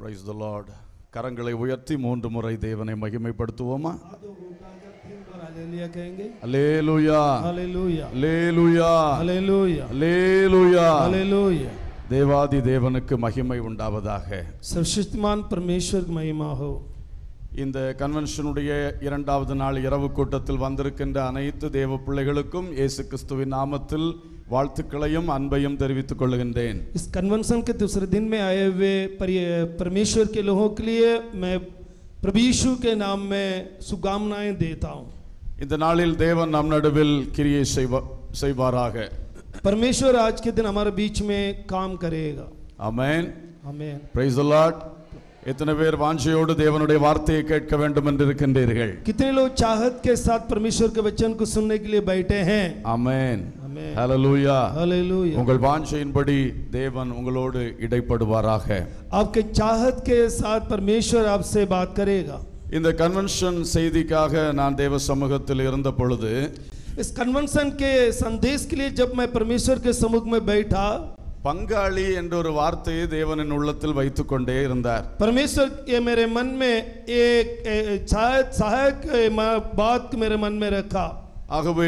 Praise the Lord கரங்களை உயர்த்தி மூன்று முறை தேவனை மகிமைப்படுத்துவோமா हाथों को उठाकर तीन बार हालेलुया कहेंगे அல்லேலூயா हालेलुया அல்லேலூயா हालेलुया அல்லேலூயா हालेलुया தேவாதி தேவனுக்கு மகிமை உண்டாவதாக सर्वशक्तिमान परमेश्वर की महिमा हो இந்த கன்வென்ஷனுடைய இரண்டாவது நாள் இரவு கூட்டத்தில் வந்திருக்கின்ற அனைத்து தேவ பிள்ளைகளுக்கும் இயேசு கிறிஸ்துவின் நாமத்தில் வாழ்த்துக்களையும் அன்பையும் தெரிவித்துக் கொள்கின்றேன் इस कन्वेंशन के दूसरे दिन में आए हुए परि- परमेश्वर के लोगों के लिए मैं प्रभु यीशु के नाम में शुभकामनाएं देता हूं இந்த நாளில் தேவன் நம் நடுவில் கிரியை செய்வ செய்வாராக परमेश्वर आज के दिन हमारे बीच में काम करेगा ஆமென் हमें பிரைஸ் த லார்ட் எத்தனை பேர் வாஞ்சையோடு தேவனுடைய வார்த்தையை கேட்க வேண்டும் என்று இருக்கின்றீர்கள் कितने लोग चाहत के साथ परमेश्वर के वचन को सुनने के लिए बैठे हैं ஆமென் हमें ஹalleluya हालेलुया உங்கள் வாஞ்சையின்படி தேவன் உங்களோடு இடைப்படுவாராக आपके चाहत के साथ परमेश्वर आपसे बात करेगा இந்த கன்வென்ஷன் செய்திக்காக நான் தேவ சமூகத்தில் இருந்த பொழுது इस कन्वेंशन के संदेश के लिए जब मैं परमेश्वर के सम्मुख में बैठा பங்காளி என்ற ஒரு வார்த்தையை தேவனின் உள்ளத்தில் வைத்துக் கொண்டே இருந்தார் परमेश्वर ये मेरे मन में एक ए, शायद सहायक ए, म- बात मेरे मन में रखा ஆகவே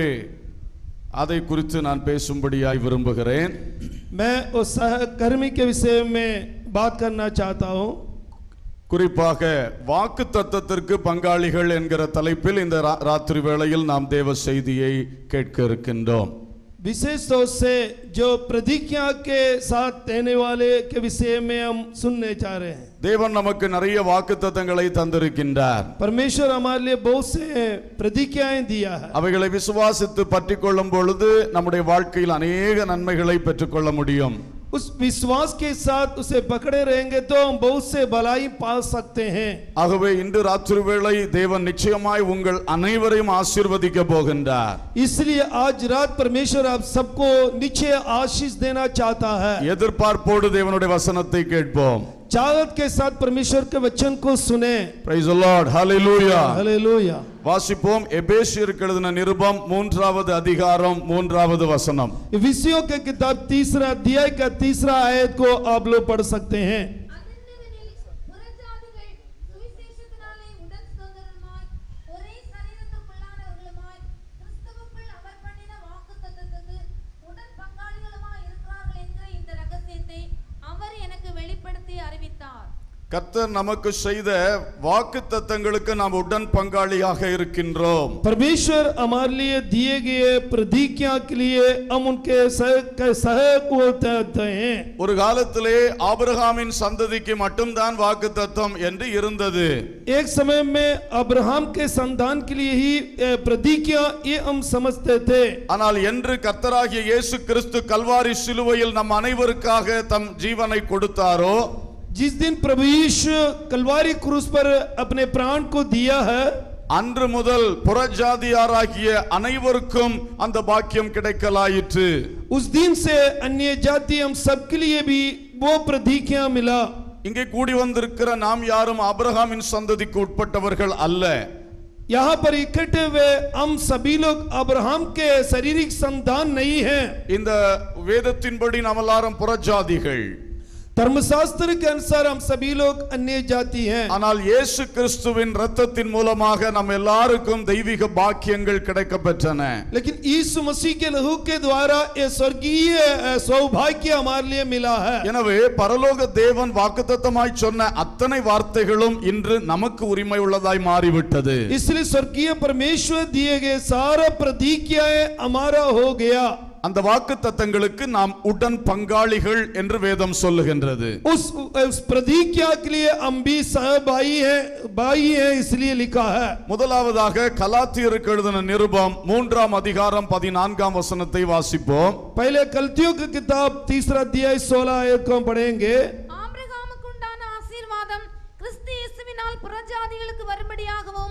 அதை குறித்து நான் பேசும்படியாய் விரும்புகிறேன் मैं उस सहकर्मी के विषय में बात करना चाहता हूँ குறிப்பாக வாக்கு தத்தத்திற்கு பங்காளிகள் என்கிற தலைப்பில் இந்த ரா- ராத்திரி வேளையில் நாம் தேவ செய்தியை கேட்க இருக்கின்றோம் विशेष तौर से जो प्रतिज्ञा के साथ देने वाले के विषय में हम सुनने जा रहे हैं தேவன் நமக்கு நிறைய வாக்கு தத்தங்களை தந்திருக்கின்றார் परमेश्वर हमारे लिए बहुत से प्रतिज्ञाएं दिया है அவைகளை விசுவாசித்து பற்றி கொள்ளும் பொழுது நம்முடைய வாழ்க்கையில் அநேக நன்மைகளை பெற்றுக்கொள்ள முடியும் उस विश्वास के साथ उसे पकड़े रहेंगे तो हम बहुत से भलाई पा सकते हैं ஆகவே இன்று ராத்திரி வேளை தேவன் நிச்சயமாய் உங்கள் அனைவரையும் ஆசீர்வதிக்க போகின்றார் इसलिए आज रात परमेश्वर आप सबको नीचे आशीष देना चाहता है எதிர்பார்ப்போடு தேவனுடைய வசனத்தை கேட்போம் चाहत के साथ परमेश्वर के वचन को सुने பிரைஸ் லார்ட் ஹalleluya हालेलुया வாசிப்போம் எபேசியருக்கு எழுதின நிருபம் மூன்றாவது அதிகாரம் மூன்றாவது வசனம் विषयों के किताब तीसरा अध्याय का तीसरा आयत को आप लोग पढ़ सकते हैं அதென்னவெனில், புறஜாதிகள் சுவிசேஷத்தினாலே உடன் சுதந்திரருமாய், ஒரே சரீரத்திற்குள்ளானவர்களுமாய், கிறிஸ்துவுக்குள் அவர் பண்ணின வாக்குத்தத்தத்துக்கு உடன் பங்காளிகளுமாய் இருக்கிறார்கள் என்கிற இந்த ரகசியத்தை அவர் எனக்கு வெளிப்படுத்தி அறிவித்தார் கர்த்தர் நமக்கு செய்த வாக்கு தத்தங்களுக்கு நாம் உடன் பங்காளியாக இருக்கின்றோம் परमेश्वर हमारे लिए दिए गए प्रतिज्ञा के लिए हम उनके सह के सहायक होते हैं ஒரு காலத்திலே ஆபிரகாமின் சந்ததிக்கு மட்டும்தான் வாக்கு தத்தம் என்று இருந்தது एक समय में अब्राहम के संतान के लिए ही ए, प्रतिज्ञा ये हम समझते थे ஆனால் என்று கர்த்தராகிய இயேசு கிறிஸ்து கல்வாரி சிலுவையில் நம் அனைவருக்காக தம் ஜீவனை கொடுத்தாரோ जिस दिन प्रभु यीशु कलवारी क्रूस पर अपने प्राण को दिया है அன்று முதல் புறஜாதியாராகிய அனைவருக்கும் அந்த பாக்கியம் கிடைக்கலாயிற்று उस दिन से अन्य जाति हम सबके लिए भी वो प्रतिज्ञा मिला இங்கே கூடி வந்திருக்கிற நாம் யாரும் ஆபிரகாமின் சந்ததிக்கு உட்பட்டவர்கள் அல்ல यहाँ पर इकट्ठे हुए हम सभी लोग अब्राहम के शारीरिक संतान नहीं हैं இந்த வேதத்தின்படி நாம் எல்லாரும் புறஜாதிகள் धर्मशास्त्र के अनुसार हम सभी लोग अन्य जाति हैं ஆனால் இயேசு கிறிஸ்துவின் இரத்தத்தின் மூலமாக நம்ம எல்லாருக்கும் தெய்வீக பாக்கியங்கள் கிடைக்க பெற்றன लेकिन यीशु मसीह के लहू के द्वारा ये स्वर्गीय अ, सौभाग्य हमारे लिए मिला है எனவே பரலோக தேவன் வாக்குத்தத்தமாய் சொன்ன அத்தனை வார்த்தைகளும் இன்று நமக்கு உரிமை உள்ளதாய் மாறிவிட்டது इसलिए स्वर्गीय परमेश्वर दिए गए सारा प्रतिज्ञाएं हमारा हो गया அந்த வாக்குத்தத்தங்களுக்கு நாம் உடன் பங்காளிகள் என்று வேதம் சொல்லுகின்றது उस उस प्रतिज्ञा के लिए हम भी सहभाई हैं भाई हैं इसलिए लिखा है முதலாவதாக கலாத்தியருக்கு எழுதின நிருபம் மூன்றாம் அதிகாரம் பதினான்காம் வசனத்தை வாசிப்போம் पहले कल्तियों की किताब तीसरा अध्याय सोलह आयत को हम पढ़ेंगे ஆபிரகாமுக்குண்டான ஆசீர்வாதம் கிறிஸ்து இயேசுவினால் புறஜாதிகளுக்கு வரும்படியாகவும்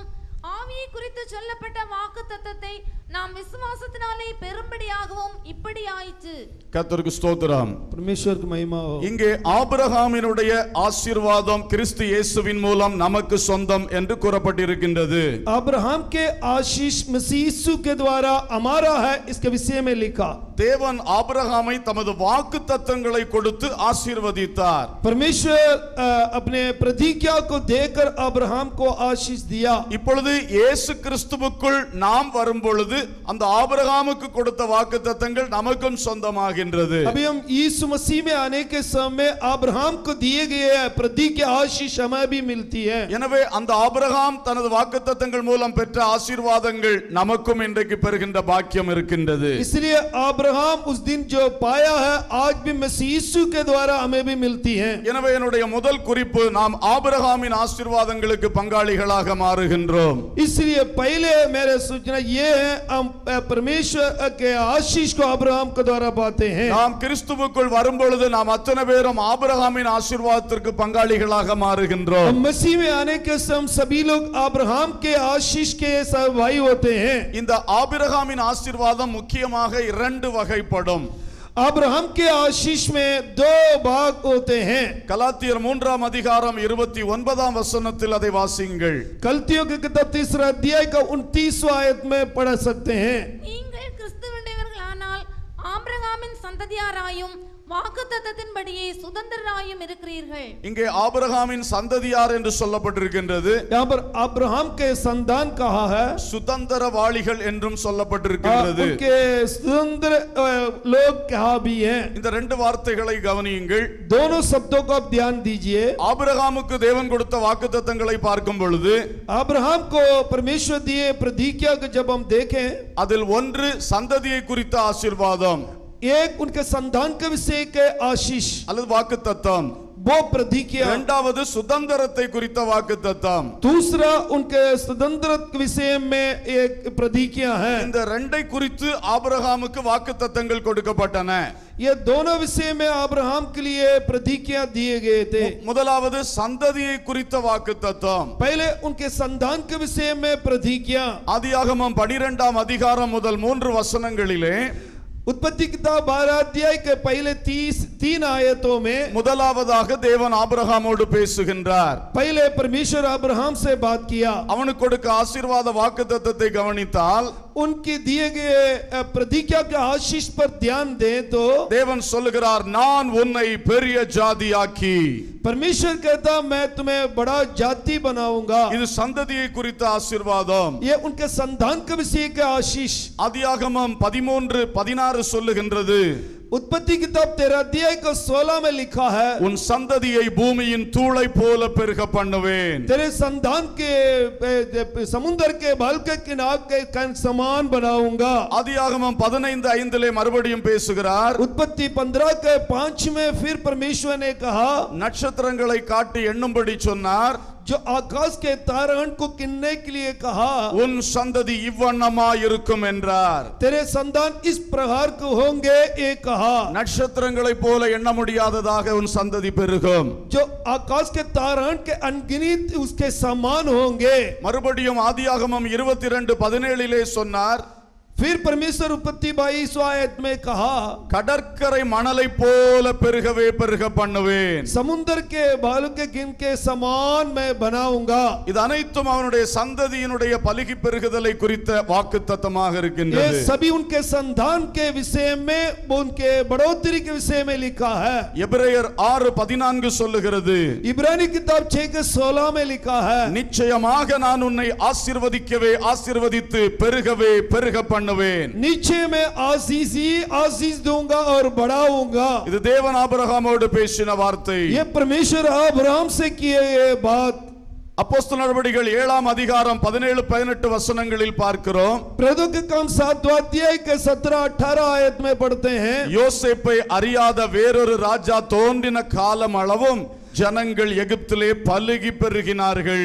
ஆவியை குறித்து சொல்லப்பட்ட வாக்கு தத்தத்தை நாம் விசுவாசத்தினாலே பெரும்படியாகவும் இப்படி ஆயிற்று கர்த்தருக்கு ஸ்தோத்திரம் परमेश्वर की महिमा हो இங்கே ஆபிரகாமினுடைய ஆசீர்வாதம் கிறிஸ்து இயேசுவின் மூலம் நமக்கு சொந்தம் என்று கூறப்பட்டிருக்கின்றது अब्राहम के आशीष मसीह यीशु के द्वारा हमारा है इसके विषय में लिखा தேவன் ஆபிரகாமை தமது வாக்கு தத்தங்களை கொடுத்து ஆசீர்வதித்தார் परमेश्वर अ, अपने प्रतिज्ञा को देकर अब्राहम को आशीष दिया இப்பொழுது இயேசு கிறிஸ்துவுக்குள் நாம் வரும் பொழுது அந்த ஆபிரகாமுக்கு கொடுத்த வாக்கு தத்தங்கள் நமக்கும் சொந்தமாகின்றது अभी हम यीशु मसीह में आने के समय अब्राहम को दिए गए प्रतिज्ञा आशीष हमें भी मिलती है எனவே அந்த ஆபிரகாம் தனது வாக்கு தத்தங்கள் மூலம் பெற்ற ஆசீர்வாதங்கள் நமக்கும் இன்றைக்கு பெறுகின்ற பாக்கியம் இருக்கின்றது इसलिए अब्राहम उस दिन जो पाया है आज भी मसीह यीशु के द्वारा हमें भी मिलती है எனவே என்னுடைய முதல் குறிப்பு நாம் ஆபிரகாமின் ஆசீர்வாதங்களுக்கு பங்காளிகளாக மாறுகின்றோம் इसलिए पहले मेरे सूचना ये है हम अ, परमेश्वर के आशीष को अब्राहम के द्वारा पाते हैं நாம் கிறிஸ்துவுக்குள் வரும்பொழுது நாம் அத்தனை பேரும் ஆபிரகாமின் ஆசீர்வாதத்திற்கு பங்காளிகளாக மாறுகின்றோம் हम मसीह में आने के समय हम सभी लोग अब्राहम के आशीष के भाई होते हैं இந்த ஆபிரகாமின் ஆசீர்வாதம் முக்கியமாக இரண்டு வகைப்படும் अब्राहम के आशीष में दो भाग होते हैं கலாத்தியர் மூன்றாம் அதிகாரம் இருபத்தி ஒன்பதாம் வசனத்தில் அதை வாசியுங்கள் कलतियों की किताब तीसरा अध्याय का उनतीसवा आयत में पढ़ सकते हैं நீங்கள் கிறிஸ்துவனுடையவர்களானால் ஆபிரகாமின் சந்ததியாராயும் வாக்குத்தத்தத்தின்படியே சுதந்திரராயும் இருக்கிறீர்கள் இங்கே ஆபிரகாமின் சந்ததியார் என்று சொல்லப்பட்டிருக்கின்றது यहाँ पर अब्राहम के संतान कहा है சுதந்திரவாளிகள் என்றும் आ, சொல்லப்பட்டிருக்கின்றது उनके स्वतंत्र अ, लोग कहा भी हैं இந்த ரெண்டு வார்த்தைகளை கவனியுங்கள் दोनों शब्दों को आप ध्यान दीजिए ஆபிரகாமுக்கு தேவன் கொடுத்த வாக்குத்தத்தங்களை பார்க்கும் பொழுது अब्राहम को परमेश्वर दिए प्रतिज्ञा को जब हम देखें அதில் ஒன்று சந்ததியை குறித்த ஆசீர்வாதம் एक उनके संतान के विषय के आशीष அல்லது வாக்குத்தத்தம் वो प्रतिज्ञा இரண்டாவது சுதந்திரத்தை குறித்த வாக்குத்தத்தம் दूसरा उनके स्वतंत्र के विषय में एक प्रतिज्ञा है இந்த ரெண்டை குறித்து ஆபிரகாமுக்கு வாக்குத்தத்தங்கள் கொடுக்கப்பட்டன ये दोनों विषय में अब्राहम के लिए प्रतिज्ञा दिए गए थे முதலாவது சந்ததியை குறித்த வாக்குத்தத்தம் पहले उनके संतान के विषय में प्रतिज्ञा ஆதியாகமம் பனிரெண்டாம் அதிகாரம் முதல் மூன்று வசனங்களிலே उत्पत्ति किताब बारह अध्याय के पहले तीस तीन आयतों में முதலாவதாக தேவன் ஆபிரகாமோடு பேசுகின்றார் पहले परमेश्वर अब्राहम से बात किया அவனுக்கு கொடுக்க ஆசீர்வாத வாக்குத்தத்தத்தை கவனித்தால் उनके दिए गए अ, प्रतिज्ञा के आशीष पर ध्यान दें तो தேவன் சொல்லுகிறார் நான் உன்னை பெரிய ஜாதியாக்கி परमेश्वर कहता मैं तुम्हें बड़ा जाति बनाऊंगा இது சந்ததியை குறித்த ஆசீர்வாதம் ये उनके संतान के विषय के आशीष ஆதியாகமம் பதிமூன்று பதினாறு சொல்லுகின்றது उत्पत्ति किताब तेरह अध्याय को सोलह में लिखा है உன் சந்ததியை பூமியின் தூளை போல பெருக பண்ணுவேன் तेरे संतान के ए, ए, समुद्र के बाल के किनार के कण समान बनाऊंगा ஆதியாகமம் பதினைந்து ஐந்திலே மறுபடியும் பேசுகிறார் उत्पत्ति पंद्रह के पांच में फिर परमेश्वर ने कहा நட்சத்திரங்களை காட்டி எண்ணும்படி சொன்னார் जो आकाश के तारण को किनने के लिए कहा உன் சந்ததி இவ்வண்ணமா இருக்கும் என்றார் तेरे संतान इस प्रकार को होंगे ये कहा நட்சத்திரங்களைப் போல எண்ண முடியாததாக உன் சந்ததி பெருகும் जो आकाश के तारण के अनगिनित उसके समान होंगे மறுபடியும் ஆதியாகமம் இருபத்தி ரெண்டு பதினேழிலே சொன்னார் फिर परमेश्वर उत्पत्ति बाईस आयत में कहा கடற்கரை மணலை போல பெருகவே பெருக பண்ணுவேன் समुद्र के बालू के गिन के समान मैं बनाऊंगा இது அனைத்தும் அவனுடைய சந்ததியினுடைய பலுகி பெருகுதலை குறித்த வாக்குத்தத்தமாக ये இருக்கின்றது सभी उनके संतान के विषय में वो उनके बढ़ोतरी के विषय में लिखा है எபிரேயர் ஆறு பதினான்கு சொல்லுகிறது इब्रानी किताब छह के सोलह में लिखा है நிச்சயமாக நான் உன்னை ஆசீர்வதிக்கவே ஆசீர்வதித்து பெருகவே பெருக பண்ணுவேன் नीचे में आशीष ही आशीष दूंगा और बढ़ाऊंगा இது தேவன் ஆபிரகாமோடு பேசின வார்த்தை ये परमेश्वर अब्राहम से किए ये बात அப்போஸ்தல நடவடிக்கைகள் ஏழாம் அதிகாரம் பதினேழு பதினெட்டு வசனங்களில் பார்க்கிறோம் प्रदो के काम सातवा अध्याय के सत्रह अठारह आयत में पढ़ते हैं யோசேப்பை அறியாத வேறொரு ராஜா தோன்றின காலம் அளவும் ஜனங்கள் எகிப்திலே பலுகி பெருகினார்கள்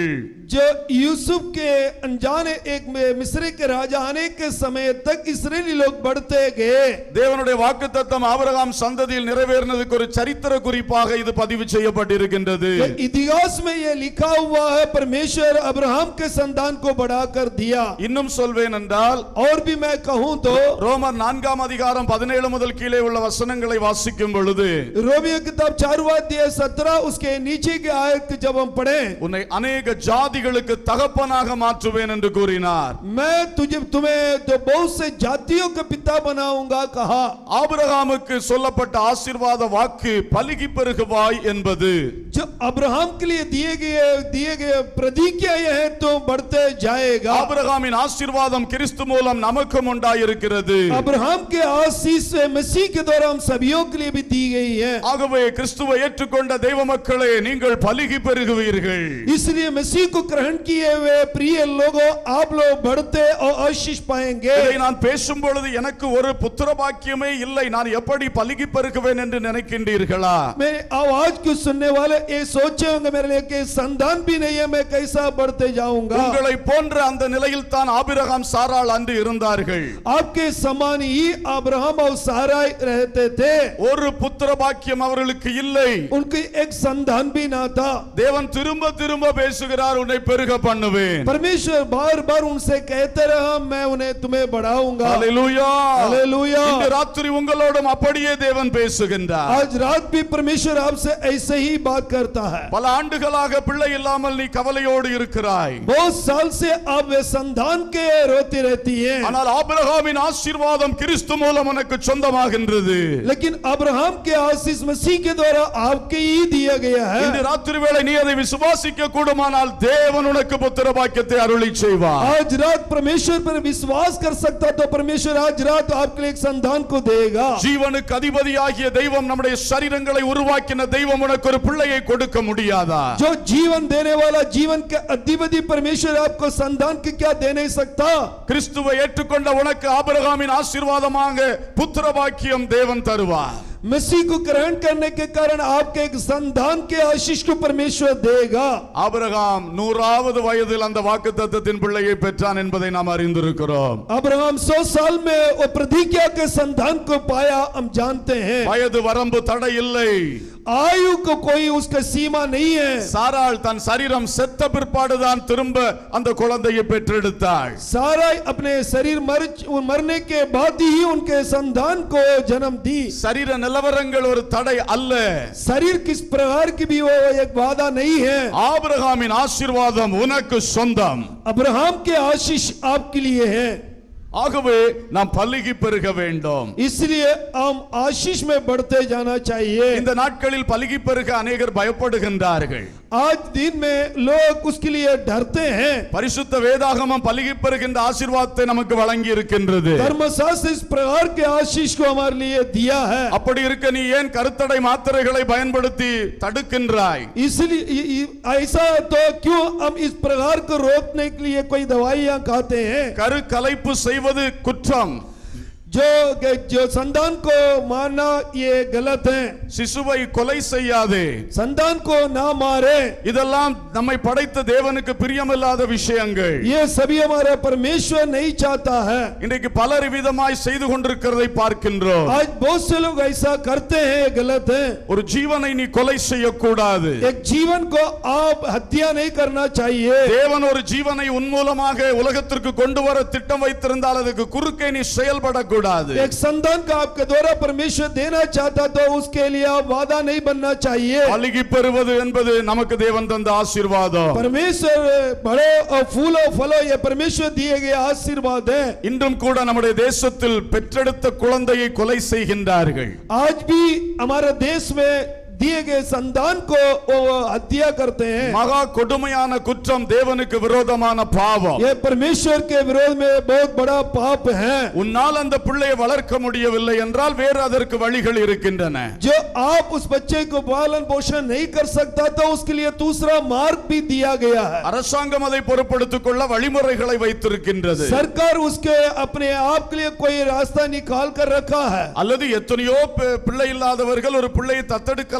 जो यूसुफ के अनजाने एक में- मिस्र के राजा आने के समय तक इसराइली लोग बढ़ते गए தேவனுடைய வாக்குத்தத்தம் ஆபிரகாம் சந்ததியில் நிறைவேறினதுக்கு ஒரு சரித்திர குறிப்பாக இது பதிவு செய்யப்பட்டிருக்கின்றது तो इतिहास में ये लिखा हुआ है परमेश्वर अब्राहम के संतान को बढ़ाकर दिया இன்னும் சொல்வேன் என்றால் और भी मैं कहूं तो ரோமர் நான்காம் அதிகாரம் பதினேழு முதல் கீழே உள்ள வசனங்களை வாசிக்கும் பொழுது रोमियो किताब चारवा अध्याय सत्रह उसके नीचे के आयत जब हम पढ़े உன்னை अनेक ஜாதிகளுக்கு தகப்பனாக மாற்றுவேன் என்று கூறினார் मैं तुझे तुम्हें तो बहुत से जातियों का पिता बनाऊंगा कहा ஆபிரகாமுக்கு சொல்லப்பட்ட ஆசீர்வாத வாக்கு பலுகி பெருகுவாய் என்பது जो अब्राहम के लिए दिए गए दिए गए प्रतिज्ञा यह है तो बढ़ते जाएगा ஆபிரகாமின் ஆசீர்வாதம் கிறிஸ்து மூலம் நமக்கும் உண்டாயிருக்கிறது अब्राहम के आशीष से मसीह के द्वारा हम सभियों के लिए भी दी गई है ஆகவே கிறிஸ்துவை ஏற்றுக்கொண்ட தெய்வ மக்களே நீங்கள் பலுகி பெருகுவீர்கள் इसलिए मसीह को ग्रहण किए हुए प्रिय लोगों आप लोग बढ़ते और आशीष पाएंगे இதை நான் பேசும் பொழுது எனக்கு ஒரு புத்திர பாக்கியமே இல்லை நான் எப்படி பலுகி பெருகுவேன் என்று நினைக்கின்றீர்களா मेरे आवाज को सुनने वाले ये सोचे होंगे मेरे लिए कि संतान भी नहीं है मैं कैसा बढ़ते जाऊंगा உங்களை போன்ற அந்த நிலையில் தான் ஆபிரகாம் சாராள் அன்று இருந்தார்கள் आपके समान ही अब्राहम और सारा रहते थे ஒரு புத்திர பாக்கியம் அவர்களுக்கு இல்லை उनकी एक संतान भी ना था தேவன் திரும்ப திரும்ப பேசுகிறார் உன்னை பெருக பண்ணுவேன் परमेश्वर बार बार उनसे कहते रहा मैं उन्हें तुम्हें बढ़ाऊंगा ஹalleluya हालेलुया இன்று ராத்திரி உங்களோடும் அப்படியே தேவன் பேசுகின்றார் आज रात भी परमेश्वर आपसे ऐसे ही बात करता है பல ஆண்டுகளாக பிள்ளை இல்லாமல் நீ கவலையோடு இருக்கிறாய் बहुत साल से आप वे संतान के रोती रहती हैं ஆனால் ஆபிரகாமின் ஆசீர்வாதம் கிறிஸ்து மூலம் உனக்கு சொந்தமாகின்றது लेकिन अब्राहम के आशीष मसीह के द्वारा आपके ही दिया गया இன்று है ராத்திரி வேளை நீ அதை விசுவாசிக்க கூடுமானால் தேவன் உனக்கு புத்திர பாக்கியத்தை அருளி செய்வார் आज रात परमेश्वर पर विश्वास कर सकता तो परमेश्वर आज रात आपके लिए एक संतान को देगा ஜீவனுக்கு அதிபதியாகிய தெய்வம் நம்முடைய சரீரங்களை உருவாக்கின தெய்வம் உனக்கு ஒரு பிள்ளையை கொடுக்க முடியாதா जो जीवन देने वाला जीवन के अधिपति परमेश्वर आपको संतान के क्या दे नहीं सकता கிறிஸ்துவை ஏற்றுக்கொண்ட உனக்கு ஆபிரகாமின் ஆசீர்வாதமாக புத்திர பாக்கியம் தேவன் தருவார் मसीह को ग्रहण करने के कारण आपके एक संतान के आशीष को परमेश्वर देगा ஆபிரகாம் நூறாவது வயதில் அந்த வாக்குத்தத்தத்தின் பிள்ளையை பெற்றான் என்பதை நாம் அறிந்திருக்கிறோம் अब्राहम सौ साल में वो प्रतिज्ञा के संतान को पाया हम जानते हैं வயது வரம்பு தடை இல்லை आयु को कोई उसका सीमा नहीं है சாராள் தன் சரீரம் செத்த பிற்பாடுதான் திரும்ப அந்த குழந்தையை பெற்றெடுத்தாள் सारा अपने शरीर मर मरने के बाद ही उनके संतान को जन्म दी சரீர நிலவரங்கள் ஒரு தடை அல்ல शरीर किस प्रकार की भी वो एक वादा नहीं है ஆபிரகாமின் ஆசீர்வாதம் உனக்கு சொந்தம் अब्राहम के आशीष आपके लिए है ஆகவே நாம் பல்லுகி பெருக வேண்டும் इसलिए हम आशीष में बढ़ते जाना चाहिए இந்த நாட்களில் பலுகி பெருக அநேகர் பயப்படுகின்றார்கள் आज दिन में लोग उसके लिए डरते हैं பரிசுத்த வேதாகமம் பலுகி பெறுகின்ற ஆசீர்வாதத்தை நமக்கு வழங்கி இருக்கின்றது धर्मशास्त्र इस प्रकार के आशीष को हमारे लिए दिया है அப்படி இருக்க நீ ஏன் கருத்தடை மாத்திரைகளை பயன்படுத்தி தடுக்கின்றாய் इसलिए इ- इ- ऐसा तो क्यों हम इस प्रकार को रोकने के लिए कोई दवाइयां खाते हैं கரு கலைப்பு செய்வது குற்றம் जो जो संतान को मारना ये गलत है சிசுவை கொலை செய்யாதே संतान को ना मारे இதெல்லாம் நம்மை படைத்த தேவனுக்கு பிரியமில்லாத விஷயங்கள் ये सभी हमारा परमेश्वर नहीं चाहता है இன்றைக்கு பலர் விதமாய் செய்து கொண்டிருக்கிறதை பார்க்கின்றோம் आज बहुत से लोग ऐसा करते हैं ये गलत है ஒரு ஜீவனை நீ கொலை செய்யக்கூடாது एक जीवन को आप हत्या नहीं करना चाहिए தேவன் ஒரு ஜீவனை உன் மூலமாக உலகத்திற்கு கொண்டு வர திட்டம் வைத்திருந்தால் அதுக்கு குறுக்கே நீ செயல்படக்கூடாது एक संतान का आपके द्वारा परमेश्वर देना चाहता तो उसके लिए आप वादा नहीं बनना चाहिए அழுகி பெறுவது என்பது நமக்கு தேவன் தந்த ஆசீர்வாதம் परमेश्वर बड़े और फूलों फलों ये परमेश्वर दिए गए आशीर्वाद है இன்றும் கூட நம்முடைய தேசத்தில் பெற்றெடுத்த குழந்தையை கொலை செய்கின்றார்கள் आज भी हमारे देश में दिए गए संतान को वो हत्या करते हैं மகா கொடுமையான குற்றம் தேவனுக்கு விரோதமான பாவம் ये परमेश्वर के विरोध में बहुत बड़ा पाप है உன்னால் அந்த பிள்ளையை வளர்க்க முடியவில்லை என்றால் வேறு அதற்கு வழிகள் இருக்கின்றன जो आप उस बच्चे को पालन पोषण नहीं कर सकता तो उसके लिए दूसरा मार्ग भी दिया गया है அரசாங்கம் அதை பொறுப்படுத்திக் கொள்ள வழிமுறைகளை வைத்திருக்கின்றது सरकार उसके अपने आप के लिए कोई रास्ता निकाल कर रखा है அல்லது எத்தனையோ பி- பிள்ளை இல்லாதவர்கள் ஒரு பிள்ளையை தத்தெடுக்கலாம்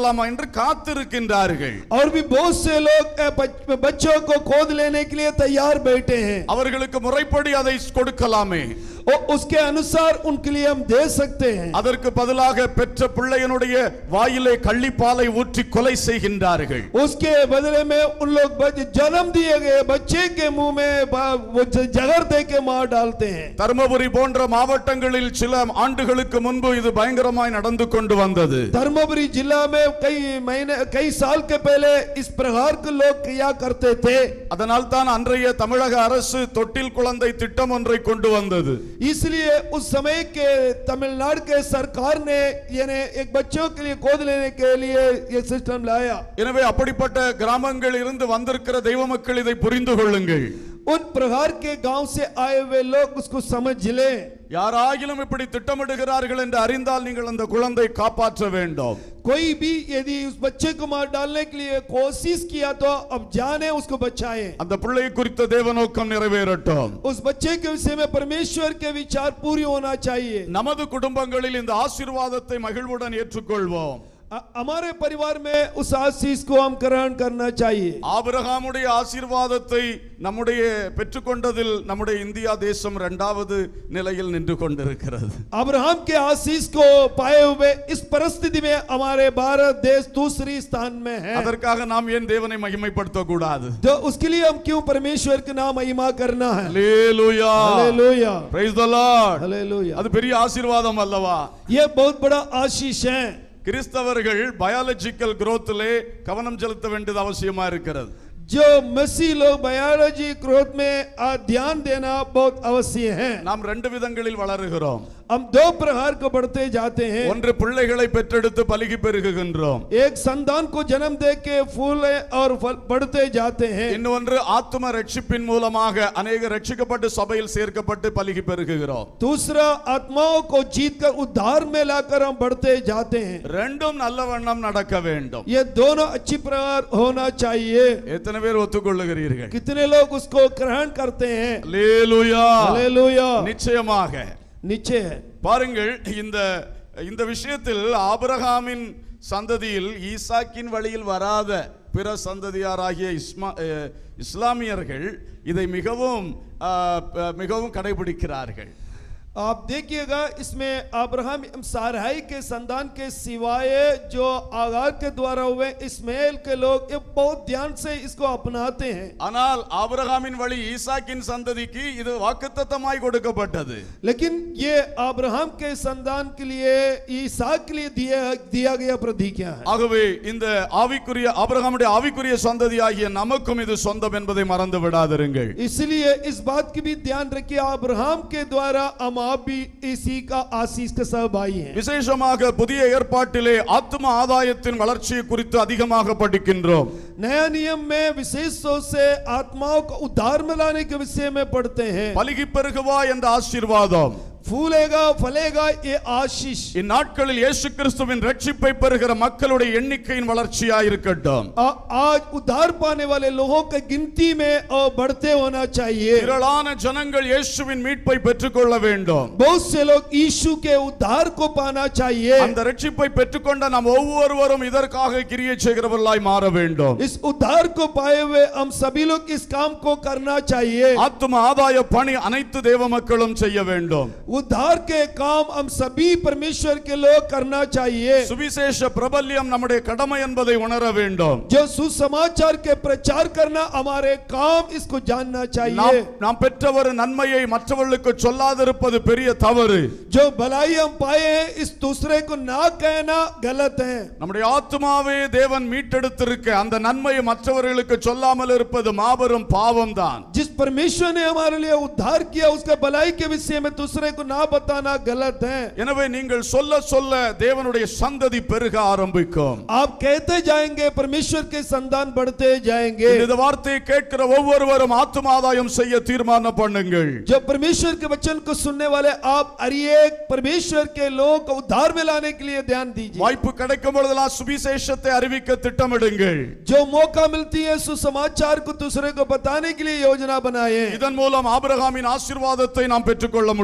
எடுக்கலாமா என்று காத்திருக்கின்றார்கள் और भी बहुत से लोग अ, बच- बच्चों को खोद लेने के लिए तैयार बैठे हैं அவர்களுக்கு முறைப்படி அதை கொடுக்கலாமே और उसके अनुसार उनके लिए हम दे सकते हैं அதற்கு பதிலாக பெற்ற பிள்ளையனுடைய வாயிலே கள்ளிப்பாலை ஊற்றி கொலை செய்கின்றார்கள் उसके बदले में उन लोग बच- जन्म दिए गए बच्चे के मुंह में बा- वो ज- जहर दे के मार डालते हैं தருமபுரி போன்ற மாவட்டங்களில் சில ஆண்டுகளுக்கு முன்பு இது பயங்கரமாய் நடந்து கொண்டு வந்தது धर्मपुरी जिला में कई महीने कई साल के पहले इस प्रकार के लोग किया करते थे அதனால் தான் அன்றைய தமிழக அரசு தொட்டில் குழந்தை திட்டம் ஒன்றை கொண்டு வந்தது इसलिए उस समय के तमिलनाडु के सरकार ने यानी एक बच्चों के लिए गोद लेने के लिए ये सिस्टम लाया எனவே அப்படிப்பட்ட கிராமங்கள் இருந்து வந்திருக்கிற தெய்வ மக்கள் இதை புரிந்து கொள்ளுங்கள் उन प्रकार के गांव से आए हुए लोग उसको समझ ले யாராகிலும் இப்படி திட்டமிடுகிறார்கள் என்று அறிந்தால் நீங்கள் அந்த குழந்தை காப்பாற்ற வேண்டும் कोई भी यदि उस बच्चे को मार डालने के लिए कोशिश किया तो अब जाने उसको बचाएं அந்த பிள்ளை குறித்த தேவநோக்கம் நிறைவேறட்டும் उस बच्चे के विषय में परमेश्वर के विचार पूरी होना चाहिए நமது குடும்பங்களில் இந்த ஆசீர்வாதத்தை மகிழ்வுடன் ஏற்றுக்கொள்வோம் अ- हमारे परिवार में उस आशीष को हम ग्रहण करना चाहिए ஆபிரகாமுடைய ஆசீர்வாதத்தை நம்முடைய பெற்றுக்கொண்டதில் நம்முடைய இந்தியா தேசம் இரண்டாவது நிலையில் நின்று கொண்டிருக்கிறது अब्राहम के आशीष को पाए हुए इस परिस्थिति में हमारे भारत देश दूसरी स्थान में है அதற்காக நாம் ஏன் தேவனை மகிமைப்படுத்த கூடாது तो उसके लिए हम क्यों परमेश्वर के नाम महिमा करना है Hallelujah. Hallelujah Praise the Lord. Hallelujah அது பெரிய ஆசீர்வாதம் அல்லவா ये बहुत बड़ा आशीष है கிறிஸ்தவர்கள் பயாலஜிக்கல் growthலே கவனம் செலுத்த வேண்டியது அவசியமா இருக்கிறது जो मसीह लोग बायोलॉजी ग्रोथ में आ, ध्यान देना बहुत अवश्य है நாம் ரெண்டு விதங்களில் வளருகிறோம் हम दो प्रकार को बढ़ते जाते हैं ஒன்று பிள்ளைகளை பெற்றெடுத்து பலுகி பெருகுகின்றோம் एक संतान को जन्म दे के फूल और फल बढ़ते जाते हैं இன்னொன்று ஆத்தும ரட்சிப்பின் மூலமாக அநேக ரட்சிக்கப்பட்டு சபையில் சேர்க்கப்பட்டு பலுகி பெருகுகிறோம் दूसरा आत्माओं को जीत कर उद्धार में लाकर हम बढ़ते जाते हैं ரெண்டும் நல்ல வண்ணம் நடக்க வேண்டும் ये दोनों अच्छी प्रकार होना चाहिए எத்தனை பேர் ஒத்துக்கொள்ளுகிறீர்கள் कितने लोग उसको ग्रहण करते हैं அல்லேலூயா हालेलुया நிச்சயமாக नीचे है பாருங்கள் இந்த இந்த விஷயத்தில் ஆபிரகாமின் சந்ததியில் ஈசாக்கின் வழியில் வராத பிற சந்ததியாராகிய இஸ்மா அஹ், இஸ்லாமியர்கள் இதை மிகவும் அஹ், ப- மிகவும் கடைபிடிக்கிறார்கள் आप देखिएगा इसमें अब्राहम सारहाई के संतान के सिवाय जो आगार के द्वारा हुए इस्माइल के लोग ये बहुत ध्यान से इसको अपनाते हैं ஆனால் ஆபிரகாமின் வழி ஈசாக்கின் சந்ததிக்கு இது வாக்குத்தத்தமாய் கொடுக்கப்பட்டது लेकिन ये अब्राहम के संतान के लिए ईसाक के लिए दिया दिया गया प्रतिज्ञा है ஆகவே இந்த ஆவிக்குரிய ஆபிரகாமுடைய ஆவிக்குரிய சந்ததியாகிய நமக்கும் இது சொந்தம் என்பதை மறந்து விடாதிருங்கள் इसलिए इस बात की भी ध्यान रखिए अब्राहम के द्वारा हम आप भी इसी का आशीष के सहभागी हैं விசேஷமாக புதிய ஏற்பாட்டிலே ஆத்ம ஆதாயத்தின் வளர்ச்சியை குறித்து அதிகமாக படிக்கின்றோம் नया नियम में विशेष सोच से आत्माओं को उद्धार में लाने के विषय में पढ़ते हैं பலுகி பெருகுவா என்ற ஆசீர்வாதம் फूलेगा फलेगा ये आशीष இந்நாட்களில் இயேசு கிறிஸ்துவின் ரட்சிப்பை பெறுகிற மக்களுடைய எண்ணிக்கையின் வளர்ச்சியாய் இருக்கட்டும் आ- आज उद्धार पाने वाले लोगों की गिनती में और बढ़ते होना चाहिए திரளான ஜனங்கள் இயேசுவின் மீட்பை பெற்றுக்கொள்ள வேண்டும் बहुत से लोग यीशु के उद्धार को पाना चाहिए அந்த ரட்சிப்பை பெற்றுக்கொண்ட நாம் ஒவ்வொருவரும் இதற்காக கிரியை செய்கிறவர்களாய் மாற வேண்டும் इस उद्धार को पाए हुए हम सभी लोग इस काम को करना चाहिए ஆத்ம ஆதாய பணி அனைத்து தேவ மக்களும் செய்ய வேண்டும் उद्धार के काम हम सभी परमेश्वर के लोग करना चाहिए சுவிசேஷ பிரபல்யம் நம்முடைய கடமை என்பதை உணர வேண்டும் जो सुसमाचार के प्रचार करना हमारे काम इसको जानना நாம் चाहिए நாம் பெற்ற ஒரு நன்மையை மற்றவர்களுக்கு சொல்லாதிருப்பது பெரிய தவறு जो भलाई हम पाए हैं इस दूसरे को ना कहना गलत है நம்முடைய ஆத்மாவே தேவன் மீட்டெடுத்திருக்க அந்த நன்மையை மற்றவர்களுக்கு சொல்லாமல் இருப்பது மாபெரும் பாவம் தான் जिस परमेश्वर ने हमारे लिए उद्धार किया उसका भलाई के विषय में दूसरे को ना बताना गलत है எனவே நீங்கள் சொல்ல சொல்ல தேவனுடைய சந்ததி பெருக ஆரம்பிக்கும் आप कहते जाएंगे परमेश्वर के संतान बढ़ते जाएंगे இந்த வார்த்தையை கேட்கிற ஒவ்வொருவரும் ஆத்மாதாயம் செய்ய தீர்மானம் பண்ணுங்கள் जो परमेश्वर के वचन को सुनने वाले आप हर एक परमेश्वर के लोग को उद्धार में लाने के लिए ध्यान दीजिए வாய்ப்பு கிடைக்கும் பொழுதெல்லாம் சுவிசேஷத்தை அறிவிக்க திட்டமிடுங்கள் जो मौका मिलती है सुसमाचार को दूसरे को बताने के लिए योजना बनाए இதன் மூலம் ஆபிரகாமின் ஆசீர்வாதத்தை நாம் பெற்றுக்கொள்ள முடியும்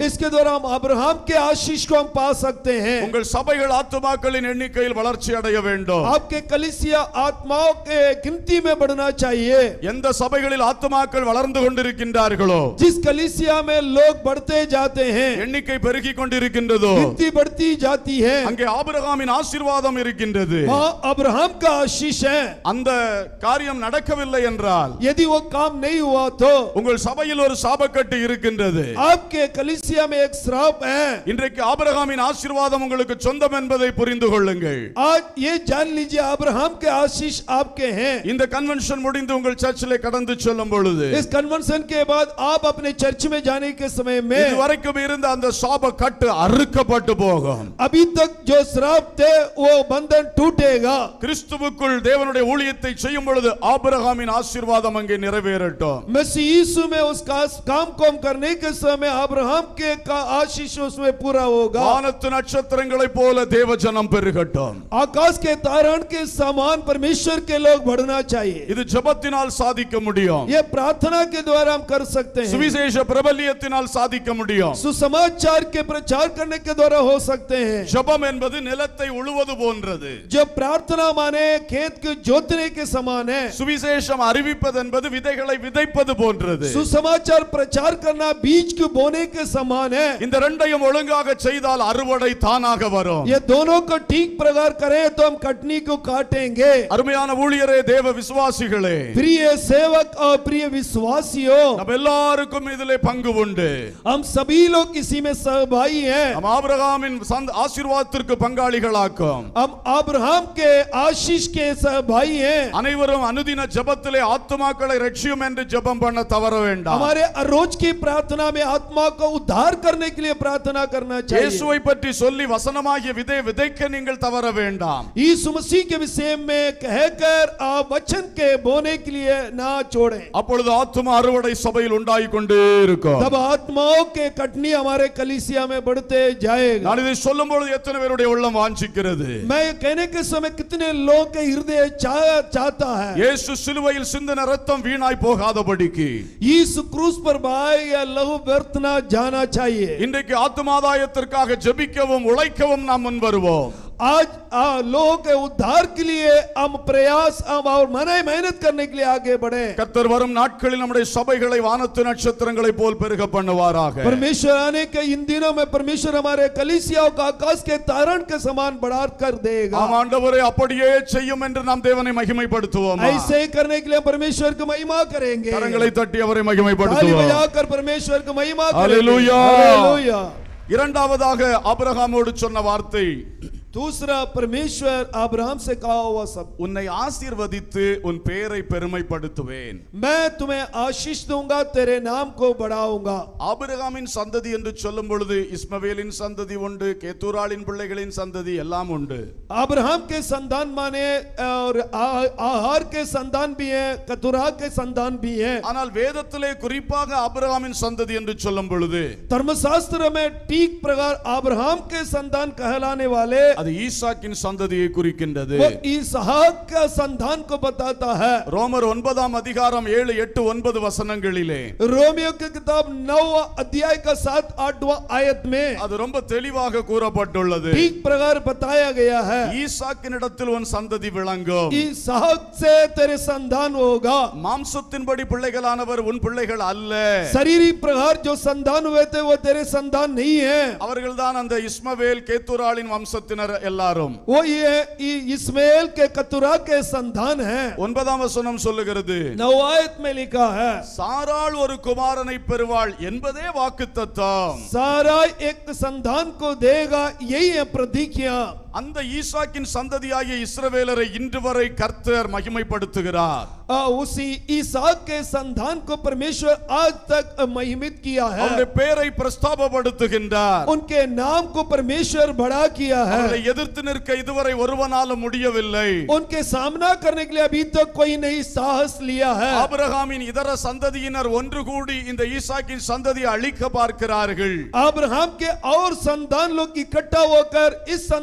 इसके द्वारा हम अब्राहम के आशीष को हम पा सकते हैं உங்கள் சபைகள் ஆத்துமாக்களின் எண்ணிக்கையில் வளர்ச்சி அடைய வேண்டும் आपके कलिसिया आत्माओं के गिनती में बढ़ना चाहिए எந்த சபைகளில் ஆத்துமாக்கள் வளர்ந்து கொண்டிருக்கின்றார்களோ जिस कलिसिया में लोग बढ़ते जाते हैं எண்ணிக்கை பெருகிக் கொண்டிருக்கின்றதோ गिनती बढ़ती जाती है அங்கே ஆபிரகாமின் ஆசீர்வாதம் இருக்கின்றது वहाँ अब्राहम का आशीष है அந்த காரியம் நடக்கவில்லை என்றால் यदि वो काम नहीं हुआ तो உங்கள் சபையில் ஒரு சாபக்கட்டு இருக்கின்றது आपके कलिसिया में एक श्राप है இன்றைக்கு ஆபிரகாமின் ஆசீர்வாதம் உங்களுக்கு சொந்தம் என்பதை புரிந்து கொள்ளுங்கள் आज ये जान लीजिए अब्राहम के आशीष आपके हैं இந்த கன்வென்ஷன் முடிந்து உங்கள் சர்ச்சிலே கடந்து செல்லும் பொழுது इस कन्वेंशन के बाद आप अपने चर्च में जाने के समय में இதுவரைக்கும் இருந்த அந்த சாப கட்டு அறுக்கப்பட்டு போகும் अभी तक जो श्राप थे वो बंधन टूटेगा கிறிஸ்துவுக்குள் தேவனுடைய ஊழியத்தை செய்யும் பொழுது ஆபிரகாமின் ஆசீர்வாதம் அங்கே நிறைவேறட்டும் मसीह यीशु में उस का- काम को हम करने के समय अब्राहम के का आशीष उसमें पूरा होगा வானத்து நட்சத்திரங்களைப் போல தேவ ஜனம் பெருகட்டும் आकाश के तारण के समान परमेश्वर के लोग बढ़ना चाहिए இது ஜெபத்தினால் சாதிக்க முடியும் ये प्रार्थना के द्वारा हम कर सकते हैं சுவிசேஷ பிரபல்யத்தினால் சாதிக்க முடியும் सुसमाचार के प्रचार करने के द्वारा हो सकते हैं ஜெபம் என்பது நிலத்தை உழுவது போன்றது जब प्रार्थना माने खेत के जोतने के समान है சுவிசேஷம் அறிவிப்பது என்பது விதைகளை விதைப்பது போன்றது सुसमाचार प्रचार करना बीज को बोने के समान है இந்த ரெண்டையும் ஒழுங்காக செய்தால் அறுவடை தானாக வரும் ये दोनों को ठीक प्रकार करें तो हम कटनी को काटेंगे அருமையான ஊழியரே தேவ விசுவாசிகளே प्रिय सेवक और प्रिय विश्वासियों நம்ம எல்லாருக்கும் இதிலே பங்கு உண்டு हम सभी लोग इसी में सहभागी हैं நம் ஆபிரகாமின் சந்த- ஆசீர்வாதத்திற்கு பங்காளிகளாக்கும் हम अब्राहम के आशीष के सहभागी हैं அனைவரும் அனுதின ஜெபத்திலே ஆத்துமாக்களை ரட்சியும் என்று ஜெபம் பண்ண தவற வேண்டாம் हमारे रोज की प्रार्थना में आत्मा को उद्धार करने के लिए प्रार्थना करना चाहिए இயேசுவை பற்றி சொல்லி வசனமாகிய விதை விதைக்க நீங்கள் தவற வேண்டாம் यीशु मसीह के विषय में कहकर आप वचन के बोने के लिए ना छोड़ें அப்பொழுது ஆத்தும அறுவடை சபையில் உண்டாகிக் கொண்டே இருக்கும் तब आत्माओं के कटनी हमारे कलिसिया में बढ़ते जाएगा நான் இதை சொல்லும் பொழுது எத்தனை பேருடைய உள்ளம் வாஞ்சிக்கிறது मैं ये कहने के समय कितने लोग के हृदय चाह, चाहता है இயேசு சிலுவையில் சிந்தின ரத்தம் வீணாய் போகாதபடிக்கு यीशु क्रूस पर भाई या लहू व्यर्थ ना जाना चाहिए இன்றைக்கு ஆத்துமாதாயத்திற்காக ஜெபிக்கவும் உழைக்கவும் நாம் முன் வருவோம் आज आ, लोगों के उद्धार के लिए हम प्रयास हम और मने मेहनत करने के लिए आगे बढ़े கர்த்தர் வரும் நாட்களில் நம்முடைய சபைகளை வானத்து நட்சத்திரங்களைப் போல் பெருக பண்ணுவாராக परमेश्वर आने के इन दिनों में परमेश्वर हमारे कलिसियाओं का आकाश के तारण के समान बढ़ा कर देगा ஆம் ஆண்டவரே அப்படியே செய்யும் என்று நாம் தேவனை மகிமைப்படுத்துவோம் ऐसे ही करने के लिए हम परमेश्वर की महिमा करेंगे கரங்களை தட்டி அவரை ताली மகிமைப்படுத்துவோம் बजाकर परमेश्वर की महिमा करेंगे हालेलुया। हालेलुया। இரண்டாவதாக ஆபிரகாமோடு சொன்ன வார்த்தை दूसरा परमेश्वर अब्राहम से कहा हुआ सब உன்னை ஆசீர்வதித்து உன் பெயரை பெருமைப்படுத்துவேன் मैं तुम्हें आशीष दूंगा तेरे नाम को बढ़ाऊंगा ஆபிரகாமின் சந்ததி என்று சொல்லும் பொழுது இஸ்மவேலின் சந்ததி உண்டு கேத்தூராளின் பிள்ளைகளின் சந்ததி எல்லாம் உண்டு अब्राहम के संतान माने और आ- आहार के संतान भी हैं कतुरा के संतान भी हैं ஆனால் வேதத்திலே குறிப்பாக ஆபிரகாமின் சந்ததி என்று சொல்லும் பொழுது धर्मशास्त्र में ठीक प्रकार अब्राहम के संतान कहलाने वाले அது ஈசாக்கின் சந்ததியை குறிக்கின்றது वो इसहाक का संतान को बताता है ரோமர் ஒன்பதாம் அதிகாரம் ஏழு எட்டு ஒன்பது வசனங்களிலே रोमियो की किताब नौ अध्याय का सात आठवां आयत में அது ரொம்ப தெளிவாக கூறப்பட்டுள்ளது ठीक प्रकार बताया गया है ஈசாக்கினிடத்தில் உன் சந்ததி விளங்கும் इसहाक से तेरे संतान होगा மாம்சத்தின்படி பிள்ளைகளானவர் உன் பிள்ளைகள் அல்ல शरीरिक प्रकार जो संतान हुए थे वो तेरे संतान नहीं है அவர்கள்தான் அந்த இஸ்மவேல் கேத்தூராளின் வம்சத்தினர் எல்லாரும் वो ये इ- इस्माइल के कतुरा के संतान है ஒன்பதாம் வசனம் சொல்லுகிறது नवायत में लिखा है சாராள் ஒரு குமாரனை பெறுவாள் என்பதே வாக்குத்தத்தம் सारा एक संतान को देगा यही है प्रतिज्ञा அந்த ஈசாக்கின் சந்ததியாகிய இஸ்ரவேலரை இன்று வரை கர்த்தர் மகிமைப்படுத்துகிறார் आ, उसी ईसाक के संतान को परमेश्वर आज तक महिमित किया है அவருடைய பெயரை பிரஸ்தாபப்படுத்துகின்றார் उनके नाम को परमेश्वर बड़ा किया அவர்களை है எதிர்த்து நிற்க இதுவரை ஒருவனாலும் முடியவில்லை उनके सामना करने के लिए अभी तक कोई नहीं साहस लिया है ஆபிரகாமின் இதர சந்ததியினர் ஒன்று கூடி இந்த ஈசாக்கின் சந்ததியை அழிக்க பார்க்கிறார்கள் अब्राहम के और संतान लोग इकट्ठा होकर इस संतान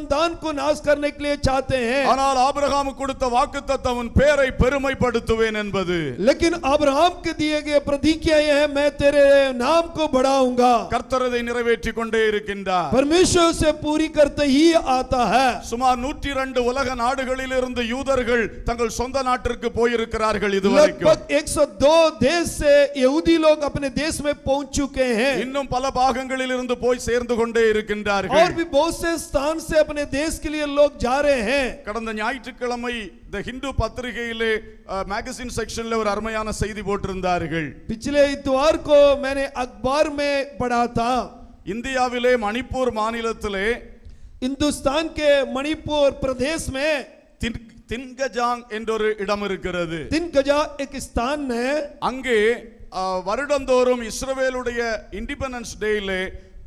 को नाश करने के लिए चाहते हैं ஆனால் ஆபிரகாமுக்கு கொடுத்த வாக்குத்தத்தம் உன் பேரை பெருமைப்படுத்துவேன் என்பது लेकिन अब्राहम के दिए गए प्रतिज्ञा यह है मैं तेरे नाम को बढ़ाऊंगा கர்த்தரதை நிறைவேற்றி கொண்டே இருக்கின்றார் परमेश्वर से पूरी करते ही आता है சுமார் நூற்றி இரண்டு உலக நாடுகளில் இருந்து யூதர்கள் தங்கள் சொந்த நாட்டிற்கு போயிருக்கிறார்கள் இதுவரைக்கும் लगभग 102 देश से यहूदी लोग अपने देश में पहुंच चुके हैं இன்னும் பல பாகங்களில் இருந்து போய் சேர்ந்து கொண்டே और இருக்கின்றார்கள் भी बहुत से स्थान से अपने देश के लिए लोग जा रहे हैं கடந்த ஞாயிற்றுக்கிழமை த ஹிந்து பத்திரிகையிலே மேகசின் செக்ஷன்ல ஒரு அருமையான செய்தி போட்டிருந்தார்கள் पिछले इतवार को मैंने अखबार में पढ़ा था இந்தியாவிலே மணிப்பூர் மாநிலத்திலே हिंदुस्तान के मणिपुर प्रदेश में தின்- தின்கஜாங் என்றொரு இடம் இருக்கிறது तीन गजा एक स्थान है அங்கே அஹ், வருடந்தோறும் இஸ்ரவேலுடைய இண்டிபெண்டன்ஸ் டேயிலே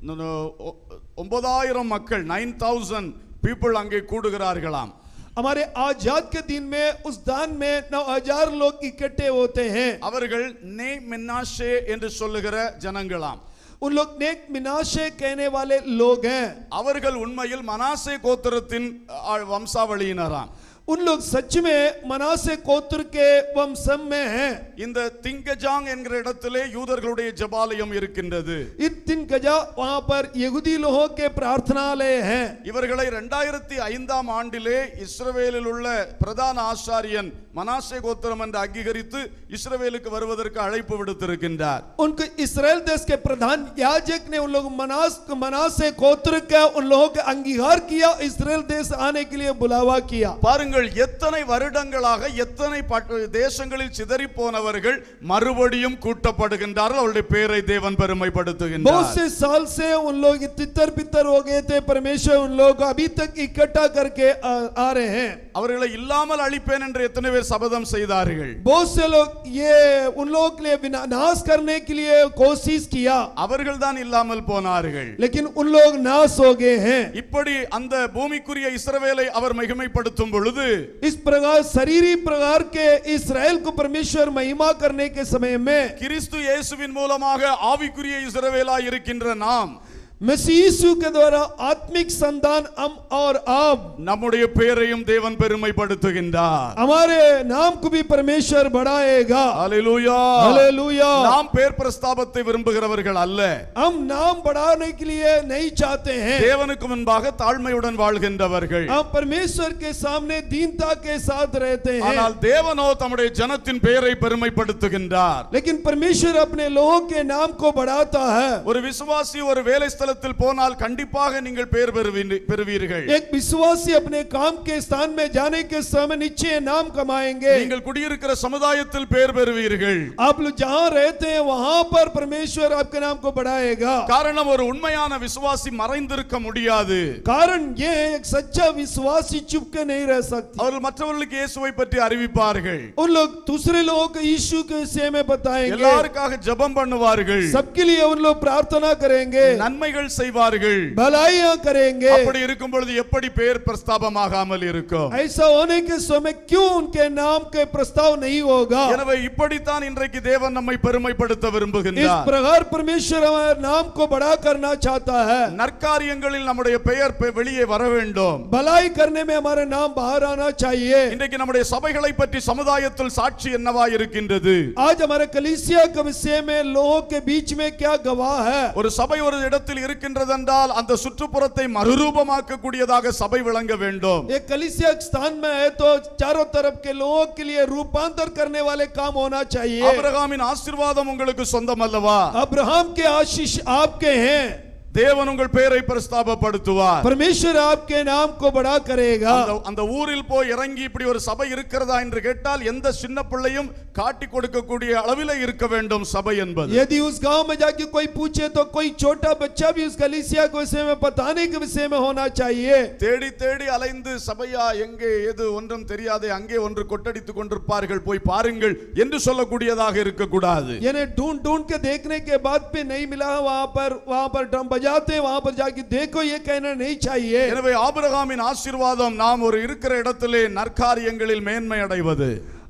ஒன்பதாயிரம் மக்கள் நைன் தௌசண்ட் பீப்புள் அங்கே கூடுகிறார்களாம் हमारे आजाद के दिन में उस दान में नौ हजार लोग इकट्ठे होते हैं அவர்கள் நே மின்னாஷே என்று சொல்லுகிற ஜனங்களாம் उन लोग नेक मिनाशे कहने वाले लोग हैं அவர்கள் உண்மையில் மனாசே கோத்திரத்தின் அஹ், வம்சாவளியினராம் उन लोग सच में मनासे कोत्र के वंशम में हैं இந்த திங்கஜாங் என்கிற இடத்திலே யூதர்களுடைய ஜபாலயம் இருக்கின்றது इन तीन गजा वहां पर यहूदी लोगों के प्रार्थनालय हैं இவர்களை இரண்டாயிரத்தி ஐந்தாம் ஆண்டிலே இஸ்ரவேலில் உள்ள பிரதான ஆசாரியன் மனாசே கோத்திரம் என்று அங்கீகரித்து இஸ்ரவேலுக்கு வருவதற்கு அழைப்பு விடுத்திருக்கின்றார் उनको इसराइल देश के प्रधान याजक ने उन लोग मनास मनासे गोत्र का उन लोगों का अंगीकार किया इसराइल देश आने के लिए बुलावा किया பாருங்கள் எத்தனை வருடங்களாக எத்தனை பட்- தேசங்களில் சிதறி போனவர்கள் மறுபடியும் கூட்டப்படுகின்றார்கள் அவருடைய பேரை தேவன் बहुत பெருமைப்படுத்துகின்றார் से साल से उन लोग तितर बितर हो गए थे परमेश्वर उन लोगों को अभी तक इकट्ठा करके आ, आ रहे हैं அவர்களை இல்லாமல் அழிப்பேன் என்று எத்தனை பேர் சபதம் செய்தார்கள் बहुत से लोग ये उन लोगों के लिए विनाश करने के लिए कोशिश किया அவர்கள் தான் இல்லாமல் போனார்கள் लेकिन उन लोग नाश हो गए हैं இப்படி அந்த பூமிக்குரிய இஸ்ரவேலை அவர் மிகமைப்படுத்தும் பொழுது इस प्रकार शरीरी प्रकार के इसराइल को परमेश्वर महिमा करने के समय में கிறிஸ்து இயேசுவின் மூலமாக ஆவிக்குரிய இஸ்ரவேலா இருக்கின்ற நாம் मसीह यीशु के द्वारा आत्मिक संतान हम और आप நம்முடைய பேரையும் தேவன் பெருமைப்படுத்துகின்றார் हमारे नाम को भी परमेश्वर बढ़ाएगा அல்லேலூயா हालेलुया நாம் பேர் பிரஸ்தாபத்தை விரும்புகிறவர்கள் அல்ல हम नाम बढ़ाने के लिए नहीं चाहते हैं தேவனுக்கு முன்பாக தாழ்மையுடன் வாழ்கின்றவர்கள் हम परमेश्वर के सामने दीनता के साथ रहते हैं ஆனால் தேவனோ தம்முடைய ஜனத்தின் பெயரை பெருமைப்படுத்துகின்றார் लेकिन परमेश्वर अपने लोगों के नाम को बढ़ाता है ஒரு விசுவாசி ஒரு வேலை ஸ்தலத்தில் போனால் கண்டிப்பாக நீங்கள் பெயர் பெறுவீர்- பெறுவீர்கள் एक विश्वासी अपने काम के स्थान में जाने के समय निश्चय नाम कमाएंगे நீங்கள் குடியிருக்கிற சமுதாயத்தில் பெயர் பெறுவீர்கள் आप लोग जहां रहते हैं वहां पर परमेश्वर आपके नाम को बढ़ाएगा காரணம் ஒரு உண்மையான விசுவாசி மறைந்திருக்க முடியாது कारण ये है, एक सच्चा विश्वासी चुप के नहीं रह सकती அவர்கள் மற்றவர்களுக்கு இயேசுவை பற்றி அறிவிப்பார்கள் उन लोग दूसरे लोगों को यीशु के विषय में बताएंगे எல்லாருக்காக ஜெபம் பண்ணுவார்கள் सबके लिए उन लोग प्रार्थना करेंगे நன்மைகள் செய்வார்கள் भलाइयां करेंगे அப்படி இருக்கும் பொழுது எப்படி பெயர் பிரஸ்தாபமாகாமல் இருக்கும் ऐसा होने के समय क्यों उनके नाम के प्रस्ताव नहीं होगा எனவே இப்படித்தான் இன்றைக்கு தேவன் நம்மை பெருமைப்படுத்த इस விரும்புகின்றார் प्रकार परमेश्वर हमारे नाम को बड़ा करना चाहता है நற்காரியங்களில் நம்முடைய பெயர் பெ- வெளியே வர வேண்டும் भलाई करने में हमारा नाम बाहर आना चाहिए இன்றைக்கு நம்முடைய சபைகளை பற்றி சமுதாயத்தில் சாட்சி என்னவா இருக்கின்றது आज हमारे कलीसिया के विषय में लोगों के बीच में क्या गवाह है ஒரு சபை ஒரு இடத்தில் இருக்கின்றதென்றால் அந்த சுற்றுப்புறத்தை மறுரூபமாக்க கூடியதாக சபை விளங்க வேண்டும் एक कलीसिया के स्थान में है तो चारों तरफ के लोगों के लिए रूपांतर करने वाले काम होना चाहिए ஆபிரகாமின் ஆசீர்வாதம் உங்களுக்கு சொந்தம் அல்லவா अब्राहम के आशीष आपके हैं தேவன் உங்கள் பெயரை பிரஸ்தாபப்படுத்துவார் परमेश्वर आपके नाम को बड़ा करेगा அந்த- அந்த ஊரில் போய் இறங்கி இப்படி ஒரு சபை இருக்கிறதா என்று கேட்டால் எந்த சின்ன பிள்ளையும் காட்டி கொடுக்கக்கூடிய அளவிலே இருக்க வேண்டும் சபை என்பது यदि उस गांव में जाके कोई पूछे तो कोई छोटा बच्चा भी उस कलीसिया के विषय में बताने के विषय में होना चाहिए தேடி தேடி அலைந்து சபையா எங்கே எது ஒன்றும் தெரியாதே அங்கே ஒன்று கொட்டடித்துக் கொண்டிருப்பார்கள் போய் பாருங்கள் என்று சொல்லக்கூடியதாக இருக்கக்கூடாது यानी ढूंढ ढूंढ के देखने के बाद भी नहीं मिला वहां पर वहां पर ड्रम बजाते हैं, वहां पर जाके देखो ये कहना नहीं चाहिए எனவே ஆபிரகாமின் ஆசீர்வாதம் நாம் ஒரு இருக்கிற இடத்திலே நற்காரியங்களில் மேன்மை அடைவது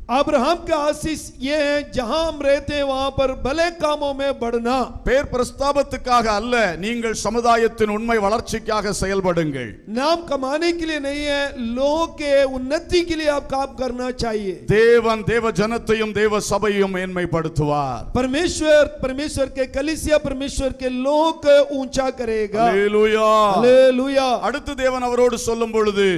अब्राहम का आशीष ये है जहां हम रहते हैं वहां पर भले कामों में बढ़ना பேர் பிரஸ்தாபத்துக்காக அல்ல நீங்கள் சமுதாயத்தின் உண்மை வளர்ச்சிக்காக செயல்படுங்கள் नाम कमाने के लिए नहीं है लोगों के उन्नति के लिए आप काम करना चाहिए தேவன் தேவ ஜனத்தையும் தேவ சபையும் மேன்மைப்படுத்துவார் परमेश्वर परमेश्वर के कलिसिया परमेश्वर के लोगों को ऊंचा करेगा அல்லேலூயா. हालेलुया அடுத்து தேவன் அவரோடு சொல்லும் பொழுது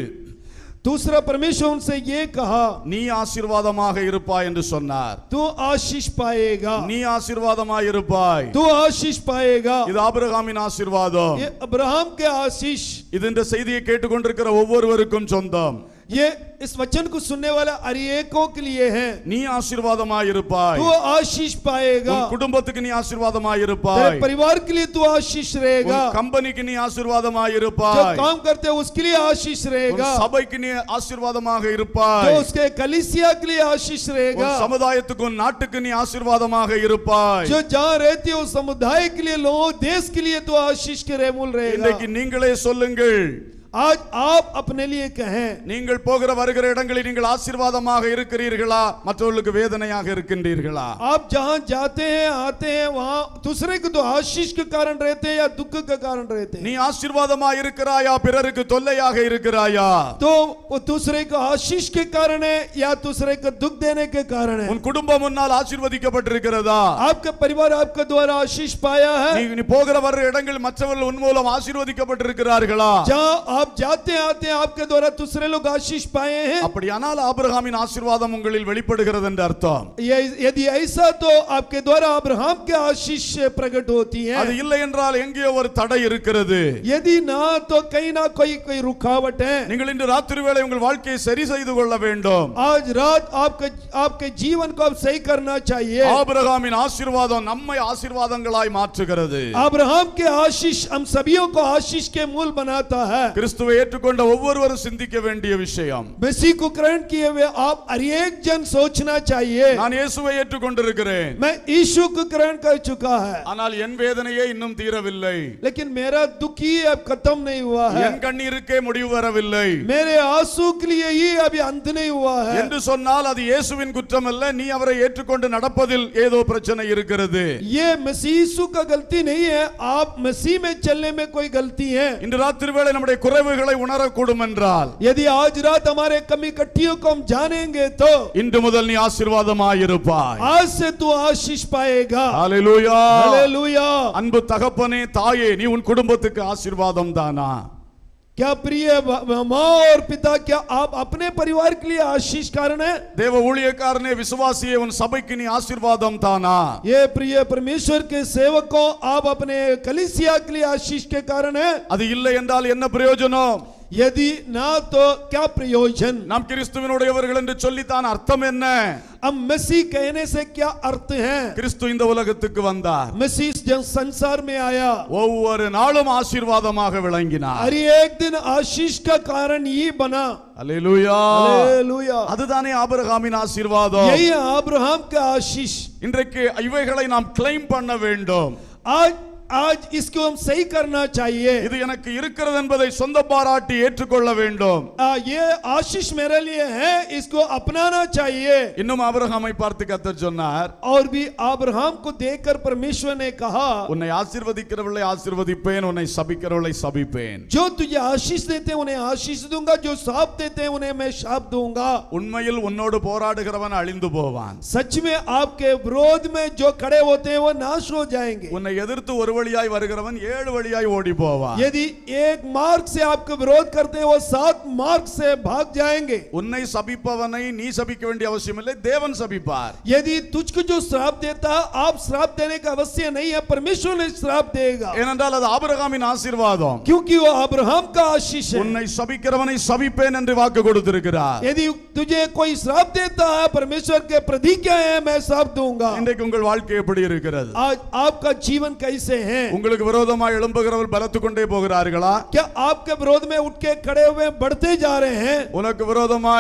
दूसरा परमेश्वर उनसे ये कहा நீ ஆசீர்வாதமாக இருப்பாய் என்று சொன்னார் तू आशीष पाएगा நீ ஆசீர்வாதமாய் இருப்பாய் तू आशीष पाएगा இது ஆபிரகாமின் ஆசீர்வாதம் ये अब्राहम के आशीष இது இந்த செய்தியை கேட்டுக்கொண்டிருக்கிற ஒவ்வொருவருக்கும் சொந்தம் ये इस वचन को सुनने वाला अरियकों के लिए है நீ ஆசீர்வாதமாய் இருப்பாய் तू आशीष पाएगा உன் குடும்பத்துக்கு நீ ஆசீர்வாதமாய் तेरे இருப்பாய் परिवार के लिए तू आशीष रहेगा உன் கம்பெனிக்கு நீ ஆசீர்வாதமாய் जो இருப்பாய் काम करते हैं उसके लिए आशीष உன் रहेगा சபைக்கு நீ ஆசீர்வாதமாக जो இருப்பாய் उसके कलिसिया के लिए आशीष रहेगा உன் சமுதாயத்துக்கு உன் நாட்டுக்கு நீ ஆசீர்வாதமாக இருப்பாய் जो जहाँ रहती हो समुदाय के लिए लोगों देश के लिए तो आशीष के रेमूल रहेगा இன்றைக்கு நீங்களே சொல்லுங்கள் आज आप अपने लिए कहें நீங்கள் போகிற வருகிற இடங்களில் நீங்கள் ஆசீர்வாதமாக இருக்கிறீர்களா மற்றவர்களுக்கு வேதனையாக இருக்கின்றீர்களா आप जहाँ जाते हैं आते हैं वहाँ दूसरे को तो आशीष के कारण रहते हैं या दुख के कारण रहते हैं நீ ஆசீர்வாதமா இருக்கிறாயா பிறருக்கு தொல்லையாக இருக்கிறாயா तो वो दूसरे को आशीष के कारण है या दूसरे को दुख देने के कारण है உன் குடும்பம் முன்னால் ஆசீர்வதிக்கப்பட்டிருக்கிறதா आपका परिवार आपके द्वारा आशीष पाया நீ है நீ போகிற வர்ற இடங்கள் மற்றவர்கள் உன் மூலம் ஆசீர்வதிக்கப்பட்டிருக்கிறார்களா जहाँ आप जाते आते हैं आपके द्वारा दूसरे लोग आशीष पाए हैं அப்படியானால் ஆபிரகாமின் ஆசீர்வாதம் உங்களில் வெளிப்படுகிறது என்று அர்த்தம் ये- यदि ऐसा तो आपके द्वारा अब्राहम के आशीष प्रकट होती है அது இல்லை என்றால் எங்கேயோ ஒரு தடை இருக்கிறது यदि ना तो कहीं ना कोई कोई रुकावट है நீங்கள் இன்று ராத்திரி வேளை உங்கள் வாழ்க்கையை சரி செய்து கொள்ள வேண்டும் आज रात आपके आपके जीवन को आप सही करना चाहिए ஆபிரகாமின் ஆசீர்வாதம் நம்மை ஆசீர்வாதங்களாய் மாற்றுகிறது अब्राहम के आशीष हम सभियों को आशीष के मूल बनाता है கிறிஸ்துவை ஏற்றுக்கொண்ட ஒவ்வொருவரும் சிந்திக்க வேண்டிய விஷயம் मसीह को ग्रहण किए हुए आप हर एक जन सोचना चाहिए நான் இயேசுவை ஏற்றுக்கொண்டிருக்கிறேன் मैं यीशु को ग्रहण कर चुका है ஆனால் என் வேதனையே இன்னும் தீரவில்லை लेकिन मेरा दुख ही अब खत्म नहीं हुआ है என் கண்ணீருக்கே முடிவு வரவில்லை मेरे आंसू के लिए ही अभी अंत नहीं हुआ है என்று சொன்னால் அது இயேசுவின் குற்றம் அல்ல நீ அவரை ஏற்றுக்கொண்டு நடப்பதில் ஏதோ பிரச்சனை இருக்கிறது ये मसीह यीशु का गलती नहीं है आप मसीह में चलने में कोई गलती है இன்று ராத்திரி வேளை நம்முடைய குறைவுகளை உணரக்கூடும் என்றால் यदि आज रात हमारे कमी कट्टियों को हम जानेंगे तो இன்று முதல் நீ ஆசீர்வாதமாயிருப்பாய் आज से तू आशीष पाएगा ஹalleluya हालेलुया அன்பு தகப்பனே தாயே நீ உன் குடும்பத்துக்கு ஆசீர்வாதம் தானா क्या प्रिय ब- माँ और पिता क्या आप अपने परिवार के लिए आशीष कारण है தேவ ஊழியக்காரனே விசுவாசியே உன் சபைக்கு நீ ஆசீர்வாதம் தானா ये प्रिय परमेश्वर के सेवकों आप अपने कलिसिया के लिए आशीष के कारण है அது இல்லை என்றால் என்ன பிரயோஜனம் यदि ना तो क्या प्रयोजन நாம் கிறிஸ்துவினுடையவர்கள் என்று சொல்லித்தான் அர்த்தம் என்ன अब मसीह कहने से क्या अर्थ है கிறிஸ்து இந்த உலகத்துக்கு வந்தார் मसीह जन संसार में आया ஒவ்வொரு நாளும் ஆசீர்வாதமாக விளங்கினார் हर एक दिन आशीष का कारण ही बना அல்லேலூயா हालेलुया அதுதானே ஆபிரகாமின் ஆசீர்வாதம் यही है अब्राहम का आशीष இன்றைக்கு இவைகளை நாம் கிளைம் பண்ண வேண்டும் आज आज इसको हम सही करना चाहिए இது எனக்கு இருக்கிறது என்பதை சொந்த பாராட்டி ஏற்றுக்கொள்ள வேண்டும் आ, ये आशीष मेरे लिए है इसको अपनाना चाहिए இன்னும் ஆபிரகாமை பார்த்து கத்தர் சொன்னார் और भी अब्राहम को देखकर परमेश्वर ने कहा உன்னை ஆசீர்வதிக்கிறவர்களை ஆசீர்வதிப்பேன் உன்னை சபிக்கிறவர்களை சபிப்பேன் जो तुझे आशीष देते हैं उन्हें आशीष दूंगा जो साप देते हैं उन्हें मैं शाप दूंगा உண்மையில் உன்னோடு போராடுகிறவன் அழிந்து போவான் सच में आपके विरोध में जो खड़े होते हैं वो नाश हो जाएंगे உன்னை எதிர்த்து ஒரு வழியாய் வருகிறவன் ஏழு வழியாய் ஓடி போவான் यदि एक मार्ग से आपको विरोध करते हैं वो सात मार्ग से भाग जाएंगे உன்னை சபிப்பவனை நீ சபிக்க வேண்டிய அவசியம் இல்லை தேவன் சபிப்பார் यदि तुझको जो श्राप देता है आप श्राप देने का अवश्य नहीं है परमेश्वर ने श्राप देगा ஏனென்றால் அது ஆபிரகாமின் ஆசீர்வாதம் क्योंकि वो अब्राहम का आशीष है உன்னை சபிக்கிறவனை சபிப்பேன் என்று வாக்கு கொடுத்திருக்கிறார் यदि तुझे कोई श्राप देता है परमेश्वर के प्रतिज्ञा है मैं श्राप दूंगा இன்றைக்கு உங்கள் வாழ்க்கை எப்படி இருக்கிறது आज आपका जीवन कैसे है உங்களுக்கு விரோதமாய் எழும்புகிறவர் பலத்து கொண்டே போகிறார்களா क्या आपके विरोध में उठ के खड़े हुए बढ़ते जा रहे हैं உனக்கு விரோதமாய்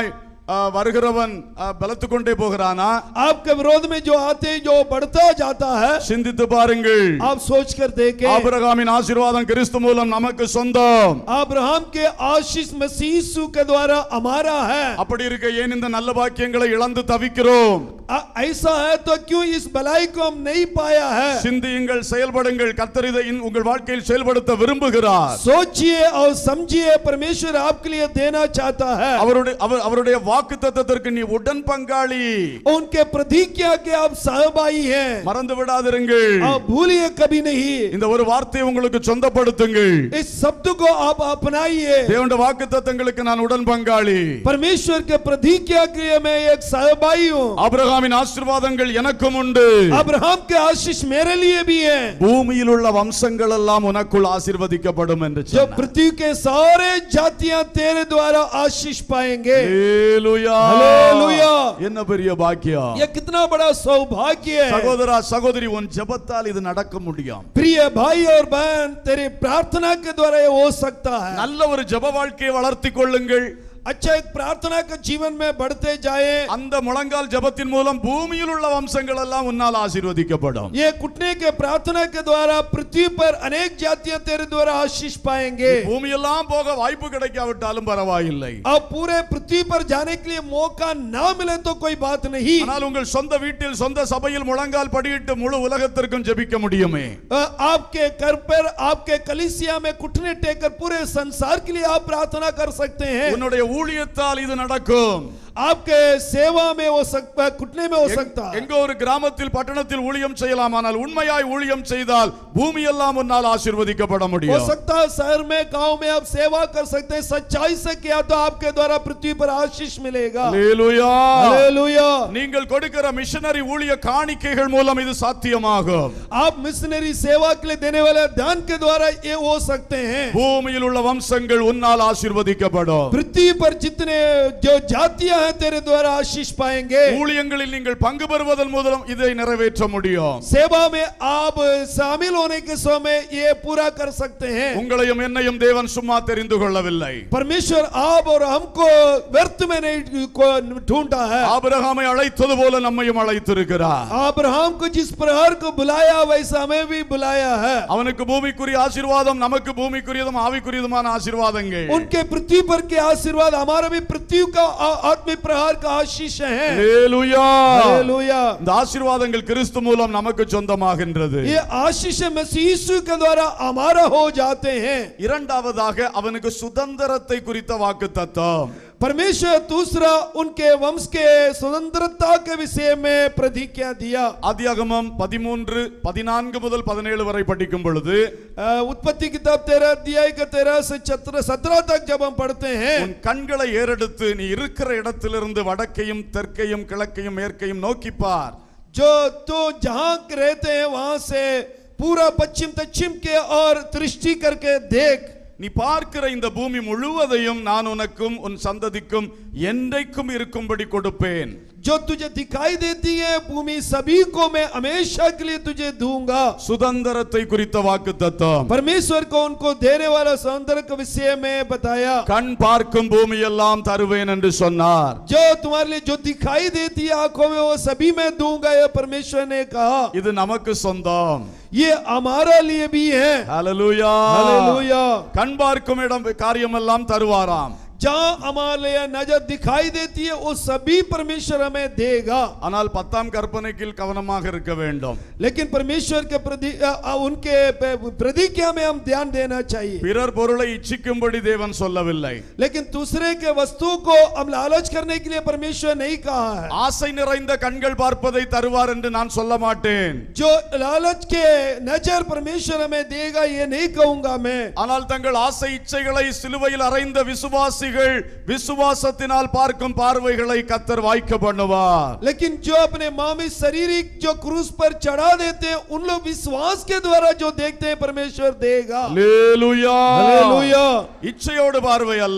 ஆ, வருகிறவன் ஆ, பலத்து கொண்டே போகிறானா आपके विरोध में जो आते जो बढ़ता जाता है சிந்தித்து பாருங்கள் आप सोच कर देखें ஆபிரகாமின் ஆசீர்வாதம் கிறிஸ்து மூலம் நமக்கு சொந்தம் अब्राहम के आशीष मसीह यीशु के द्वारा हमारा है அப்படி இருக்க ஏன் இந்த நல்ல பாக்கியங்களை இழந்து தவிக்கிறோம் अ- ऐसा है तो क्यों इस भलाई को हम नहीं पाया है சிந்தியுங்கள் செயல்படுங்கள் கர்த்தர் இதை இன் உங்கள் வாழ்க்கையில் செயல்படுத்த விரும்புகிறார் सोचिए और समझिए परमेश्वर आपके लिए देना चाहता है அவருடைய அவர் அவருடைய வாக்கு தத்தத்திற்கு நீ உடன் பங்காளி उनके प्रतिज्ञा के आप सहभागी हैं மறந்து விடாதிருங்கள் आप भूलिए कभी नहीं இந்த ஒரு வார்த்தையை உங்களுக்கு சொந்தப்படுத்துங்கள் इस शब्द को आप अपनाइए தேவனுடைய வாக்கு தத்தங்களுக்கு நான் உடன் பங்காளி परमेश्वर के प्रतिज्ञा के लिए मैं एक सहभागी हूँ ஆபிரகாமின் ஆசீர்வாதங்கள் எனக்கும் உண்டு अब्राहम के आशीष मेरे लिए भी है பூமியில் உள்ள வம்சங்கள் எல்லாம் உனக்குள் ஆசீர்வதிக்கப்படும் என்று जो சொன்னார். पृथ्वी के सारे जातियां तेरे द्वारा आशीष पाएंगे ஹalleluya. ஹalleluya. என்ன பெரிய பாக்கியம் ये कितना बड़ा सौभाग्य है சகோதரா சகோதரி உன் ஜெபத்தால் இது நடக்க முடியும் प्रिय भाई और बहन तेरी प्रार्थना के द्वारा ये हो सकता है நல்ல ஒரு ஜெப வாழ்க்கையை வளர்த்திக் கொள்ளுங்கள் अच्छा एक प्रार्थना के जीवन में बढ़ते जाए அந்த முழங்கால் ஜெபத்தின் மூலம் பூமியில் உள்ள வம்சங்கள் எல்லாம் உன்னால் ஆசீர்வதிக்கப்படும் ये कुटने के प्रार्थना के द्वारा पृथ्वी पर अनेक जातियां तेरे द्वारा आशीष पाएंगे பூமியெல்லாம் போக வாய்ப்பு கிடைக்காவிட்டாலும் பரவாயில்லை अब पूरे पृथ्वी पर जाने के लिए मौका ना मिले तो कोई बात नहीं ஆனால் உங்கள் சொந்த வீட்டில் சொந்த சபையில் முழங்கால் படியிட்டு முழு உலகத்திற்கும் ஜெபிக்க முடியுமே अ, आपके घर पर आपके कलिसिया में कुटने टेकर पूरे संसार के लिए आप प्रार्थना कर सकते हैं உன்னுடைய ஊழியத்தால் இது நடக்கும் आपके सेवा में हो सकता है कुटने में हो सकता है எங்க ஒரு கிராமத்தில் பட்டணத்தில் ஊழியம் செய்யலாம் ஆனால் உண்மையாய் ஊழியம் செய்தால் பூமி எல்லாம் உன்னால் ஆசீர்வதிக்கப்பட हो முடியும் सकता है शहर में गांव में आप सेवा कर सकते हैं सच्चाई से किया तो आपके द्वारा पृथ्वी पर आशीष मिलेगा அல்லேலூயா. हालेलुया நீங்கள் கொடுக்கிற மிஷனரி ஊழிய காணிக்கைகள் மூலம் இது சாத்தியமாகும் आप मिशनरी सेवा के लिए देने वाले दान के द्वारा ये हो सकते हैं பூமியில் உள்ள வம்சங்கள் உன்னால் ஆசீர்வதிக்கப்படும் पृथ्वी पर जितने जो जातियां हैं तेरे द्वारा आशीष पाएंगे ஊழியங்களில் நீங்கள் பங்கு பெறுவதன் மூலம் இதை நிறைவேற்ற முடியும் सेवा में आप शामिल होने के समय ये पूरा कर सकते हैं உங்களையும் என்னையும் தேவன் சும்மா தெரிந்து கொள்ளவில்லை परमेश्वर आप और हमको व्यर्थ में नहीं को ढूंढा है ஆபிரகாமை அழைத்தது போல நம்மையும் அழைத்திருக்கிறார் अब्राहम को जिस प्रहर को बुलाया वैसा हमें भी बुलाया है அவனுக்கு பூமிக்குரிய ஆசீர்வாதம் நமக்கு பூமிக்குரியதும் ஆவிக்குரியதுமான ஆசீர்வாதங்கள் उनके पृथ्वी पर के आशीर्वाद हमारा भी पृथ्वी का आ- आत्मिक प्रहार का आशीष है அல்லேலூயா. हालेलुया இந்த ஆசீர்வாதங்கள் கிறிஸ்து மூலம் நமக்கு சொந்தமாகின்றது ये आशीष मसीह यीशु के द्वारा हमारा हो जाते हैं இரண்டாவதாக அவனுக்கு சுதந்திரத்தை குறித்த வாக்கு தத்தம் परमेश्वर दूसरा उनके वंश के स्वतंत्रता के विषय में प्रतिज्ञा दिया ஆதியாகமம் பதிமூன்று பதினான்கு முதல் பதினேழு வரை படிக்கும் பொழுது अ, उत्पत्ति किताब तेरह अध्याय का तेरह से सत्रह तक जब हम पढ़ते हैं உன் கண்களை ஏறெடுத்து நீ இருக்கிற இடத்திலிருந்து வடக்கையும் தெற்கையும் கிழக்கையும் மேற்கையும் நோக்கி பார் जो तो जहां रहते हैं वहां से पूरा पश्चिम दक्षिण के और दृष्टि करके देख நீ பார்க்கிற இந்த பூமி முழுவதையும் நான் உனக்கும் உன் சந்ததிக்கும் என்றைக்கும் இருக்கும்படி கொடுப்பேன் जो तुझे दिखाई देती है भूमि सभी को मैं हमेशा के लिए तुझे दूंगा சுதந்திரத்தை குறித்த வாக்கு தத்தம் परमेश्वर को उनको देने वाला सौंदर्य के विषय में बताया கண் பார்க்கும் பூமி எல்லாம் தருவேன் என்று சொன்னார் जो तुम्हारे लिए जो दिखाई देती है आंखों में वो सभी मैं दूंगा यह परमेश्वर ने कहा இது நமக்கு சொந்தம் ये हमारा लिए भी है ஹalleluya हालेलुया கண் பார்க்கும் இடம் காரியமெல்லாம் தருவாராம் जहां हमारे लिए नजर दिखाई देती है वो सभी परमेश्वर हमें देगा ஆனால் பத்தாம் கற்பனைக்கு கவனமாக இருக்க வேண்டும் लेकिन परमेश्वर के प्रति अ, अ, उनके प- प्रतिज्ञा में हम ध्यान देना चाहिए பிறர் பொருளை இச்சிக்கும்படி தேவன் சொல்லவில்லை लेकिन दूसरे के वस्तु को हम लालच करने के लिए परमेश्वर नहीं कहा है ஆசை நிறைந்த கண்கள் பார்ப்பதை தருவார் என்று நான் சொல்ல மாட்டேன் जो लालच के नजर परमेश्वर हमें देगा ये नहीं कहूंगा मैं ஆனால் தங்கள் ஆசை இச்சைகளை சிலுவையில் அறைந்த விசுவாசிகள் விசுவாசத்தினால் பார்க்கும் பார்வைகளை கத்தர் வாய்க்க பண்ணுவார் लेकिन जो अपने मामी शारीरिक जो क्रूस पर चढ़ा देते हैं उन लोग विश्वास के द्वारा जो देखते हैं परमेश्वर देगा அல்லேலூயா हालेलुया இச்சையோடு பார்வை அல்ல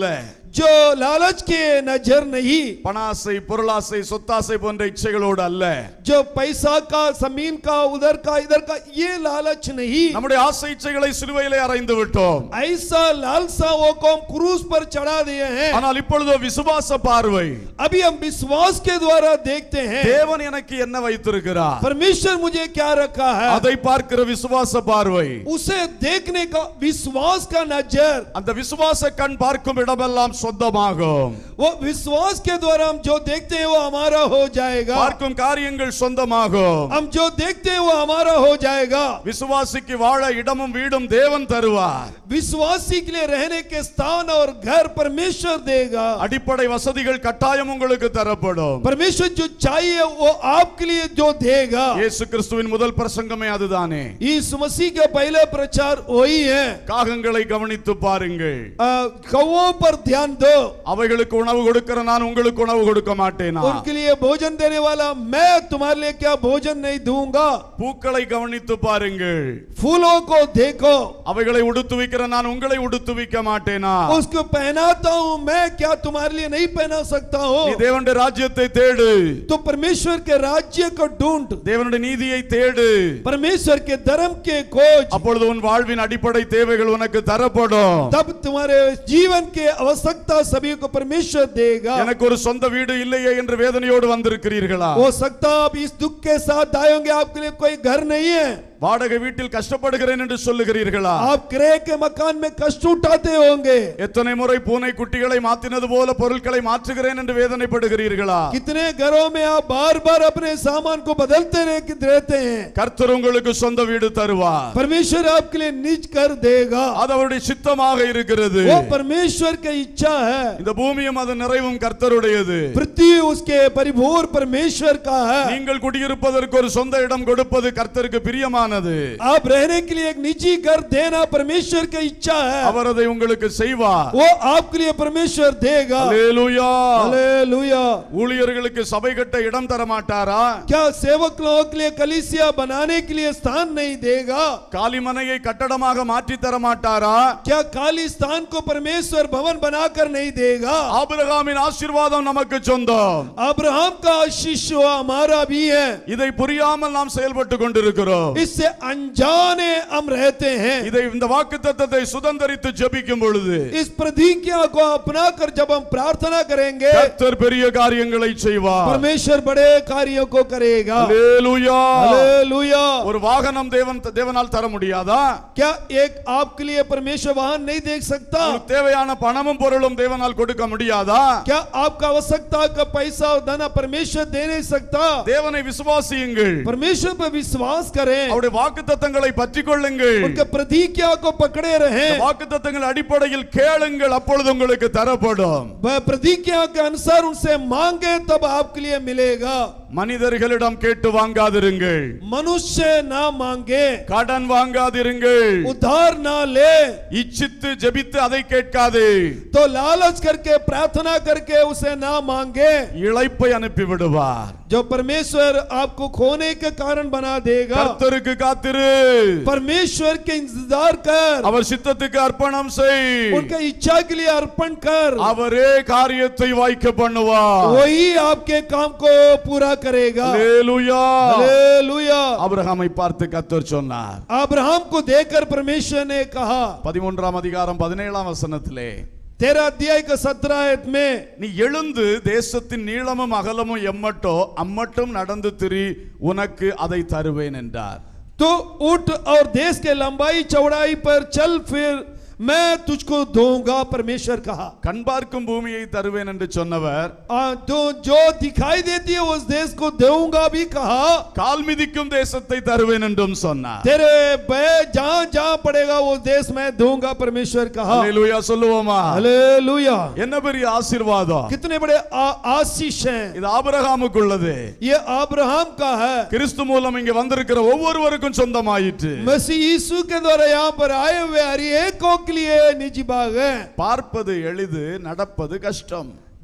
जो लालच के नजर नहीं பணாசை பொருளாசை சொத்தாசை போன்ற இச்சைகளோடு அல்ல जो पैसा का जमीन का उधर का इधर का ये लालच नहीं நம்முடைய ஆசை இச்சைகளை சிலுவையிலே அறைந்து விட்டோம் ऐसा लालसाओं को हम क्रूस पर चढ़ा दिए हैं ஆனால் இப்பொழுதோ விசுவாச பார்வை अभी हम विश्वास के द्वारा देखते हैं தேவன் எனக்கு என்ன வைத்திருக்கிறார் परमेश्वर मुझे क्या रखा है அதை பார்க்கிற விசுவாச பார்வை उसे देखने का विश्वास का नजर அந்த விசுவாச கண் பார்க்கும் இடமெல்லாம் சொந்தமாகும் वो विश्वास के द्वारा हम जो देखते हैं वो हमारा हो जाएगा பார்க்கும் காரியங்கள் சொந்தமாகும் हम जो देखते हैं वो हमारा हो जाएगा விசுவாசிக்கு வாழ இடமும் வீடும் தேவன் தருவார் विश्वासी के लिए रहने के स्थान और घर परमेश्वर देगा அடிப்படை வசதிகள் கட்டாயம் உங்களுக்கு தரப்படும் परमेश्वर जो चाहिए वो आपके लिए जो देगा இயேசு கிறிஸ்துவின் முதல் பிரசங்கமே அதுதானே यीशु मसीह का पहले प्रचार वही है காகங்களை கவனித்து பாருங்கள் आ, कौओं पर ध्यान दो அவைகளுக்கு உணவு கொடுக்கிற நான் உங்களுக்கு உணவு கொடுக்க மாட்டேனா उनके लिए भोजन देने वाला मैं तुम्हारे लिए क्या भोजन नहीं दूंगा பூக்களை கவனித்து பாருங்கள் फूलों को देखो அவைகளை உடுத்துவிக்கிற நான் உங்களை உடுத்துவிக்க மாட்டேனா उसको पहनाता हूं मैं क्या तुम्हारे लिए नहीं पहना सकता हूं நீ தேவனுடைய ராஜ்யத்தை தேடு तो परमेश्वर के राज्य को ढूंढ தேவனுடைய நீதியை தேடு परमेश्वर के धर्म के खोज அப்பொழுது உன் வாழ்வின் அடிப்படை தேவைகள் உனக்கு தரப்படும் तब तुम्हारे जीवन के आवश्यकता सभी को परमेश्वर देगा எனக்கு ஒரு சொந்த வீடு இல்லையே என்று வேதனையோடு வந்திருக்கிறீர்களா हो सकता आप इस दुख के साथ आए होंगे आपके लिए कोई घर नहीं है வாடகை வீட்டில் கஷ்டப்படுகிறேன் என்று சொல்லுகிறீர்களா आप क्रय के मकान में कष्ट उठाते होंगे எத்தனை முறை பூனை குட்டிகளை மாத்தினது போல பொருட்களை மாற்றுகிறேன் என்று வேதனைப்படுகிறீர்களா कितने घरों में आप बार बार अपने सामान को बदलते रह- रहते हैं கர்த்தர் உங்களுக்கு சொந்த வீடு தருவார் परमेश्वर आपके लिए निज कर देगा அது அவருடைய சித்தமாக இருக்கிறது वो परमेश्वर की इच्छा है இந்த பூமியும் அது நிறைவும் கர்த்தருடையது पृथ्वी उसके परिभोर परमेश्वर का है நீங்கள் குடியிருப்பதற்கு ஒரு சொந்த இடம் கொடுப்பது கர்த்தருக்கு பிரியமானது आप रहने के लिए एक निजी घर देना परमेश्वर की इच्छा है அவர் அதை உங்களுக்கு செய்வார் वो आपके लिए परमेश्वर देगा அல்லேலூயா हालेलुया ஊழியர்களுக்கு சபை கட்ட இடம் தர மாட்டாரா क्या सेवक लोगों के लिए कलीसिया बनाने के लिए स्थान नहीं देगा காலிமனையை கட்டடமாக மாற்றி தர மாட்டாரா क्या खाली स्थान को परमेश्वर भवन बनाकर नहीं देगा ஆபிரகாமின் ஆசீர்வாதம் நமக்கு சொந்தம் अब्राहम का आशीष वो हमारा भी है இதை புரியாமல் நாம் செயல்பட்டு கொண்டிருக்கிறோம் इससे अनजाने हम रहते हैं இதை இந்த வாக்கு தத்தத்தை சுதந்திரித்து ஜெபிக்கும் பொழுது इस प्रतिज्ञा को अपना कर जब हम प्रार्थना करेंगे கர்த்தர் பெரிய காரியங்களை செய்வார் परमेश्वर बड़े कार्यों को करेगा அல்லேலூயா हालेलुया ஒரு வாகனம் தேவன் தேவனால் தர முடியாதா क्या एक आपके लिए परमेश्वर वाहन नहीं देख सकता உங்களுக்கு தேவையான பணமும் பொருளும் தேவனால் கொடுக்க முடியாதா क्या आपका आवश्यकता का पैसा और धन परमेश्वर दे नहीं सकता தேவனை விசுவாசியுங்கள் परमेश्वर पर विश्वास करें அவருடைய வாக்கு தத்தங்களை பற்றி கொள்ளுங்கள் उनके प्रतिज्ञा को पकड़े रहें வாக்கு தத்தங்கள் அடிப்படையில் கேளுங்கள் அப்பொழுது உங்களுக்கு தரப்படும் वह प्रतिज्ञा के अनुसार उनसे मांगे तब आपके लिए मिलेगा மனிதர்களிடம் கேட்டு வாங்காதிருங்கள் मनुष्य ना मांगे கடன் வாங்காதிருங்கள் उधार ना ले இச்சித்து ஜெபித்து அதை கேட்காதே तो लालच करके प्रार्थना करके उसे ना मांगे இழைப்பை அனுப்பி விடுவார் जो परमेश्वर आपको खोने के कारण बना देगा கர்த்தருக்கு காத்திரு परमेश्वर के इंतजार कर அவர் சித்தத்துக்கு அர்ப்பணம் செய் उनके इच्छा के लिए अर्पण कर அவரே காரியத்தை வாய்க்க பண்ணுவார் वही आपके काम को पूरा करेगा அல்லேலூயா हालेलुया ஆபிரகாமை பார்த்து கர்த்தர் சொன்னார் अब्राहम को देखकर परमेश्वर ने कहा பதிமூன்றாம் அதிகாரம் பதினேழாம் வசனத்திலே तेरा अध्याय का सत्रह आयत में நீ எழுந்து தேசத்தின் நீளமும் அகலமும் எம்மட்டோ அம்மட்டும் நடந்து திரி உனக்கு அதை தருவேன் என்றார் तो उठ और देश के लंबाई चौड़ाई पर चल फिर मैं तुझको दूंगा परमेश्वर कहा கண் பார்க்கும் பூமியை தருவேன் என்று சொன்னவர் आ, तो जो दिखाई देती है उस देश को दूंगा भी कहा கால் மிதிக்கும் தேசத்தை தருவேன் என்றும் சொன்னார் तेरे बे जहां जहां पड़ेगा वो देश मैं दूंगा परमेश्वर कहा அல்லேலூயா சொல்லுவோமா हालेलुया என்ன பெரிய ஆசீர்வாதம் कितने बड़े आ- आशीष हैं இது ஆபிரகாமுக்குள்ளது ये अब्राहम का है கிறிஸ்து மூலம் இங்க வந்திருக்கிற ஒவ்வொருவருக்கும் சொந்தமாயிற்று मसीह यीशु के द्वारा यहाँ पर आए हुए हर एक के लिए निजी बाग है பார்ப்பது எளிது நடப்பது கஷ்டம்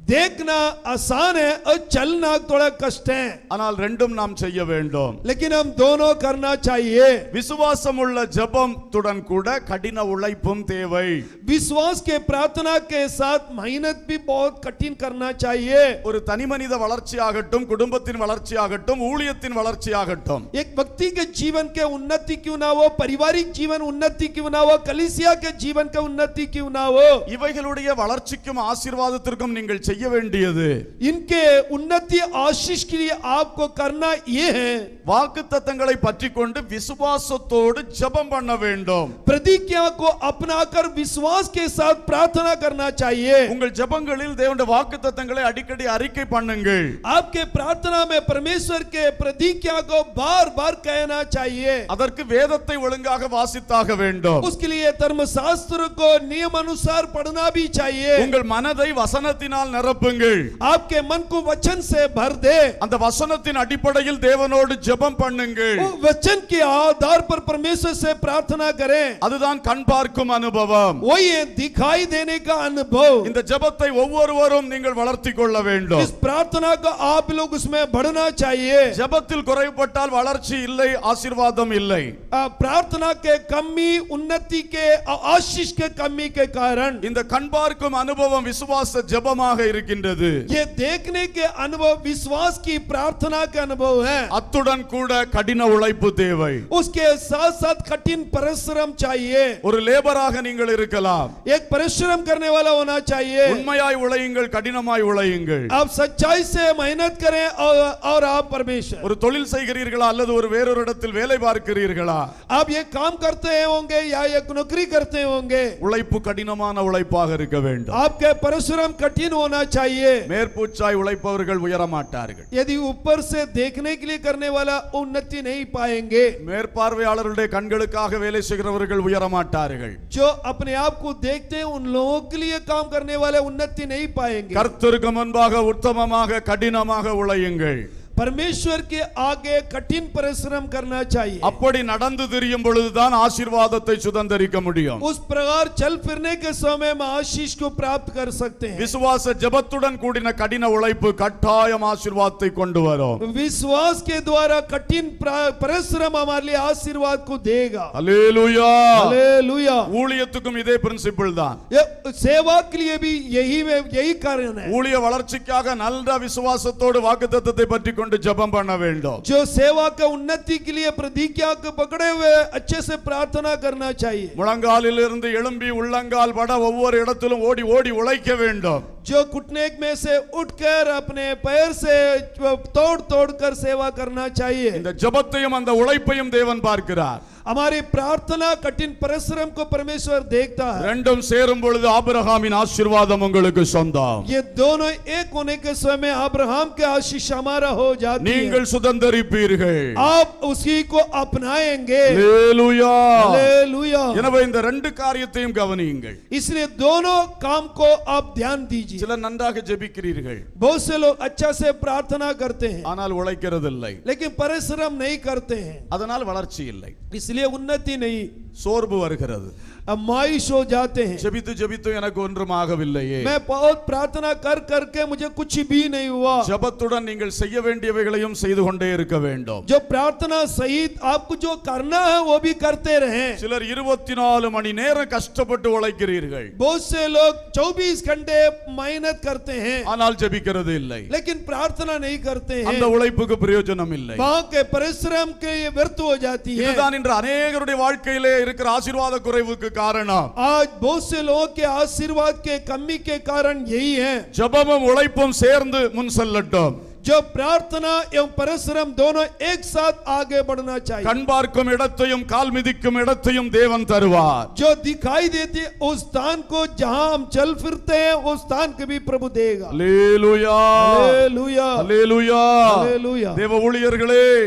देखना आसान है और चलना थोड़ा कष्ट है ஆனால் ரெண்டும் நாம் செய்ய வேண்டும் लेकिन हम दोनों करना चाहिए விசுவாசம் உள்ள ஜெபத்துடன் கூட கடின உழைப்பும் தேவை विश्वास के प्रार्थना के साथ मेहनत भी बहुत कठिन करना चाहिए ஒரு தனிமனித வளர்ச்சியாகட்டும் குடும்பத்தின் வளர்ச்சியாகட்டும் ஊழியத்தின் வளர்ச்சியாகட்டும் एक व्यक्ति के जीवन के उन्नति क्यों ना हो पारिवारिक जीवन उन्नति क्यों ना हो कलिसिया के जीवन का उन्नति क्यों ना हो இவைகளுடைய வளர்ச்சிக்கும் ஆசீர்வாதத்திற்கும் நீங்கள் செய்ய வேண்டியது इनके उन्नति आशीष के लिए आपको करना ये है வாக்கு தத்தங்களை பற்றி கொண்டு விசுவாசத்தோடு ஜெபம் பண்ண வேண்டும் प्रतिज्ञा को अपनाकर विश्वास के साथ प्रार्थना करना चाहिए உங்கள் ஜெபங்களில் தேவனுடைய வாக்கு தத்தங்களை அடிக்கடி அறிக்கை பண்ணுங்கள் आपके प्रार्थना में परमेश्वर के प्रतिज्ञा को बार बार कहना चाहिए அதற்கு வேதத்தை ஒழுங்காக வாசித்தாக வேண்டும் उसके लिए धर्मशास्त्र को नियम अनुसार पढ़ना भी चाहिए உங்கள் மனதை வசனத்தினால் நிரப்புங்கள் आपके मन को वचन से भर दे அந்த வசனத்தின் அடிப்படையில் தேவனோடு ஜெபம் பண்ணுங்கள் वो वचन के आधार पर परमेश्वर से प्रार्थना करें அதுதான் கண் பார்க்கும் அனுபவம் वही है दिखाई देने का अनुभव இந்த ஜெபத்தை ஒவ்வொருவரும் நீங்கள் வளர்த்தி கொள்ள வேண்டும் इस प्रार्थना का आप लोग उसमें बढ़ना चाहिए ஜெபத்தில் குறைபட்டால் வளர்ச்சி இல்லை ஆசீர்வாதம் இல்லை आ, प्रार्थना के कमी उन्नति के आ- आशीष के कमी के कारण இந்த கண் பார்க்கும் அனுபவம் விசுவாச ஜெபமாக இருக்கின்றது ये देखने के अनुभव विश्वास की प्रार्थना का अनुभव है அத்துடன் கூட கடின உழைப்பு தேவை उसके साथ साथ कठिन परिश्रम चाहिए ஒரு லேபராக நீங்கள் இருக்கலாம் एक परिश्रम करने वाला होना चाहिए உண்மையாய் உழையுங்கள் கடினமாய் உழையுங்கள் आप सच्चाई से मेहनत करें और, और आप परमेश्वर ஒரு தொழில் செய்கிறீர்களா அல்லது ஒரு வேறொரு இடத்தில் வேலை பார்க்கிறீர்களா आप ये काम करते हैं होंगे या एक नौकरी करते होंगे உழைப்பு கடினமான உழைப்பாக இருக்க வேண்டும் आपके परिश्रम कठिन होना चाहिए மேற்பூச்சாய் உழைப்பவர்கள் உயர மாட்டார்கள் यदि ऊपर से देखने के लिए करने वाला उन्नति नहीं पाएंगे மேற்பார்வையாளருடைய கண்களுக்காக வேலை செய்கிறவர்கள் உயர மாட்டார்கள் जो अपने आप को देखते हैं उन लोगों के लिए काम करने वाले उन्नति नहीं पाएंगे கர்த்தருக்கு முன்பாக உத்தமமாக கடினமாக உழையுங்கள் परमेश्वर के आगे कठिन परिश्रम करना चाहिए அப்படி நடந்து திரியும் பொழுதுதான் ஆசீர்வாதத்தை சுதந்தரிக்க முடியும் उस प्रकार चल फिरने के समय में आशीष को प्राप्त कर सकते हैं விசுவாச ஜெபத்துடன் கூடின கடின உழைப்பு கட்டாயம் ஆசீர்வாதத்தை கொண்டு வரும் विश्वास के द्वारा कठिन प्रा- परिश्रम हमारे लिए आशीर्वाद को देगा அல்லேலூயா हालेलुया ஊழியத்துக்கும் இதே பிரின்சிபிள் தான் ये सेवा के लिए भी यही यही कारण है ஊழிய வளர்ச்சிக்காக நல்ல விசுவாசத்தோடு வாக்குத்தத்தத்தை பற்றி கொண்டு ஜெபம் பண்ண வேண்டும் जो सेवा का उन्नति के लिए प्रतिज्ञा को पकड़े हुए अच्छे से प्रार्थना करना चाहिए முழங்காலில் இருந்து எழும்பி உள்ளங்கால் பட ஒவ்வொரு இடத்திலும் ஓடி ஓடி உழைக்க வேண்டும் जो घुटने में से उठकर अपने पैर से तोड़ तोड़ कर सेवा करना चाहिए இந்த ஜெபத்தையும் அந்த உழைப்பையும் தேவன் பார்க்கிறார் हमारी प्रार्थना कठिन परिश्रम को परमेश्वर देखता है ரெண்டும் சேரும் பொழுது ஆபிரகாமின் ஆசீர்வாதம் உங்களுக்கு சொந்தம் ये दोनों एक होने के समय अब्राहम के आशीष हमारा हो जाती है நீங்கள் சுதந்தரிப்பீர்கள் आप उसी को अपनाएंगे அல்லேலூயா हालेलुया எனவே இந்த ரெண்டு காரியத்தையும் கவனியுங்கள் इसलिए दोनों काम को आप ध्यान दीजिए சிலர் நன்றாக ஜெபிக்கிறீர்கள் बहुत से लोग अच्छा से प्रार्थना करते हैं ஆனால் உழைக்கிறதில்லை लेकिन परिश्रम नहीं करते हैं அதனால் வளர்ச்சி இல்லை इसलिए उन्नति नहीं சோர்வு வருகிறது अब मायूस हो जाते हैं ஜெபித்து ஜெபித்து எனக்கு ஒன்றும் ஆகவில்லையே मैं बहुत प्रार्थना कर करके मुझे कुछ भी नहीं हुआ ஜெபத்துடன் நீங்கள் செய்ய வேண்டியவைகளையும் செய்து கொண்டே இருக்க வேண்டும் जो प्रार्थना सहित आपको जो करना है वो भी करते रहे சிலர் இருபத்தி நாலு மணி நேரம் கஷ்டப்பட்டு உழைக்கிறீர்கள் बहुत से लोग 24 घंटे मेहनत करते हैं ஆனால் ஜெபிக்கிறது இல்லை लेकिन प्रार्थना नहीं करते हैं அந்த உழைப்புக்கு பிரயோஜனம் இல்லை वहां के परिश्रम के ये व्यर्थ हो जाती है இதுதான் இன்று அநேகருடைய வாழ்க்கையிலே இருக்கிற ஆசீர்வாத குறைவுக்கு காரணம் आज बहुत से लोगों के आशीर्वाद के कमी के कारण यही है ஜெபமும் உழைப்பும் சேர்ந்து முன் செல்லட்டும் जो प्रार्थना एवं परिश्रम दोनों एक साथ आगे बढ़ना चाहिए கண் பார்க்கும் இடத்தையும் கால் மிதிக்கும் இடத்தையும் தேவன் தருவார் जो दिखाई देती है उस स्थान को जहां हम चल फिरते हैं उस स्थान को भी प्रभु देगा அல்லேலூயா हालेलुया அல்லேலூயா हालेलुया தேவ ஊழியர்களே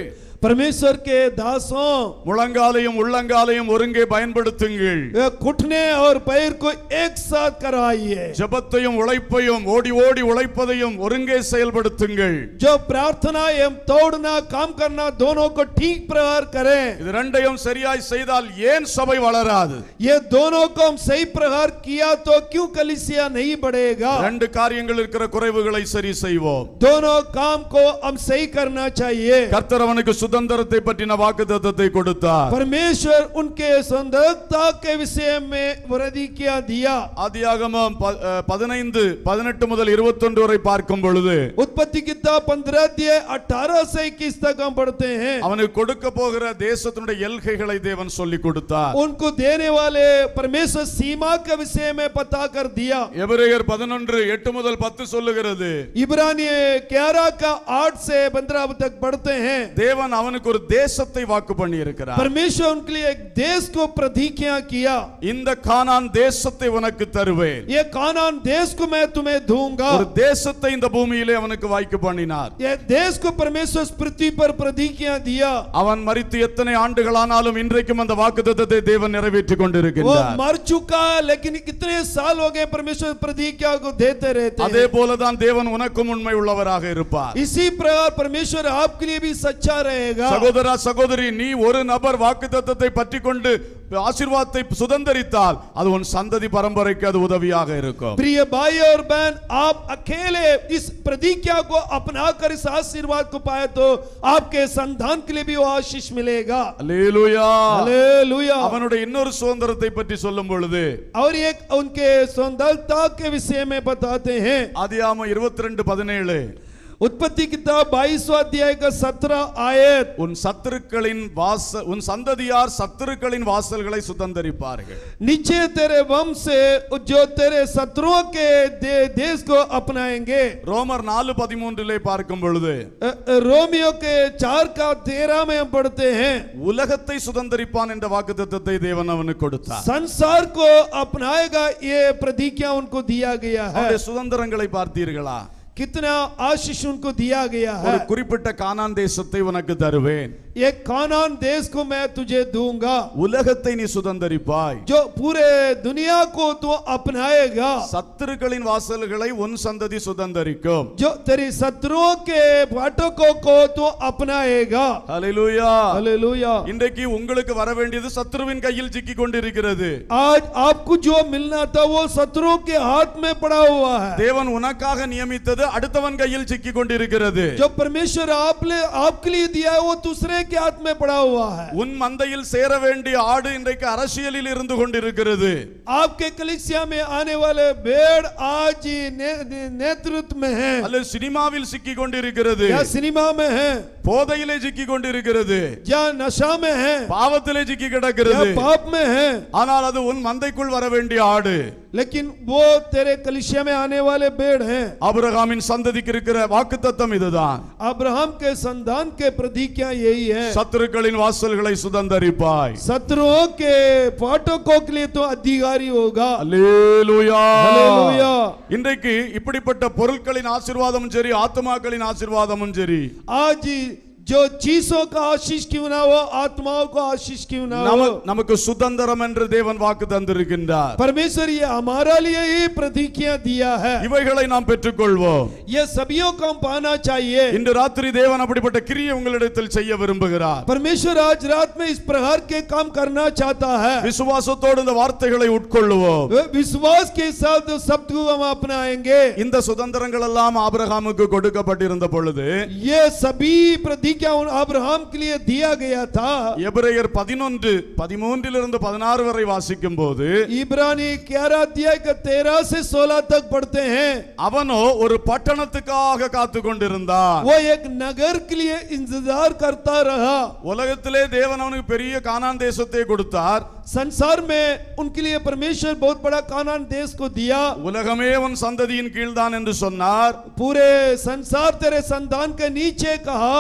परमेश्वर के दासों முழங்காலையும் உள்ளங்காலையும் ஒருங்கே பயன்படுத்துங்கள் वे घुटने और पैर को एक साथ कराइए ஜெபத்தையும் உழைப்பையும் ஓடி ஓடி உழைப்பதையும் ஒருங்கே செயல்படுத்துங்கள் जो प्रार्थना एवं तोड़ना काम करना दोनों को ठीक प्रकार करें இது ரெண்டையும் சரியாய் செய்தால் ஏன் சபை வளராது ये दोनों को हम सही प्रकार किया तो क्यों कलिसिया नहीं बढ़ेगा ரெண்டு காரியங்கள் இருக்கிற குறைவுகளை சரி செய்வோம் दोनों काम को हम सही करना चाहिए கர்த்தர் அவனுக்கு சுதந்திரத்தை பற்றின வாக்குத்தத்தத்தை கொடுத்தார் परमेश्वर उनके सुंदरता के विषय में वृद्धि किया दिया ஆதியாகமம் ப- அஹ், பதினைந்து பதினெட்டு முதல் இருபத்தொன்று வரை பார்க்கும் பொழுது उत्पत्ति किताब पंद्रह अध्याय अठारह से इक्कीस तक हम पढ़ते हैं அவனுக்கு கொடுக்க போகிற தேசத்தினுடைய எல்கைகளை தேவன் சொல்லி கொடுத்தார் उनको देने वाले परमेश्वर सीमा के विषय में पता कर दिया எபிரேயர் பதினொன்று எட்டு முதல் பத்து சொல்லுகிறது इब्रानी ग्यारह का आठ से पंद्रह तक पढ़ते हैं தேவன் அவனுக்கு ஒரு தேசத்தை வாக்கு பண்ணி இருக்கிறார் परमेश्वर उनके लिए एक देश को प्रतिज्ञा किया இந்த கானான் தேசத்தை உனக்கு தருவேன் ये कानान देश को मैं तुम्हें दूंगा ஒரு தேசத்தை இந்த பூமியிலே அவனுக்கு வாய்க்கு பண்ணினார் ये देश को परमेश्वर इस पृथ्वी पर प्रतिज्ञा दिया அவன் மரித்து எத்தனை ஆண்டுகளானாலும் இன்றைக்கும் அந்த வாக்குத்தத்தத்தை தேவன் நிறைவேற்றி वो கொண்டிருக்கின்றார் मर चुका है लेकिन कितने साल हो गए परमेश्वर प्रतिज्ञा को देते रहते அதே हैं போலதான் தேவன் உனக்கும் உண்மை உள்ளவராக இருப்பார் इसी प्रकार परमेश्वर आपके लिए भी सच्चा रहेगा சகோதரா சகோதரி நீ ஒரு நபர் வாக்குத்தத்தத்தை பற்றி கொண்டு ஆசீர்வாதத்தை சுதந்தரித்தால் அது உன் சந்ததி பரம்பரைக்கு அது உதவியாக இருக்கும் प्रिय भाई और बहन आप अकेले इस प्रतिज्ञा को अपना कर इस आशीर्वाद को पाए तो आपके संतान के लिए भी वो आशीष मिलेगा அல்லேலூயா हालेलुया அவனுடைய இன்னொரு சுதந்திரத்தை பற்றி சொல்லும் பொழுது और एक उनके सुंदरता के विषय में बताते हैं அதியாம இருபத்தி ரெண்டு பதினேழு उत्पत्ति किताब बाईसवा अध्याय का सत्रह आयत உன் சத்துருக்களின் வாச உன் சந்ததியார் சத்துருக்களின் வாசல்களை சுதந்தரிப்பார்கள் नीचे तेरे वंश से जो तेरे शत्रुओं के दे, देश को अपनाएंगे ரோமர் நாலு பதிமூன்றிலே பார்க்கும் பொழுது अ, अ, रोमियो के चार का तेरह में हम पढ़ते हैं உலகத்தை சுதந்தரிப்பான் என்ற வாக்குத்தத்தத்தை தேவன் அவனுக்கு கொடுத்தார் संसार को अपनाएगा ये प्रतिज्ञा उनको दिया गया है அவருடைய சுதந்திரங்களை பார்த்தீர்களா कितना आशीष उनको दिया गया ஒரு है குறிப்பிட்ட கானான் தேசத்தை உனக்கு தருவேன் ये कानान देश को मैं तुझे दूंगा உலகத்தை நீ சுதந்தரிப்பாய் जो पूरे दुनिया को तू अपनाएगा சத்துருக்களின் வாசல்களை உன் சந்ததி சுதந்தரிக்கும் जो तेरी शत्रुओं के फाटकों को तू अपनाएगा ஹalleluya हालेलुया இன்றைக்கு உங்களுக்கு வர வேண்டியது சத்ருவின் கையில் சிக்கி கொண்டிருக்கிறது आज आपको जो मिलना था वो शत्रुओं के हाथ में पड़ा हुआ है தேவன் உனக்காக நியமித்தது அடுத்தவன் கையில் சிக்கி கொண்டிருக்கிறது जो परमेश्वर आपने आपके लिए दिया है वो दूसरे के हाथ में पड़ा हुआ है உன் மந்தையில் சேர வேண்டிய ஆடு இன்றைக்கு அரசியலில் இருந்து கொண்டிருக்கிறது आपके कलिसिया में आने वाले भेड़ आज ही ने, ने, नेतृत्व में है அல்லது சினிமாவில் சிக்கி கொண்டிருக்கிறது या सिनेमा में है போதையிலே சிக்கி கொண்டிருக்கிறது या नशा में है பாவத்திலே சிக்கி या கிடக்கிறது पाप में है ஆனால் அது உன் மந்தைக்குள் வர வேண்டிய ஆடு लेकिन वो तेरे कलिसिया में आने वाले भेड़ हैं ஆபிரகாமின் சந்ததிக்கு இருக்கிற வாக்குத்தத்தம் இதுதான் अब्राहम के संतान के प्रतिज्ञा यही है சத்துருக்களின் வாசல்களை சுதந்தரிப்பாய் शत्रुओं के फाटकों के लिए तो अधिकारी होगा அல்லேலூயா हालेलुया இன்றைக்கு இப்படிப்பட்ட பொருட்களின் ஆசீர்வாதமும் சரி ஆத்மாக்களின் ஆசீர்வாதமும் சரி आज जो चीजों का आशीष क्यों ना हो आत्माओं का आशीष क्यों ना हो நம- நமக்கு சுதந்திரம் என்று தேவன் வாக்கு தந்திருக்கின்றார் परमेश्वर ये हमारा लिए ही प्रतिज्ञा दिया है இவைகளை நாம் பெற்றுக்கொள்வோம் ये सभियों को हम पाना चाहिए இன்று ராத்திரி தேவன் அப்படிப்பட்ட கிரியை உங்களிடத்தில் செய்ய விரும்புகிறார் परमेश्वर आज रात में इस प्रकार के काम करना चाहता है விசுவாசத்தோடு இந்த வார்த்தைகளை உட்கொள்ளுவோம் वे विश्वास के साथ उस शब्द को हम अपनाएंगे இந்த சுதந்திரங்கள் எல்லாம் ஆபிரகாமுக்கு கொடுக்கப்பட்டிருந்த பொழுது ये सभी प्रतिज्ञा उन अब्राहम के लिए दिया गया था எபிரேயர் பதினொன்று பதிமூன்றிலிருந்து பதினாறு வரை வாசிக்கும் போது इब्रानी ग्यारह अध्याय का तेरह से सोलह तक पढ़ते हैं அவனோ ஒரு பட்டணத்துக்காக காத்து கொண்டிருந்தான் वो एक नगर के लिए इंतजार करता रहा உலகத்திலே தேவன் அவனுக்கு பெரிய கானான் தேசத்தை கொடுத்தார் संसार में उनके लिए परमेश्वर बहुत बड़ा कानान देश को दिया உலகமே உன் சந்ததியின் கீழ்தான் என்று சொன்னார் पूरे संसार तेरे संतान के नीचे कहा உன்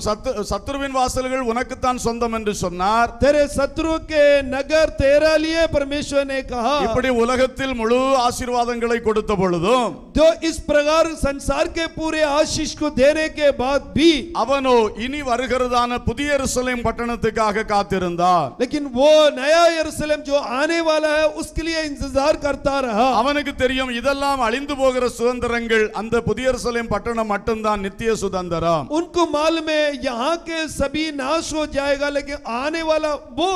சத்து சத்துருவின் வாசல்கள் உனக்குத்தான் சொந்தம் என்று சொன்னார் तेरे शत्रु के नगर तेरा लिए परमेश्वर ने कहा இப்படி உலகத்தில் முழு ஆசீர்வாதங்களை கொடுத்த பொழுதும் तो इस प्रकार संसार के पूरे आशीष को देने के बाद भी அவனோ இனி வருகிறதான புதிய எருசலேம் பட்டணத்துக்காக காத்திருந்தான் लेकिन वो नया यरूशलेम जो आने वाला है उसके लिए इंतजार करता रहा அவனுக்கு தெரியும் இதெல்லாம் அழிந்து போகிற சுதந்திரங்கள் அந்த புதிய எருசலேம் பட்டணம் மட்டும்தான் நித்திய சுதந்திரம் उनको मालूम है यहाँ के सभी नाश हो जाएगा लेकिन आने वाला वो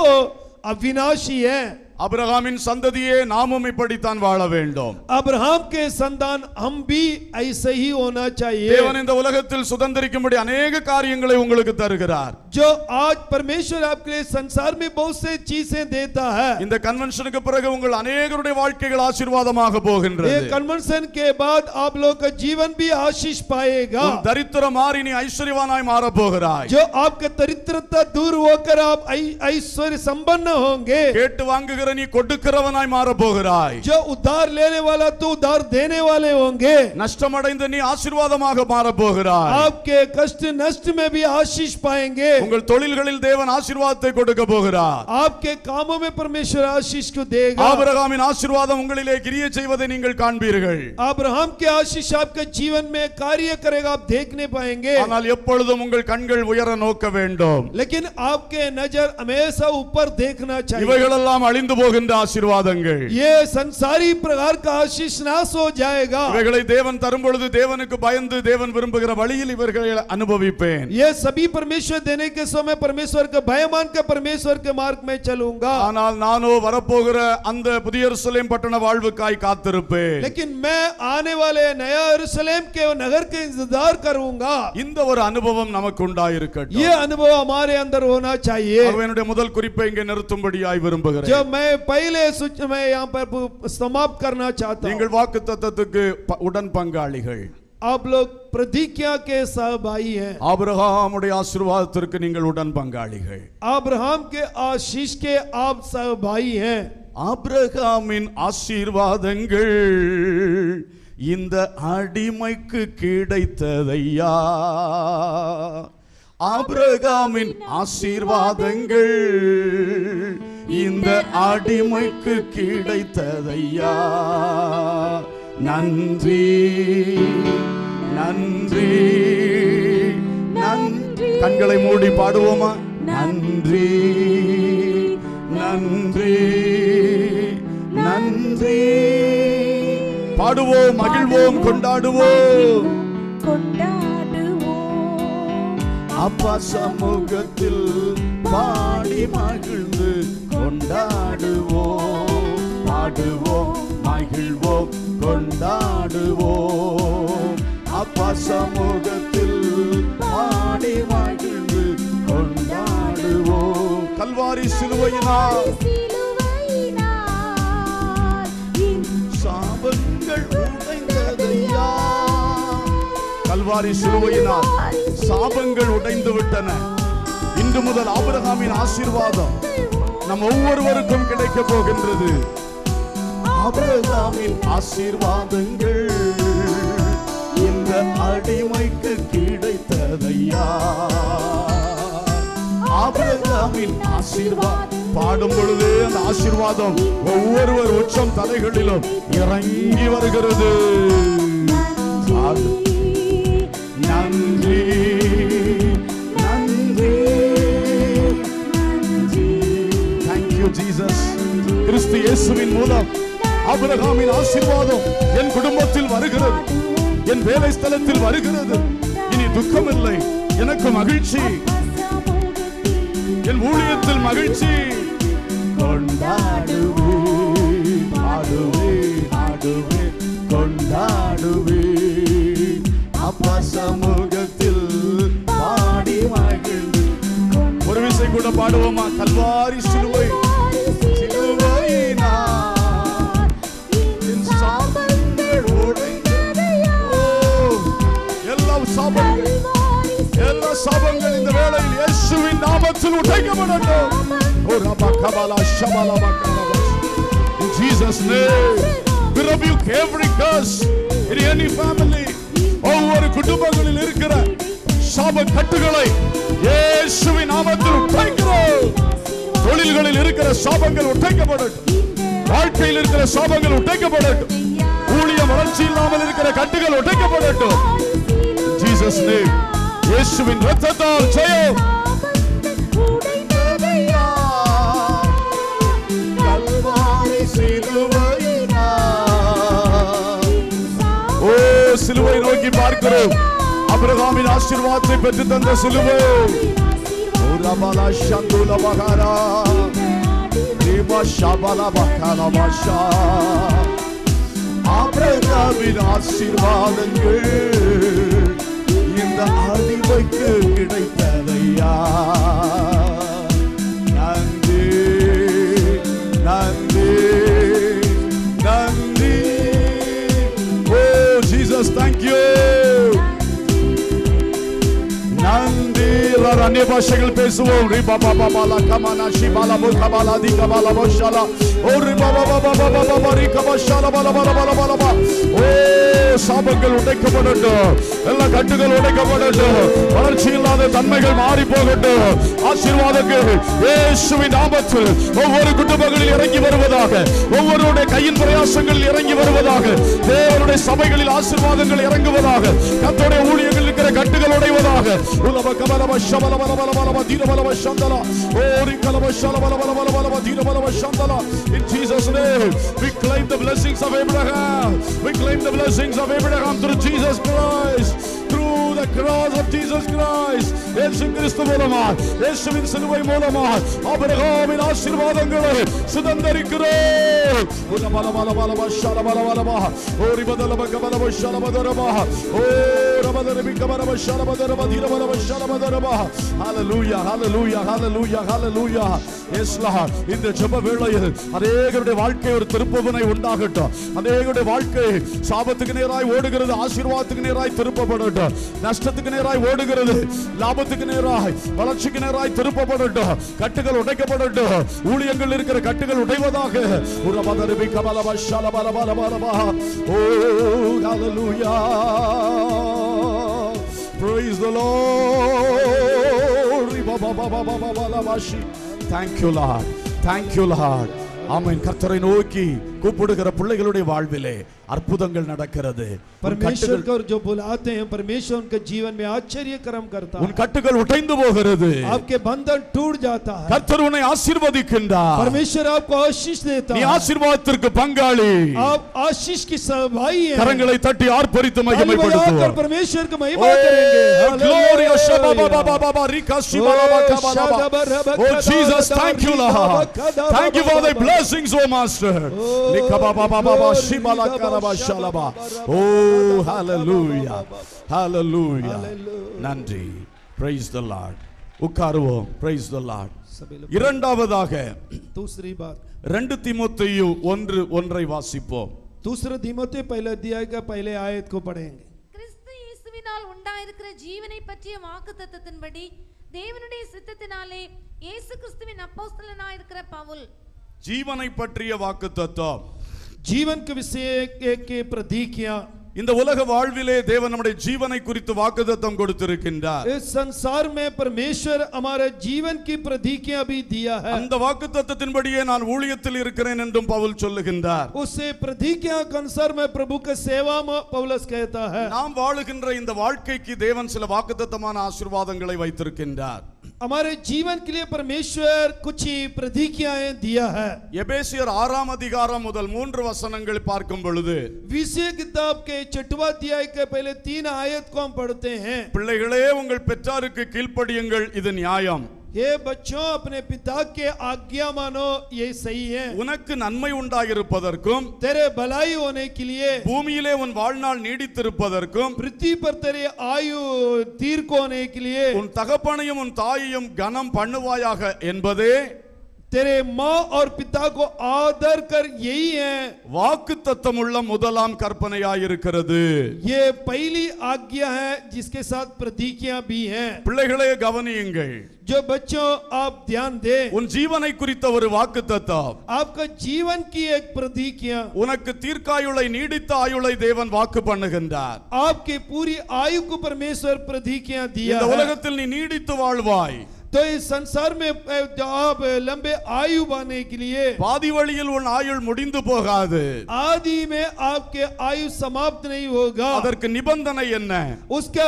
अविनाशी है அபிரகாமின் சந்ததியே நாமும் இப்படித்தான் வாழ வேண்டும் अब्राहम के संतान हम भी ऐसे ही होना चाहिए தேவன் இந்த உலகத்தில் சுதந்திரிக்கும்படி அநேக காரியங்களை உங்களுக்கு தருகிறார் जो आज परमेश्वर आपके लिए संसार में बहुत से चीजें देता है இந்த கன்வென்ஷனுக்கு பிறகு உங்கள் அநேகருடைய வாழ்க்கைகள் ஆசீர்வாதமாக போகின்றது ये कन्वेंशन के बाद आप लोग का जीवन भी आशीष पाएगा உன் தரித்திரம் மாறி நீ ஐஸ்வர்யவானாய் மாறப் போகிறாய் जो आपका दरिद्रता दूर होकर आप ऐ- ऐश्वर्य संपन्न होंगे கேட்டு வாங்குகிற நீ கொடுக்கிறவனாய் மாறப் போகிறாய் जो उधार लेने वाला तो उधार देने वाले होंगे நஷ்டமடைந்து நீ ஆசீர்வாதமாக மாறப் போகிறாய் आपके कष्ट नष्ट में भी आशीष पाएंगे உங்கள் தொழில்களில் தேவன் ஆசீர்வாதத்தை கொடுக்க போகிறார் आपके कामों में परमेश्वर आशीष को देगा ஆபிரகாமின் ஆசீர்வாதம் உங்களிலே கிரியை செய்வதை நீங்கள் காண்பீர்கள் अब्राहम के आशीष आपके जीवन में कार्य करेगा आप देखने पाएंगे ஆனால் எப்பொழுதும் உங்கள் கண்கள் உயர நோக்க வேண்டும் लेकिन आपके नजर हमेशा ऊपर देखना चाहिए இவைகளெல்லாம் அழிந்து போகின்ற ஆசீர்வாதங்கள் ये संसारी प्रकार का आशीष नाश हो जाएगा இவைகளை தேவன் தரும் பொழுது தேவனுக்கு பயந்து தேவன் விரும்புகிற வழியில் இவர்களை அனுபவிப்பேன் ये सभी परमेश्वर देने के समय परमेश्वर का भय मान कर परमेश्वर के मार्ग में चलूंगा ஆனால் நானோ வரப்போகிற அந்த புதிய எருசலேம் பட்டண வாழ்வுக்காய் காத்திருப்பேன் लेकिन मैं आने वाले नया यरूशलेम के नगर के इंतजार करूंगा இந்த ஒரு அனுபவம் நமக்கு உண்டாயிருக்கட்டும் ये अनुभव हमारे अंदर होना चाहिए ஆகவே என்னுடைய முதல் குறிப்பை இங்கே நிறுத்தும்படியாய் விரும்புகிறேன் जो मैं पहले सूच में यहाँ पर पु- समाप्त करना चाहता हूँ நீங்கள் வாக்கு தத்தத்துக்கு உடன் பங்காளிகள் आप लोग प्रतिज्ञा के सहभागी हैं ஆபிரகாமுடைய ஆசீர்வாதத்திற்கு நீங்கள் உடன் பங்காளிகள் अब्राहम के आशीष के आप सहभागी हैं ஆபிரகாமின் ஆசீர்வாதங்கள் இந்த அடிமைக்கு கிடைத்ததையா ஆபிரகாமின் ஆசீர்வாதங்கள் இந்த அடிமைக்கு கிடைத்ததையா நன்றி நன்றி நன்றி கண்களை மூடி பாடுவோமா நன்றி நன்றி நன்றி பாடுவோம் மகிழ்வோம் கொண்டாடுவோம் கொண்டாடுவோம் அப்பா சமூகத்தில் பாடி மகிழ்ந்து கொண்டாடுவோம் பாடுவோம் மகிழ்வோம் கொண்டாடுவோம் அப்பா சமூகத்தில் பாடி மகிழ்ந்து கொண்டாடுவோம் கல்வாரி சிலுவையினால் சிலுவையினால் என் சாபங்கள் உடைந்ததையா கல்வாரி சிலுவையினால் சாபங்கள் உடைந்து விட்டன இன்று முதல் ஆபிரகாமின் ஆசீர்வாதம் நம் ஒவ்வொருவருக்கும் கிடைக்க போகின்றது ஆபிரகாமின் ஆசீர்வாதங்கள் இந்த அடிமைக்கு கிடைத்ததையா ஆபிரகாமின் ஆசீர்வாதம் பாடும் பொழுது அந்த ஆசீர்வாதம் ஒவ்வொருவர் உச்சம் தலைகளிலும் இறங்கி வருகிறது பாடு. நன்றி நன்றி தேங்க்யூ ஜீசஸ் கிறிஸ்து இயேசுவின் மூலம் ஆபிரகாமின் ஆசீர்வாதம் என் குடும்பத்தில் வருகிறது என் வேலை ஸ்தலத்தில் வருகிறது இனி துக்கம் இல்லை எனக்கு மகிழ்ச்சி என் ஊழியத்தில் மகிழ்ச்சி கொண்டாடுவே பாடுவே ஆடுவே கொண்டாடுவே அப்பா சமூகத்தில் பாடி மகிழ்ந்து ஒரு விசை கூட பாடுவோமா கல்வாரி சிலுவை சிலுவையினால் என் சாபங்கள் உடைந்ததையா. ஓ, எல்லா சாபங்கள் எல்லா சாபங்கள் இந்த வேளையில் இயேசுவின் நாமத்தில் உடைக்கப்படட்டும் ஓ ரபா கபாலா ஷபாலா பக்கரபா. In Jesus name we rebuke every curse in any family ஒவ்வொரு குடும்பங்களில் இருக்கிற சாப கட்டுகளை இயேசுவின் நாமத்தில் உடைக்கிறோம் தொழில்களில் இருக்கிற சாபங்கள் உடைக்கப்படட்டும் வாழ்க்கையில் இருக்கிற சாபங்கள் உடைக்கப்படட்டும் ஊழிய வளர்ச்சி இல்லாமல் இருக்கிற கட்டுகள் உடைக்கப்படட்டும் ஜீசஸ் நேம் இயேசுவின் ரத்தத்தால் ஜெயம் கல்வாரி ஓ சிலுவை நோக்கி பார்க்கிறோம் அபிரகாமின் ஆசீர்வாதத்தை பெற்று தந்த சிலுவை ஓ ரபலா சந்துல பகாரா ரீமா ஷபலா பகாலா பாஷா ஆபிரகாமின் ஆசீர்வாதங்கள் இந்த அடிமைக்கு கிடைத்ததையா நன்றி நன்றி நன்றி ஓ ஜீசஸ் தேங்க்யூ நன்றி எல்லாரும் அந்நிய பாஷைகள் பேசுவோம் ரி பாபா பாபா லா கமானா ஷிபாலா போ கபாலா தி கபாலா போஷாலா ஓ ரி பாபா பாபா பாபா பாபா ரி கபாஷாலா பாலா பாலா பாலா பாலா பா ஓ சாபங்கள் உடைக்கப்படட்டும் எல்லா கட்டுகள் உடைக்கப்படட்டும் வளர்ச்சி இல்லாத தன்மைகள் மாறி போகட்டும் ஆசீர்வாதங்கள் இயேசுவின் நாமத்தில் ஒவ்வொரு குடும்பங்களில் இறங்கி வருவதாக ஒவ்வொருடைய கையின் பிரயாசங்களில் இறங்கி வருவதாக தேவனுடைய சபைகளில் ஆசீர்வாதங்கள் இறங்குவதாக கத்தோடைய ஊழியர்கள் இருக்கிற கட்டுகள் உடைவதாக உலப கபலப ஷபல பல பல பல பல தீர பலப சந்தலா ஓரி கலப ஷல பல பல பல பல பல தீர பலப சந்தலா in Jesus name we claim the blessings of Abraham we claim the blessings of Abraham through Jesus Christ through the cross of Jesus Christ இயேசு கிறிஸ்து மூலமாக இயேசுவின் சிலுவை மூலமாக ஆபிரகாமின் ஆசீர்வாதங்களை சுதந்தரிக்கிறோம் உல பல பல பல பல ஷல பல பல பல ஓரி பதல பக பல பல ஷல பதர பல ஓ ரபதர பிக பல பல ஷல பதர பதீர பல பல ஷல பதர பல ஹalleluya hallelujah hallelujah hallelujah yes lord இந்த ஜெப வேளையில் அநேகருடைய வாழ்க்கை ஒரு திருப்பவனை உண்டாகட்டும் அநேகருடைய வாழ்க்கை சாபத்துக்கு நேராய் ஓடுகிறது ஆசீர்வாதத்துக்கு நேராய் திருப்பப்படட்டும் நஷ்டத்துக்கு நேராய் ஓடுகிறது லாபத்துக்கு நேராய் வளர்ச்சிக்கு நேராய் திருப்பப்படட்டும் கட்டுகள் உடைக்கப்படட்டும் ஊழியங்கள் இருக்கிற கட்டுகள் உடைவதாக உரமதருபி கபலப ஷலபல பல பலபா ஓ ஹalleluya praise the lord ரிபா பா பா பா பா பா பா லா பாஷி thank you lord thank you lord ஆமென் கர்த்தரை நோக்கி கூப்பிடுகிற பிள்ளைகளுடைய வாழ்விலே அற்புதங்கள் நடக்கிறது உன் परमेश्वर கட்டுகள்- को जो बुलाते हैं परमेश्वर उनके जीवन में आश्चर्य कर्म करता உன் है கட்டுகள் உடைந்து போகிறது आपके बंधन टूट जाता है கர்த்தர் உன்னை ஆசீர்வதிக்கின்றார் परमेश्वर आपको आशीष देता நீ है ஆசீர்வாதத்திற்கு பங்காளி आप आशीष की सहभागी हैं கரங்களை தட்டி ஆர்ப்பரித்து ताली बजाकर மகிமைப்படுத்துவோம் परमेश्वर की महिमा करेंगे Gloria Shabba Baba Hallelujah. Baba Rika Shiba Laba Kaba Laba. Oh Jesus, thank you, Lord. Thank you for the blessings, oh Master. Rika Baba Baba Baba Shiba La Karaba Shalaba. Oh, hallelujah. Hallelujah. நன்றி praise the Lord உட்காருவோம் praise the Lord सभी लोग இரண்டாவதாக दूसरी बात ரெண்டு திமுத்தையு ஒன்று ஒன்றை வாசிப்போம் दूसरे दिमोते पहले अध्याय का पहले आयत को पढ़ेंगे கிறிஸ்து இயேசுவினால் உண்டாயிருக்கிற ஜீவனை பற்றிய வாக்குத்தத்தத்தின்படி தேவனுடைய சித்தத்தினாலே இயேசு கிறிஸ்துவின் அப்போஸ்தலனாயிருக்கிற பவுல் ஜீவனை பற்றிய வாக்குத்தத்தம் जीवन के विषय के, के प्रतीकियां இந்த உலக வாழ்விலே தேவன் நம்முடைய ஜீவனை குறித்து வாக்குத்தத்தம் கொடுத்திருக்கின்றார் इस संसार में परमेश्वर हमारे जीवन की प्रतीकियां भी दिया है அந்த வாக்குத்தத்தத்தின்படியே நான் ஊழியத்தில் இருக்கிறேன் என்றும் பவுல் சொல்லுகின்றார் उससे प्रतीकियां के अनुसार मैं प्रभु के सेवा में पौलुस कहता है நாம் வாழுகின்ற இந்த வாழ்க்கைக்கு தேவன் சில வாக்குத்தத்தமான ஆசீர்வாதங்களை வைத்திருக்கின்றார் हमारे जीवन के लिए परमेश्वर कुछ ही प्रतीकियां दिया है எபேசியர் ஆறாம் அதிகாரம் முதல் மூன்று வசனங்கள் பார்க்கும் பொழுது विषय किताब के छठवा अध्याय के पहले तीन आयत को हम पढ़ते हैं பிள்ளைகளே உங்கள் பெற்றாருக்கு கீழ்ப்படியுங்கள் இது நியாயம் हे बच्चों अपने पिता के आज्ञा मानो ये सही है உனக்கு நன்மை உண்டாயிருப்பதற்கும் तेरे भलाई होने के लिए பூமியிலே உன் வாழ்நாள் நீடித்திருப்பதற்கும் पृथ्वी पर तेरे आयु दीर्घ होने के लिए உன் தகப்பனையும் உன் தாயையும் கனம் பண்ணுவாயாக என்பதே तेरे माँ और पिता को आदर कर यही है வாக்கு தத்தமுள்ள முதலாம் கற்பனையாயிருக்கிறது ये पहली आज्ञा है जिसके साथ प्रतिज्ञा भी है பிள்ளைகளே கவனியுங்கள் जो बच्चों आप ध्यान दें உன் ஜீவனை குறித்த ஒரு வாக்கு தத்தம் आपका जीवन की एक प्रतिज्ञा உனக்கு தீர்க்காயுளை நீடித்த ஆயுளை தேவன் வாக்கு பண்ணுகின்றார் आपकी पूरी आयु को परमेश्वर प्रतिज्ञा दिया இந்த है உலகத்தில் நீ நீடித்து வாழ்வாய் तो इस संसार में अ, जो आप लंबे आयु पाने के लिए பாதி வழியில் உன் ஆயுள் முடிந்து போகாது आदि में आपके आयु समाप्त नहीं होगा அதற்கு நிபந்தனை என்ன उसका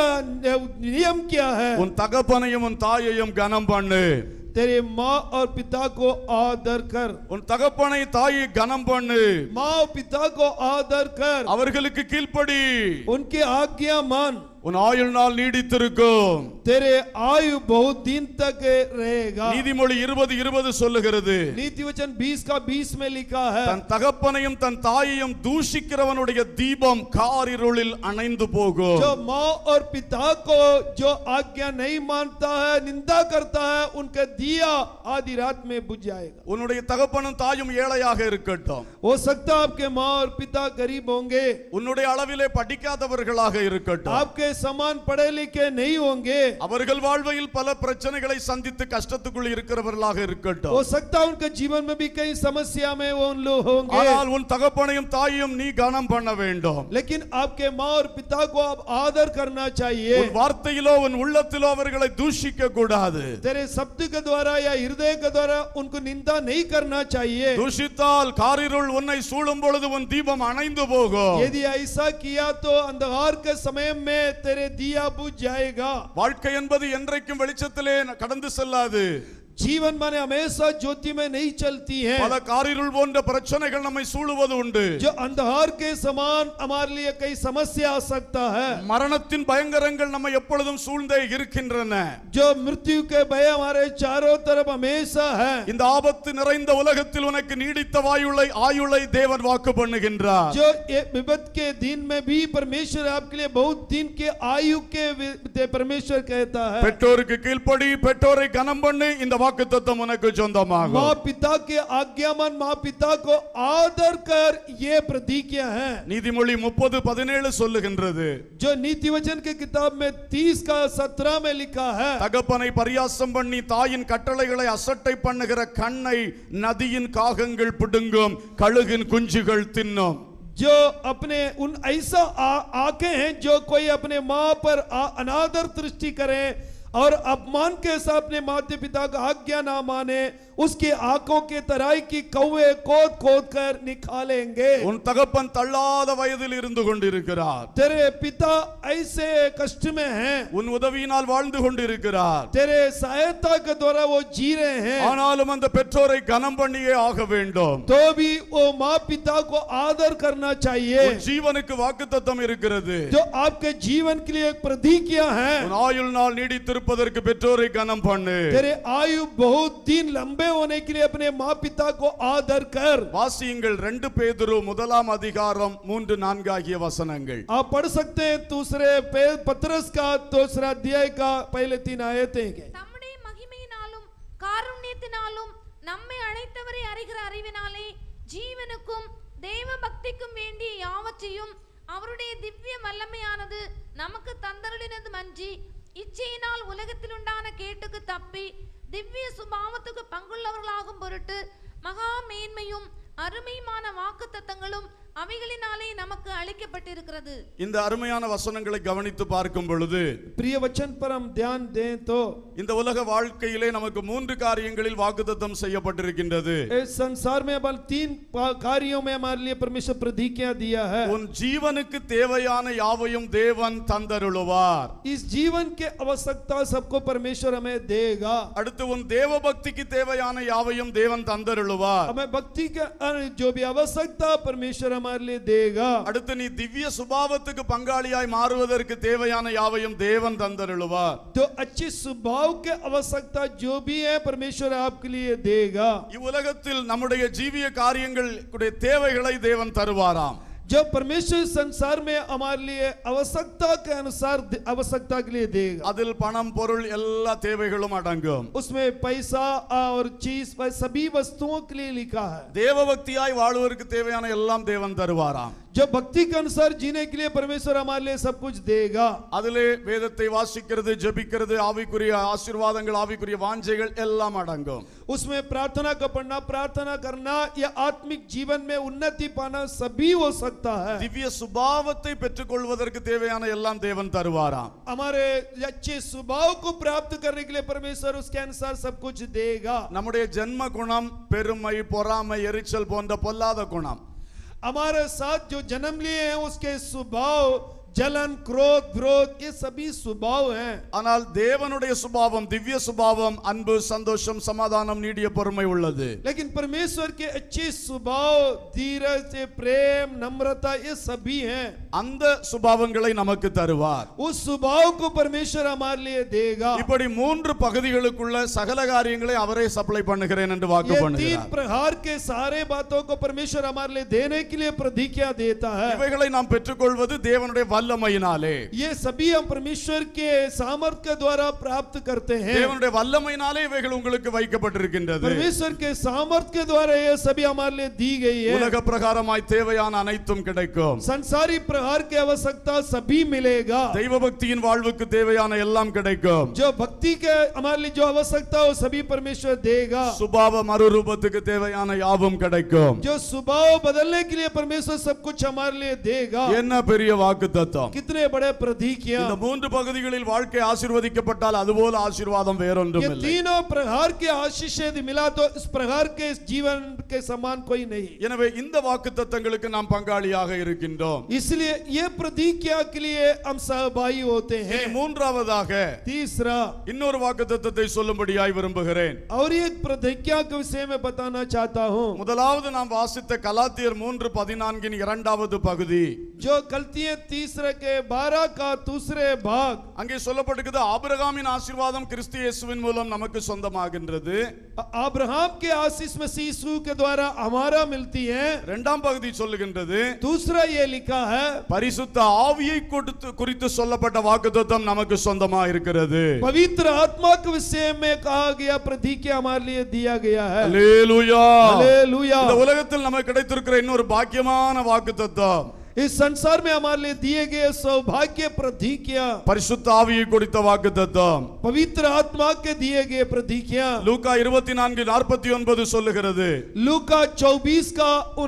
नियम क्या है உன் தகப்பனையும் உன் தாயையும் கனம் பண்ணு तेरे माँ और पिता को आदर कर உன் தகப்பனை தாயை கனம் பண்ணு माँ और पिता को आदर कर அவர்களுக்கு கீழ்ப்படி उनके आज्ञा मान உன் ஆயுள் நாள் நீடித்திருக்கும் तेरे आयु बहुत दिन तक रहेगा நீதிமொழி இருபது இருபது சொல்லுகிறது नीति वचन 20 का 20 में लिखा है தன் தகப்பனையும் தன் தாயையும் தூஷிக்கிறவனுடைய தீபம் காரிருளில் அணைந்து போகும் जो माँ और पिता को जो आज्ञा नहीं मानता है निंदा करता है उनका दिया आधी रात में बुझ जाएगा உன்னுடைய தகப்பனும் தாயும் ஏழையாக இருக்கட்டும் हो सकता है आपके माँ और पिता गरीब होंगे உன்னுடைய அளவிலே படிக்காதவர்களாக இருக்கட்டும் आपके समान पढ़े लिखे नहीं होंगे அவர்கள் வாழ்வையில் பல பிரச்சனைகளை சந்தித்து கஷ்டத்துக்குள் இருக்கிறவர்களாக இருக்கட்டும் हो सकता है उनके जीवन में भी कई समस्या में वो लोग होंगे ஆனால் உன் தகப்பனையும் தாயையும் நீ கனம் பண்ண வேண்டும் लेकिन आपके माँ और पिता को आप आदर करना चाहिए உன் வார்த்தையிலோ உன் உள்ளத்திலோ அவர்களை தூஷிக்க கூடாது तेरे शब्द के द्वारा या हृदय के द्वारा उनको निंदा नहीं करना चाहिए தூஷித்தால் காரிருள் உன்னை சூழும் பொழுது உன் தீபம் அணைந்து போகும் यदि ऐसा किया तो अंधकार के समय में तेरे दिया बुझ जाएगा வாழ்க்கை என்பது என்றைக்கும் வெளிச்சத்திலே கடந்து செல்லாது जीवन माने हमेशा ज्योति में नहीं चलती है பல காரிருள் போன்ற பிரச்சனைகள் நம்மை சூழுவது உண்டு जो अंधकार के समान हमारे लिए कई समस्या आ सकता है மரணத்தின் பயங்கரங்கள் நம்மை எப்பொழுதும் சூழ்ந்தே இருக்கின்றன जो मृत्यु के भय हमारे चारों तरफ हमेशा है இந்த ஆபத்து நிறைந்த உலகத்தில் உனக்கு நீடித்த வாயுளை ஆயுளை தேவன் வாக்கு பண்ணுகின்றார் जो ये विपद के दिन में भी परमेश्वर आपके लिए बहुत दिन के आयु के वि- परमेश्वर कहता है பெற்றோருக்கு கீழ்ப்படி பெற்றோரை கனம் பண்ணி இந்த வாக்கு தத்துவம் உனக்கு சொந்தமாகும் माँ पिता के आज्ञामान माँ पिता को आदर कर ये प्रतिज्ञा है நீதிமொழி முப்பது பதினேழு சொல்லுகின்றது जो नीति वचन के किताब में तीस का सत्रह में लिखा है தகப்பனை பரியாசம் பண்ணி தாயின் கட்டளைகளை அசட்டை பண்ணுகிற கண்ணை நதியின் காகங்கள் பிடுங்கும் கழுகின் குஞ்சுகள் தின்னும் जो अपने उन ऐसा आ- आंखें हैं जो कोई अपने माँ पर आ- अनादर दृष्टि करे और अपमान के साथ अपने माता पिता का आज्ञा ना माने उसकी आंखों के तराई की कौवे खोद खोद कर निकालेंगे உன் தகப்பன் தள்ளாத வயதில் இருந்து கொண்டிருக்கிறார் तेरे पिता ऐसे कष्ट में हैं உன் உதவியினால் வாழ்ந்து கொண்டிருக்கிறார் तेरे सहायता के द्वारा वो जी रहे हैं ஆனாலும் அந்த பெற்றோரை கனம் பண்ணியே ஆக வேண்டும் तो भी वो माँ पिता को आदर करना चाहिए உன் ஜீவனுக்கு வாக்குத்தத்தம் இருக்கிறது जो आपके जीवन के लिए एक प्रतिज्ञा है உன் ஆயுள் நாள் நீடித்திருப்பதற்கு பெற்றோரை கனம் பண்ணு तेरे आयु बहुत दिन लंबे होने के लिए अपने माँ पिता को आदर कर வாசியுங்கள் ரெண்டு பேதுரு முதலாம் அதிகாரம் மூன்று நான்கு ஆகிய வசனங்கள் आप पढ़ सकते हैं दूसरे पे- पतरस का दूसरा अध्याय का पहले तीन आयतें के தம்முடைய மகிமையினாலும் காருண்யத்தினாலும் நம்மை அழைத்தவரை அறிகிற அறிவினாலே ஜீவனுக்கும் தேவ பக்திக்கும் வேண்டிய யாவற்றையும் அவருடைய திவ்ய வல்லமையானது நமக்கு தந்தருளினது மன்றி இச்சையினால் உலகத்தில் உண்டான கேட்டுக்கு தப்பி திவ்ய சுபாவத்துக்கு பங்குள்ளவர்களாகும் பொருட்டு மகா மேன்மையும் அருமையுமான வாக்கு தத்தங்களும் அவைகளினாலே நமக்கு அளிக்கப்பட்டிருக்கிறது இந்த அருமையான வசனங்களை கவனித்து பார்க்கும் பொழுது प्रिय वचन पर हम ध्यान दें तो இந்த உலக வாழ்க்கையிலே நமக்கு மூன்று காரியங்களில் வாக்குத்தத்தம் செய்யப்பட்டிருக்கின்றது इस संसार में बल तीन पा- कार्यों में हमारे लिए परमेश्वर प्रतिज्ञा दिया है உன் ஜீவனுக்கு தேவையான யாவையும் தேவன் தந்தருளுவார் इस जीवन के आवश्यकता सबको परमेश्वर हमें देगा அடுத்து உன் தேவ பக்திக்கு தேவையான யாவையும் தேவன் தந்தருளுவார் हमें भक्ति के अ- जो भी आवश्यकता परमेश्वर हमारे लिए देगा அடுத்து நீ திவ்ய சுபாவத்துக்கு பங்காளியாய் மாறுவதற்கு தேவையான யாவையும் தேவன் தந்தருளுவார் तो अच्छे स्वभाव के आवश्यकता जो भी है परमेश्वर आपके लिए देगा இவ்வுலகத்தில் நம்முடைய ஜீவிய காரியங்கள் தேவைகளை தேவன் தருவாராம் जब परमेश्वर इस संसार में हमारे लिए आवश्यकता के अनुसार दे- आवश्यकता के लिए देगा அதில் பணம் பொருள் எல்லா தேவைகளும் அடங்கும் उसमें पैसा और चीज व सभी वस्तुओं के लिए लिखा है தேவபக்தியாய் வாழ்வதற்கு தேவையான எல்லாம் தேவன் தருவாராம் जो भक्ति के अनुसार जीने के लिए परमेश्वर हमारे लिए सब कुछ देगा அதிலே வேதத்தை வாசிக்கிறது ஜெபிக்கிறது ஆவிக்குரிய ஆசீர்வாதங்கள் ஆவிக்குரிய வாஞ்சைகள் எல்லாம் அடங்கும் उसमें प्रार्थना का पढ़ना प्रार्थना करना या आत्मिक जीवन में उन्नति पाना सभी हो सकता है திவ்ய சுபாவத்தை பெற்றுக்கொள்வதற்கு தேவையான எல்லாம் தேவன் தருவாராம் हमारे अच्छे स्वभाव को प्राप्त करने के लिए परमेश्वर उसके अनुसार सब कुछ देगा நம்முடைய ஜென்ம குணம் பெருமை பொறாமை எரிச்சல் போன்ற பொல்லாத குணம் हमारे साथ जो जन्म लिए हैं उसके स्वभाव जलन क्रोध विरोध ये सभी स्वभाव हैं ஆனால் தேவனுடைய சுபாவம் திவ்ய சுபாவம் அன்பு சந்தோஷம் சமாதானம் நீடிய பொறுமை உள்ளது लेकिन परमेश्वर के अच्छे स्वभाव धीरज प्रेम नम्रता ये सभी हैं அந்த சுபாவங்களை நமக்கு தருவார் उस स्वभाव को परमेश्वर हमारे लिए देगा இப்படி மூன்று பகுதிகளுக்குள்ள சகல காரியங்களை அவரே சப்ளை பண்ணுகிறேன் என்று வாக்கு ये तीन பண்ணுகிறார் प्रहार के सारे बातों को परमेश्वर हमारे लिए देने के लिए प्रतिज्ञा देता है இவைகளை நாம் பெற்றுக்கொள்வது தேவனுடைய வல்லமையினாலே ये सभी हम परमेश्वर के सामर्थ्य के द्वारा प्राप्त करते हैं தேவனுடைய வல்லமையினாலே இவைகள் உங்களுக்கு வைக்கப்பட்டிருக்கின்றது परमेश्वर के सामर्थ्य के द्वारा ये सभी हमारे लिए दी गई है உலக பிரகாரமாய் தேவையான அனைத்தும் கிடைக்கும் संसारी प्रहार की आवश्यकता सभी मिलेगा தெய்வ பக்தியின் வாழ்வுக்கு தேவையான எல்லாம் கிடைக்கும் जो भक्ति के हमारे लिए जो आवश्यकता है वो सभी परमेश्वर देगा சுபாவ மறுரூபத்துக்கு தேவையான யாவும் கிடைக்கும் जो स्वभाव बदलने के लिए परमेश्वर सब कुछ हमारे लिए देगा என்ன பெரிய வாக்கு தத்துவம் कितने बड़े प्रतीकिया இந்த மூன்று பகுதிகளில் வாழ்க்கை ஆசீர்வதிக்கப்பட்டால் அதுபோல ஆசீர்வாதம் வேறொன்றும் ये இல்லை तीनों प्रहार के आशीष यदि मिला तो इस प्रहार के इस जीवन के समान कोई नहीं எனவே இந்த வாக்கு தத்தங்களுக்கு நாம் பங்காளியாக இருக்கின்றோம் इसलिए ये प्रतिज्ञा के लिए हम सहभागी होते இனி हैं மூன்றாவதாக तीसरा இன்னொரு வாக்கு தத்தத்தை சொல்லும்படியாய் விரும்புகிறேன் और एक प्रतिज्ञा के विषय में बताना चाहता हूँ முதலாவது நாம் வாசித்த கலாத்தியர் மூன்று பதினான்கின் இரண்டாவது பகுதி जो गलतियां तीसरे के बारह का दूसरे भाग அங்கே சொல்லப்பட்டிருக்குது ஆபிரகாமின் ஆசீர்வாதம் கிறிஸ்து இயேசுவின் மூலம் நமக்கு சொந்தமாகின்றது अ- अब्राहम के आशीष मसीह यीशु के द्वारा हमारा मिलती है இரண்டாம் பகுதி சொல்லுகின்றது दूसरा ये लिखा है பரிசுத்த ஆவியை கொடுத்து குறித்து சொல்லப்பட்ட வாக்குத்தத்தம் நமக்கு சொந்தமா இருக்கிறது पवित्र आत्मा के विषय में कहा गया प्रतिज्ञा हमारे लिए दिया गया है அல்லேலூயா हालेलुया இந்த உலகத்தில் நமக்கு கிடைத்திருக்கிற இன்னொரு பாக்கியமான வாக்குத்தத்தம் इस संसार में हमारे लिए दिए गए सौभाग्य प्रतिज्ञा பரிசுத்த ஆவியை கொடுத்த வாக்குத்தத்தம் पवित्र आत्मा के दिए गए प्रतिज्ञा லூக்கா இருபத்தி நான்கு நாற்பத்தி ஒன்பது சொல்லுகிறது लूका 24 का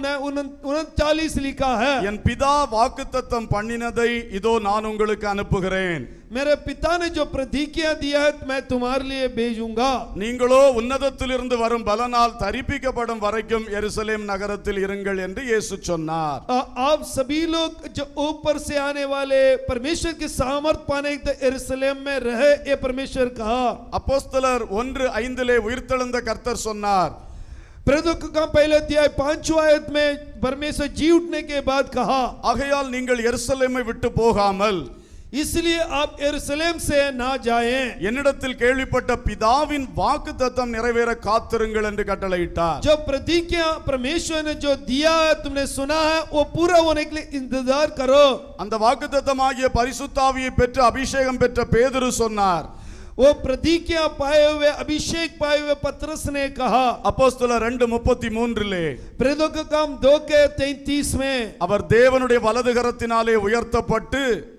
उनचालीस लिखा है என் பிதா வாக்குத்தத்தம் பண்ணினதை இதோ நான் உங்களுக்கு அனுப்புகிறேன் मेरे पिता ने जो प्रतिज्ञा दिया है मैं तुम्हारे लिए भेजूंगा நீங்களோ உன்னதத்திலிருந்து வரும் பலனால் தரிப்பிக்கப்படும் வரைக்கும் எருசலேம் நகரத்தில் இருங்கள் என்று இயேசு சொன்னார் आ- आप सभी लोग जो ऊपर से आने वाले परमेश्वर की सामर्थ पाने के लिए यरूशलेम में रहे ये परमेश्वर कहा அப்போஸ்தலர் ஒன்று ஐந்திலே உயிர்த்தெழுந்த கர்த்தர் சொன்னார் प्रेरितों का काम पहले अध्याय पांचवा आयत में परमेश्वर जी उठने के बाद कहा ஆகையால் நீங்கள் எருசலேமை விட்டு போகாமல் इसलिए आप यरूशलेम से ना जाएं என்னிடத்தில் கேள்விப்பட்ட பிதாவின் வாக்கு தத்தம் நிறைவேற காத்திருங்கள் என்று கட்டளையிட்டார் जो प्रतिज्ञा परमेश्वर ने जो दिया है तुमने सुना है वो पूरा होने के लिए इंतजार करो அந்த வாக்கு தத்தமாகிய பரிசுத்தாவியை பெற்று அபிஷேகம் பெற்ற பேதுரு சொன்னார் वो प्रतिज्ञा पाए हुए अभिषेक पाए हुए पत्रस ने कहा அப்போஸ்தலர் ரெண்டு முப்பத்தி மூன்றிலே प्रेरितों का काम दो के तैतीस में அவர் தேவனுடைய வலது கரத்தினாலே உயர்த்தப்பட்டு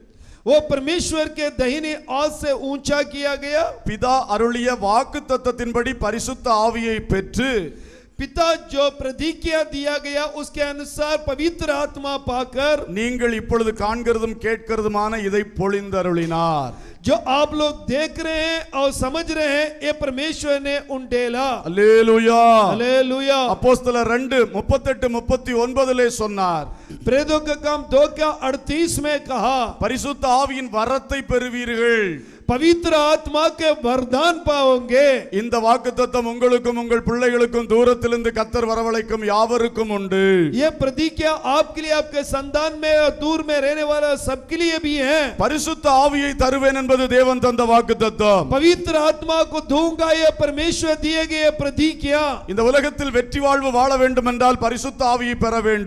वो परमेश्वर के दहिने आज से ऊंचा किया गया பிதா அருளிய வாக்கு தத்தத்தின்படி பரிசுத்த ஆவியை பெற்று पिता जो प्रतिज्ञा दिया गया उसके अनुसार पवित्र आत्मा पाकर நீங்கள் இப்பொழுது காண்கிறதும் கேட்கிறதுமான இதை பொழிந்தருளினார் जो आप लोग देख रहे हैं और समझ रहे हैं ये परमेश्वर ने उंडेला அல்லேலூயா हालेलुया அப்போஸ்தலர் ரெண்டு முப்பத்தெட்டு முப்பத்தி ஒன்பதிலே சொன்னார் प्रेरितों का काम दो का अड़तीस में कहा பரிசுத்த ஆவியின் வரத்தை பெறுவீர்கள் पवित्र आत्मा के वरदान पाओगे இந்த வாக்குத்தத்தம் உங்களுக்கும் உங்கள் பிள்ளைகளுக்கும் தூரத்திலிருந்து கத்தர் வரவழைக்கும் யாவருக்கும் உண்டு ये प्रतिज्ञा आपके लिए आपके संतान में और दूर में रहने वाला सबके लिए भी है பரிசுத்த ஆவியை தருவேன் என்பது தேவன் தந்த வாக்குத்தத்தம் पवित्र आत्मा को दूंगा ये परमेश्वर दिए गए प्रतिज्ञा இந்த உலகத்தில் வெற்றி வாழ்வு வாழ வேண்டும் என்றால் பரிசுத்த ஆவியை பெற வேண்டும்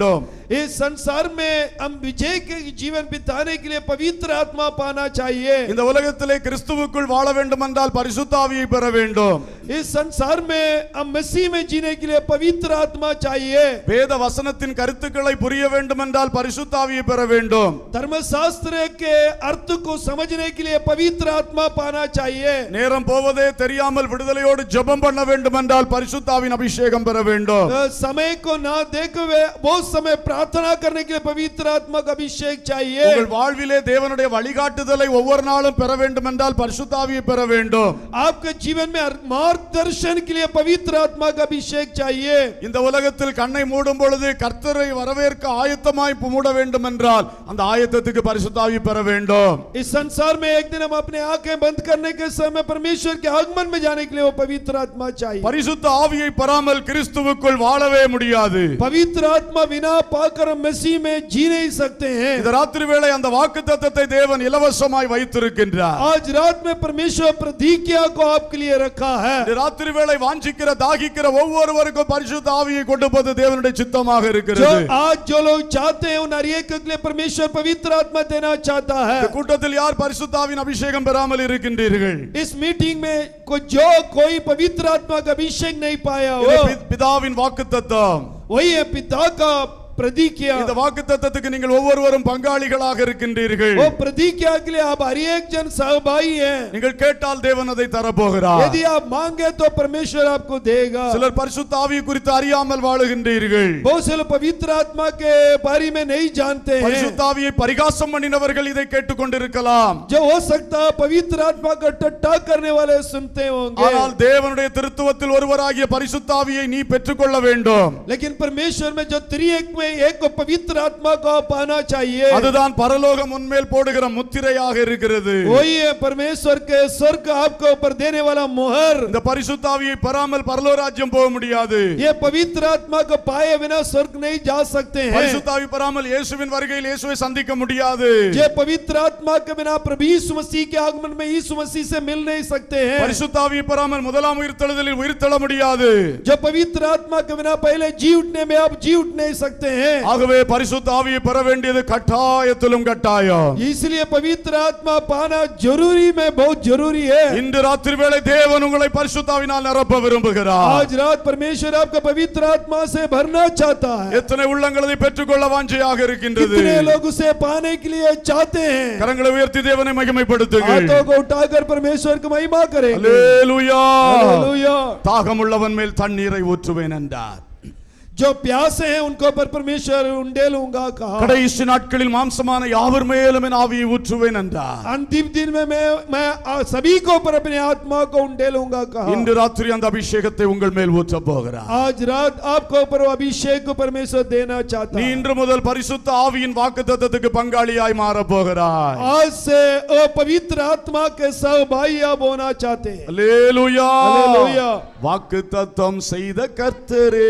इस संसार में हम विजय के जीवन बिताने के लिए पवित्र आत्मा पाना चाहिए இந்த உலகத்திலே கிறிஸ்துவுக்குள் வாழ வேண்டும் என்றால் பரிசுத்தாவியை பெற வேண்டும் इस संसार में हम मसीह में जीने के लिए पवित्र आत्मा चाहिए வேத வசனத்தின் கருத்துக்களை புரிய வேண்டும் என்றால் பரிசுத்தாவியை பெற வேண்டும் धर्मशास्त्र के अर्थ को समझने के लिए पवित्र आत्मा पाना चाहिए நேரம் போவதே தெரியாமல் விடுதலையோடு ஜெபம் பண்ண வேண்டும் என்றால் பரிசுத்தாவின் அபிஷேகம் பெற வேண்டும் अ, समय को ना देखे हुए बहुत समय प्रार्थना करने के लिए पवित्र आत्मा का अभिषेक चाहिए உங்கள் வாழ்விலே தேவனுடைய வழிகாட்டுதலை ஒவ்வொரு நாளும் பெற வேண்டும் என்றால் பரிசுத்தாவியை பெற வேண்டும் आपके जीवन में मार्गदर्शन के लिए पवित्र आत्मा का अभिषेक चाहिए இந்த உலகத்தில் கண்ணை மூடும் பொழுது கர்த்தரை வரவேற்க ஆயத்தமாய் மூட வேண்டும் என்றால் அந்த ஆயத்தத்துக்கு பரிசுத்தாவி பெற வேண்டும் इस संसार में एक दिन हम अपने आंखें बंद करने के समय परमेश्वर के आगमन में जाने के लिए वो पवित्र आत्मा चाहिए பரிசுத்த ஆவியை பெறாமல் கிறிஸ்துவுக்குள் வாழவே முடியாது पवित्र आत्मा बिना पाकर हम मसीह में जी नहीं सकते हैं இந்த ராத்திரி வேளை அந்த வாக்கு தத்தத்தை தேவன் இலவசமாய் வைத்திருக்கின்றார் आज रात में परमेश्वर प्रतिज्ञा को आपके लिए रखा है இந்த ராத்திரி வேளை வாஞ்சிக்கிற தாகிக்கிற ஒவ்வொருவருக்கும் பரிசுத்த ஆவியை கொடுப்பது தேவனுடைய சித்தமாக जो இருக்கிறது आज जो लोग चाहते हैं उन हर एक के लिए परमेश्वर पवित्र आत्मा देना चाहता है இந்த கூட்டத்தில் யார் பரிசுத்தாவின் அபிஷேகம் பெறாமல் இருக்கின்றீர்கள் इस मीटिंग में को जो कोई पवित्र आत्मा का अभिषेक नहीं पाया இது हो பி- பிதாவின் வாக்கு தத்தம் वही है पिता का प्रतिज्ञा இந்த வாக்கு தத்தத்துக்கு நீங்கள் ஒவ்வொருவரும் பங்காளிகளாக இருக்கின்றீர்கள் वो प्रतिज्ञा के लिए आप हर एक जन सहभागी हैं நீங்கள் கேட்டால் தேவன் அதை தரப்போகிறார் यदि आप मांगे तो परमेश्वर आपको देगा சிலர் பரிசுத்த ஆவி குறித்து அறியாமல் வாழுகின்றீர்கள் बहुत से लोग पवित्र आत्मा के बारे में नहीं जानते हैं பரிசுத்த ஆவியை பரிகாசம் பண்ணினவர்கள் இதை கேட்டுக்கொண்டிருக்கலாம் जो हो सकता है पवित्र आत्मा का टट्टा करने वाले सुनते होंगे ஆனால் தேவனுடைய திருத்துவத்தில் ஒருவராகிய பரிசுத்த ஆவியை நீ பெற்றுக்கொள்ள வேண்டும் लेकिन परमेश्वर में जो त्रिएक में एक पवित्र आत्मा को पाना चाहिए அதுதான் பரலோகம் உன்மேல் போடுகிற முத்திரையாக இருக்கிறது वही है परमेश्वर के स्वर्ग आपको ऊपर देने वाला मोहर இந்த பரிசுத்த ஆவியை பெறாமல் பரலோராஜ்யம் போக முடியாது ये पवित्र आत्मा को पाए बिना स्वर्ग नहीं जा सकते हैं பரிசுத்த ஆவி பெறாமல் இயேசுவின் வருகையில் இயேசுவை சந்திக்க முடியாது ये पवित्र आत्मा के बिना प्रभु यीशु मसीह के आगमन में यीशु मसीह से मिल नहीं सकते हैं பரிசுத்த ஆவியை பெறாமல் முதலாம் உயிர்த்தெழுதலில் உயிர்த்தெழ முடியாது जो पवित्र आत्मा के बिना पहले जी उठने में आप जी उठ नहीं सकते हैं ஆகவே பரிசுத்த ஆவியை பெற வேண்டியது கட்டாயத்திலும் கட்டாயம் इसलिए पवित्र आत्मा पाना जरूरी में बहुत जरूरी है இன்று ராத்திரி வேளை தேவன் உங்களை பரிசுத்தாவினால் நிரப்ப விரும்புகிறார் आज रात परमेश्वर आपका पवित्र आत्मा से भरना चाहता है எத்தனை உள்ளங்கள் அதை பெற்றுக்கொள்ள வாஞ்சையாக இருக்கின்றது कितने लोग उसे पाने के लिए चाहते हैं கரங்களை உயர்த்தி தேவனை மகிமைப்படுத்துங்கள் हाथों को उठाकर परमेश्वर की महिमा करेंगे அல்லேலூயா हालेलुया தாகமுள்ளவன் மேல் தண்ணீரை ஊற்றுவேன் என்றார் जो प्यासे हैं उनको पर परमेश्वर उंडेलूंगा कहा கடைசி நாட்களில் மாம்சமான யாவர் மேலும் என் ஆவியை ஊற்றுவேன் என்றார் अंतिम दिन में मैं मैं आ- सभी को पर अपने आत्मा को उंडेलूंगा कहा இன்று ராத்திரி அந்த அபிஷேகத்தை உங்கள் மேல் ஊற்ற போகிறார் आज रात आपको पर वो अभिषेक को परमेश्वर देना चाहता நீ है இன்று முதல் பரிசுத்த ஆவியின் வாக்குத்தத்தத்துக்கு பங்காளியாய் மாற போகிறாய் आज से ओ पवित्र आत्मा के सहभागी आप होना चाहते हैं அல்லேலூயா அல்லேலூயா. வாக்கு தத்தம் செய்த கர்த்தரே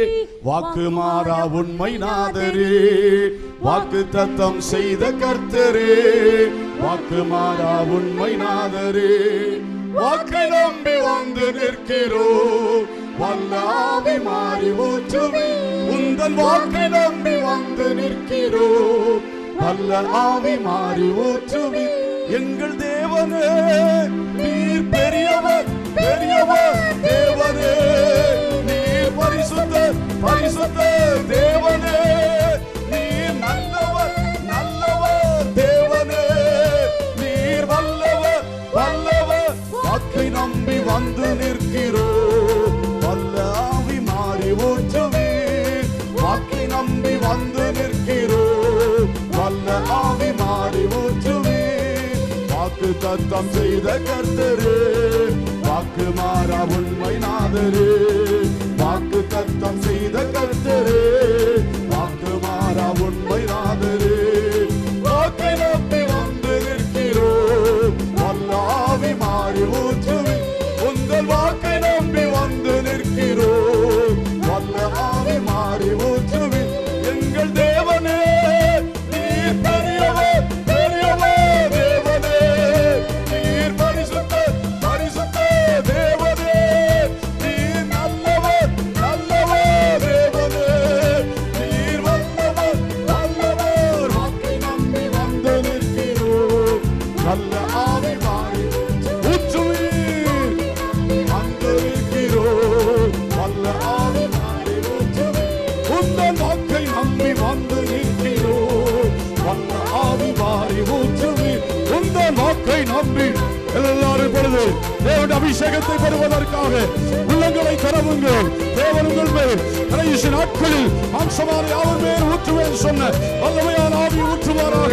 வாக்கு மாறா உண்மை நாதரே வாக்கு தத்தம் செய்த கர்த்தரே வாக்கு மாறா உண்மை நாதரே வாக்கை நம்பி வந்து நிற்கிறோம் வல்லாவி மாறி ஊற்றுவே உந்தன் வாக்கை நம்பி வந்து நிற்கிறோம் வல்ல ஆவி மாறி ஊற்றுவே எங்கள் தேவனே நீர் பெரியவர் பெரியவர் தேவனே நீர் பரிசுத்த பரிசுத்த தேவனே நீர் நல்லவர் நல்லவர் தேவனே நீர் வல்லவர் வல்லவர் வாக்கை நம்பி வந்து நிற்கிறோம் வல்ல ஆவி மாறி ஊற்றுவீர் வாக்கை நம்பி வந்து நிற்கிறோம் வல்ல ஆவி மாறி ஊற்றுவீர் வாக்கு தத்தம் செய்த கர்த்தரே வாக்கு மாறா உண்மை நாதரே வாக்கு தத்தம் செய்த கர்த்தரே வாக்கு மாறா உண்மை நாதரே வாக்கை நம்பி வந்து நிற்கிறோம் வல்லாவி மாறி ஊற்றுவி உங்கள் வாக்கை நம்பி வந்து நிற்கிறோம் வல்ல ஆவி மாறி ஊற்றுவி எங்கள் தேவனே நீர் பெரியவர் பெரியவர் தேவனே நீர் பரிசுத்த பரிசுத்த தேவனே நீர் நல்லவர் நல்லவர் அபிஷேகத்தை பெறுவதற்காக உள்ளங்களை திறவுங்கள் தேவன் உங்கள் மேல் கடைசி நாட்களில் மாம்சமான யாவர் மேல் ஊற்றுவேன் சொன்ன வல்லமையான ஆவி ஊற்றுவாராக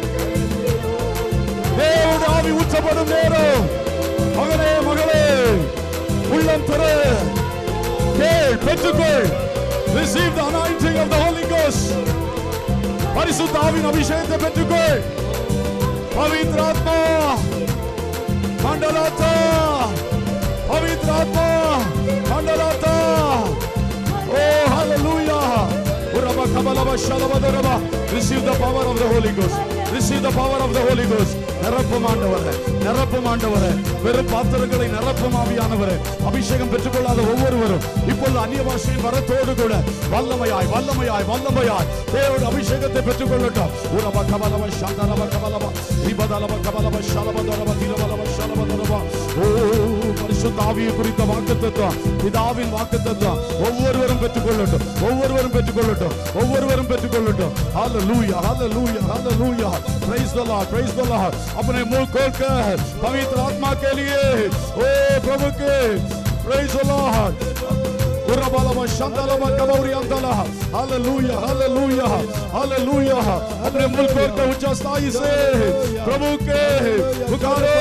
தேவனுடைய ஆவி ஊற்றப்படும் நேரம் மகனே மகளே உள்ளம் பெற கேள் பெற்றுக்கொள் receive the anointing of the Holy Ghost பரிசுத்த ஆவின் அபிஷேகத்தை பெற்றுக்கொள் பவித்ர ஆத்மா மண்டலாத்தா பவித்ர ஆத்மா மண்டலாத்தா ஓ ஹalleluya uraba kabalaba shalabadoraba receive the power of the holy ghost receive the power of the holy ghost நிரப்பும் ஆண்டவரே நிரப்பும் ஆண்டவரே வெறும் பாத்திரங்களை நிரப்பும் ஆவியானவரே அபிஷேகம் பெற்றுக்கொள்ளாத ஒவ்வொருவரும் இப்பொழுது அந்நிய பாஷையின் வரத்தோடு கூட வல்லமையாய் வல்லமையாய் வல்லமையாய் தேவனுடைய அபிஷேகத்தை பெற்றுக்கொள்ளட்டும் உரப கபலவ சந்தரப கபலவ ரிபதலவ கபலவ ஷலபதரப திரபலவ ஷலபதரப ஓ பரிசுத்த ஆவியை குறித்த வாக்குத்தத்தம் பிதாவின் வாக்குத்தத்தம் ஒவ்வொருவரும் பெற்றுக்கொள்ளட்டும் ஒவ்வொருவரும் பெற்றுக்கொள்ளட்டும் ஒவ்வொருவரும் பெற்றுக்கொள்ளட்டும் ஹalleluya hallelujah hallelujah praise the lord praise the lord अपने मुंह खोलकर पवित्र आत्मा के लिए ओ प्रभु के praise the lord Urabalama Shandalama Kavariantala. Hallelujah, hallelujah, hallelujah. अपने मुल्क को ऊंचा स्थाई से प्रभु के पुकारो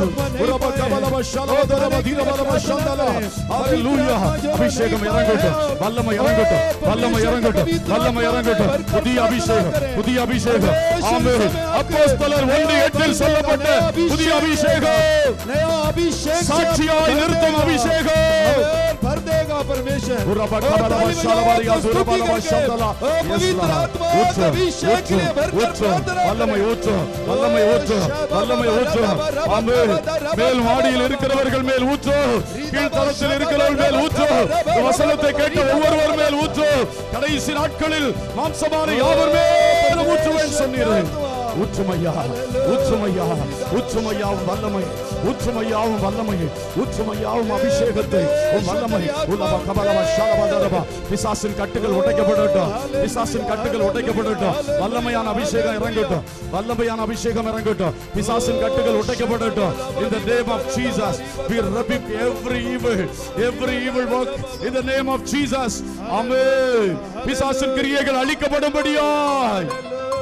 उरबा कबलमा शलवा दरबा धीरबलमा शंदला. Hallelujah. அபிஷேகம் இறங்கட்டும் வல்லமை இறங்கட்டும் வல்லமை இறங்கட்டும் வல்லமை இறங்கட்டும் புதிய அபிஷேகம் புதிய அபிஷேகம் ஆமென் அப்போஸ்தலர் ஒன்று எட்டில் சொல்லப்பட்ட புதிய அபிஷேகம் नया अभिषेक से சாட்சியாய் भर நிறுத்தும் देगा। அபிஷேகம் आमेन, भर देगा परमेश्वर उरबा ओ, कबलमा ताली बजाओ, शलवारिया आपको स्तुति दुरबलमा करके। शंदला. ओ, Yes, पवित्र Lord. आत्मा ஊற்று, अभिषेक के लिए भरकर ஊற்று, प्रार्थना வல்லமை करें। ஊற்று வல்லமை ஊற்று வல்லமை ஊற்று ஆமென் மேல் மாடியில் இருக்கிறவர்கள் மேல் ஊற்று கீழ்த்தளத்தில் இருக்கிறவர்கள் மேல் ஊற்று இந்த வசனத்தை கேட்ட ஒவ்வொருவர் மேல் ஊற்று கடைசி நாட்களில் மாம்சமான யாவர் மேல் ஊற்றுவேன் சொன்னீர்கள் ஊற்றுமையா ஊற்றுமையா ஊற்றுமையாவும் வல்லமை ஊற்றுமையாவும் வல்லமை ஊற்றுமையாவும் அபிஷேகத்தை உன் வல்லமை உலக கபலவ ஷலபதரபா பிசாசின் கட்டுகள் உடைக்கப்படட்டும் பிசாசின் கட்டுகள் உடைக்கப்படட்டும் வல்லமையான அபிஷேகம் இறங்கட்டும் வல்லமையான அபிஷேகம் இறங்கட்டும் பிசாசின் கட்டுகள் உடைக்கப்படட்டும் in the name of Jesus we rebuke every evil every evil work in the name of Jesus amen பிசாசின் கிரியைகள் அழிக்கப்படும்படியாய்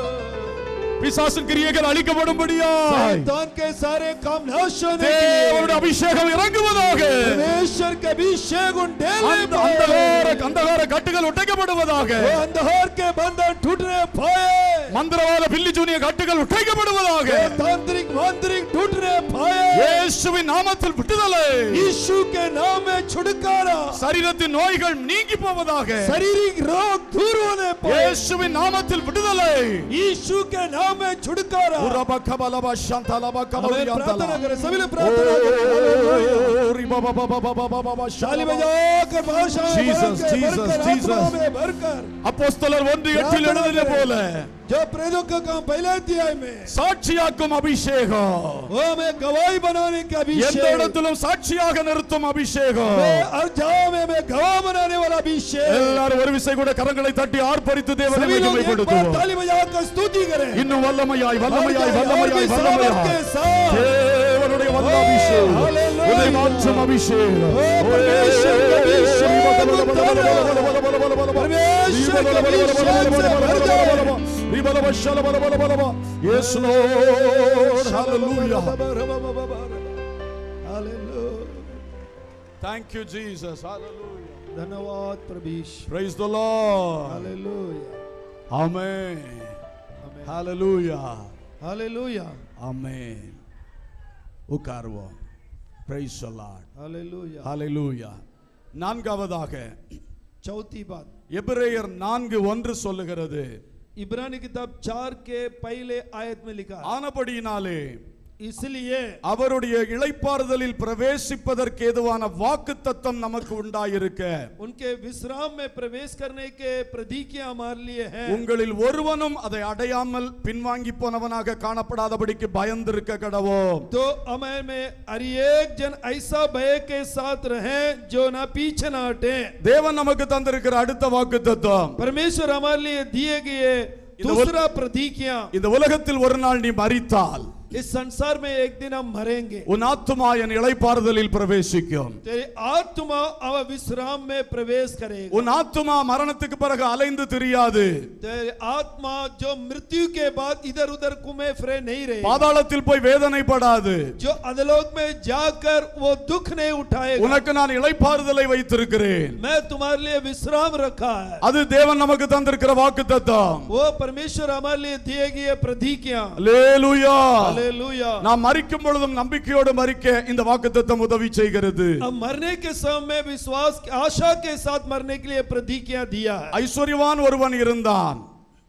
பிசாசின் கிரியைகள் அழிக்கப்படும்படியாய் शैतान के सारे काम नाश होने के लिए தேவனுடைய அபிஷேகம் இறங்குவதாக परमेश्वर के अभिषेक उन डेले அந்த पाए। அந்தகார அந்தகார கட்டுகள் உடைக்கப்படுவதாக वो अंधकार के बंधन टूटने पाए மந்திரவாத பில்லி சூனிய கட்டுகள் உடைக்கப்படுவதாக वो तांत्रिक मांत्रिक टूटने पाए இயேசுவின் நாமத்தில் விடுதலை यीशु के नाम में छुटकारा சரீரத்தின் நோய்கள் நீங்கி போவதாக शारीरिक रोग दूर होने पाए இயேசுவின் நாமத்தில் விடுதலை यीशु के नाम में छुटकारा உரப கபலப சந்தலப हमें கபலியந்தல. प्रार्थना करें सभी लोग प्रार्थना करें ஓ, ரிபபபபபபபப ताली ஷலப. बजाकर भाषा Jesus, Jesus, Jesus. में भरकर அப்போஸ்தலர் ஒன்று எட்டில் எழுதின போல जो प्रेरितों का काम पहले अध्याय में சாட்சியாக்கும் அபிஷேகம் वो हमें गवाही बनाने का எந்த अभिषेक இடத்திலும் சாட்சியாக நிறுத்தும் அபிஷேகம் मैं हर जगह में मैं गवाह बनाने वाला अभिषेक எல்லாரும் ஒரு விசை கூட கரங்களை தட்டி ஆர்ப்பரித்து தேவனை सभी लोग एक बार மகிமைப்படுத்துவோம் ताली बजाकर स्तुति करें இன்னும் வல்லமையாய் வல்லமையாய் और வல்லமையாய் भी सामर्थ வல்லமையாய் के साथ தேவனுடைய வல்ல Oh, அபிஷேகம் hallelujah. உன்னை மாற்றும் அபிஷேகம் Oh, परमेश्वर का अभिषेक उतारो। परमेश्वर का अभिषेक से भर जाए। Yes, Lord. Hallelujah. Hallelujah. Thank you, Jesus. Hallelujah. धन्यवाद प्रभीश Praise the Lord. Hallelujah Amen. Hallelujah. Hallelujah Amen. உட்காருவோம் Praise the Lord. Hallelujah Hallelujah. நான்காவதாக चौथी बात எபிரேயர் நான்கு ஒன்று சொல்லுகிறது इब्रानी किताब चार के पहले आयत में लिखा है, ஆனபடியினாலே इसलिए அவருடைய இளைப்பாறுதலில் பிரவேசிப்பதற்கு ஏதுவான வாக்கு தத்தம் நமக்கு உண்டாயிருக்க उनके विश्राम में प्रवेश करने के प्रतीकियां हमारे लिए हैं உங்களில் ஒருவனும் அதை அடையாமல் பின்வாங்கி போனவனாக காணப்படாதபடிக்கு பயந்திருக்க கடவோம் तो हमें में हर एक जन ऐसा भय के साथ रहे जो ना पीछे ना हटे தேவன் நமக்கு தந்திருக்கிற அடுத்த வாக்கு தத்துவம் परमेश्वर हमारे लिए दिए गए इधर दूसरा प्रतीकियां இந்த உலகத்தில் ஒரு நாள் நீ மரித்தால் इस संसार में एक दिन हम मरेंगे உன் ஆத்துமா என் இளைப்பாறுதலில் பிரவேசிக்கும் तेरी आत्मा अब विश्राम में प्रवेश करेगा உன் ஆத்துமா மரணத்துக்கு பிறகு அலைந்து தெரியாது तेरी आत्मा जो मृत्यु के बाद इधर उधर घूमे फिरे नहीं रहे பாதாளத்தில் போய் வேதனைப்படாது जो अधलोक में जाकर वो दुख नहीं उठाएगा உனக்கு நான் இளைப்பாறுதலை வைத்திருக்கிறேன் मैं तुम्हारे लिए विश्राम रखा है அது தேவன் நமக்கு தந்திருக்கிற வாக்கு தத்தம் वो परमेश्वर हमारे लिए दिए गए प्रतिज्ञा அல்லேலூயா हालेलुया நாம் மறிக்கும் பொழுதும் நம்பிக்கையோடு மறிக்க இந்த வாக்கு தத்தம் உதவி செய்கிறது अब मरने के समय में विश्वास आशा के साथ मरने के लिए प्रतिज्ञा दिया है ஐஸ்வர்யவான் ஒருவன் இருந்தான்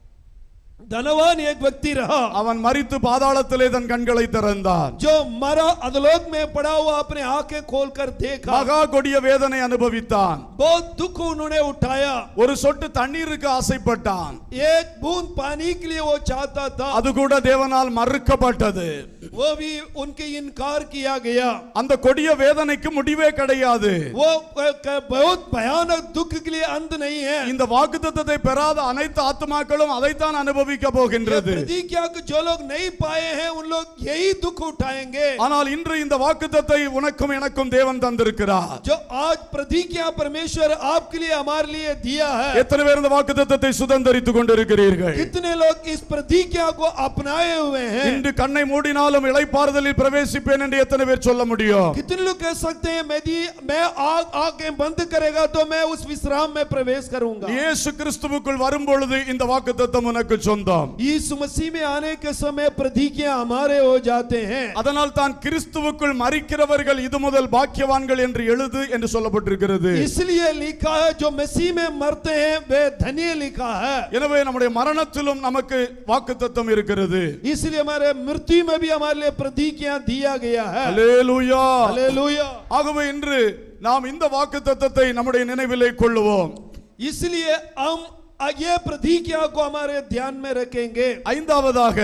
धनवान एक व्यक्ति रहा அவன் மறித்து பாதாளத்திலே தன் கண்களை திறந்தான் जो मरा अधलोक में पड़ा हुआ अपने आंखें खोलकर देखा மகா கொடிய வேதனை அனுபவித்தான் बहुत दुख उन्होंने उठाया ஒரு சொட்டு தண்ணீருக்கு ஆசைப்பட்டான் एक बूंद पानी के लिए वो चाहता था அது கூட தேவனால் மறுக்கப்பட்டது वो भी उनके इनकार किया गया அந்த கொடிய வேதனைக்கு முடிவே கிடையாது वो क- क- बहुत भयानक दुख के लिए अंत नहीं है இந்த வாக்குத்தத்தத்தை பெறாத அனைத்து ஆத்மாக்களும் அதைத்தான் அனுபவிக்க ये போகின்றது प्रतिज्ञा को जो लोग नहीं पाए हैं उन लोग यही दुख उठाएंगे ஆனால் இன்று இந்த வாக்குத்தத்தை உனக்கும் எனக்கும் தேவன் தந்திருக்கிறார் जो आज प्रतिज्ञा परमेश्वर आपके लिए हमारे लिए दिया है எத்தனை பேர் இந்த வாக்குத்தத்தத்தை சுதந்திரித்துக் கொண்டிருக்கிறீர்கள் कितने लोग इस प्रतिज्ञा को अपनाए हुए हैं இன்று கண்ணை மூடினாலும் இளைப்பாறுதலில் பிரவேசிப்பேன் என்று எத்தனை பேர் சொல்ல முடியும் कितने लोग कह सकते हैं मैं दी मैं आग आंखें बंद करेगा तो मैं उस विश्राम में प्रवेश करूंगा இயேசு கிறிஸ்துவுக்குள் வரும் பொழுது இந்த வாக்குத்தத்தம் உனக்கு சொந்தம் यीशु मसीह में आने के समय प्रतिज्ञा हमारे हो जाते हैं அதனால் தான் கிறிஸ்துவுக்குள் மறிக்கிறவர்கள் இது முதல் பாக்கியவான்கள் என்று எழுது என்று சொல்லப்பட்டிருக்கிறது इसलिए लिखा है जो मसीह में मरते हैं वे धन्य लिखा है எனவே நம்முடைய மரணத்திலும் நமக்கு வாக்குத்தத்தம் இருக்கிறது इसलिए हमारे मृत्यु में भी हमारे लिए प्रतिज्ञा दिया गया है அல்லேலூயா हालेलुया ஆகவே இன்று நாம் இந்த வாக்குத்தத்தத்தை நம்முடைய நினைவிலே கொள்ளுவோம் इसलिए हम ये प्रतिज्ञा को हमारे ध्यान में रखेंगे ஐந்தாவதாக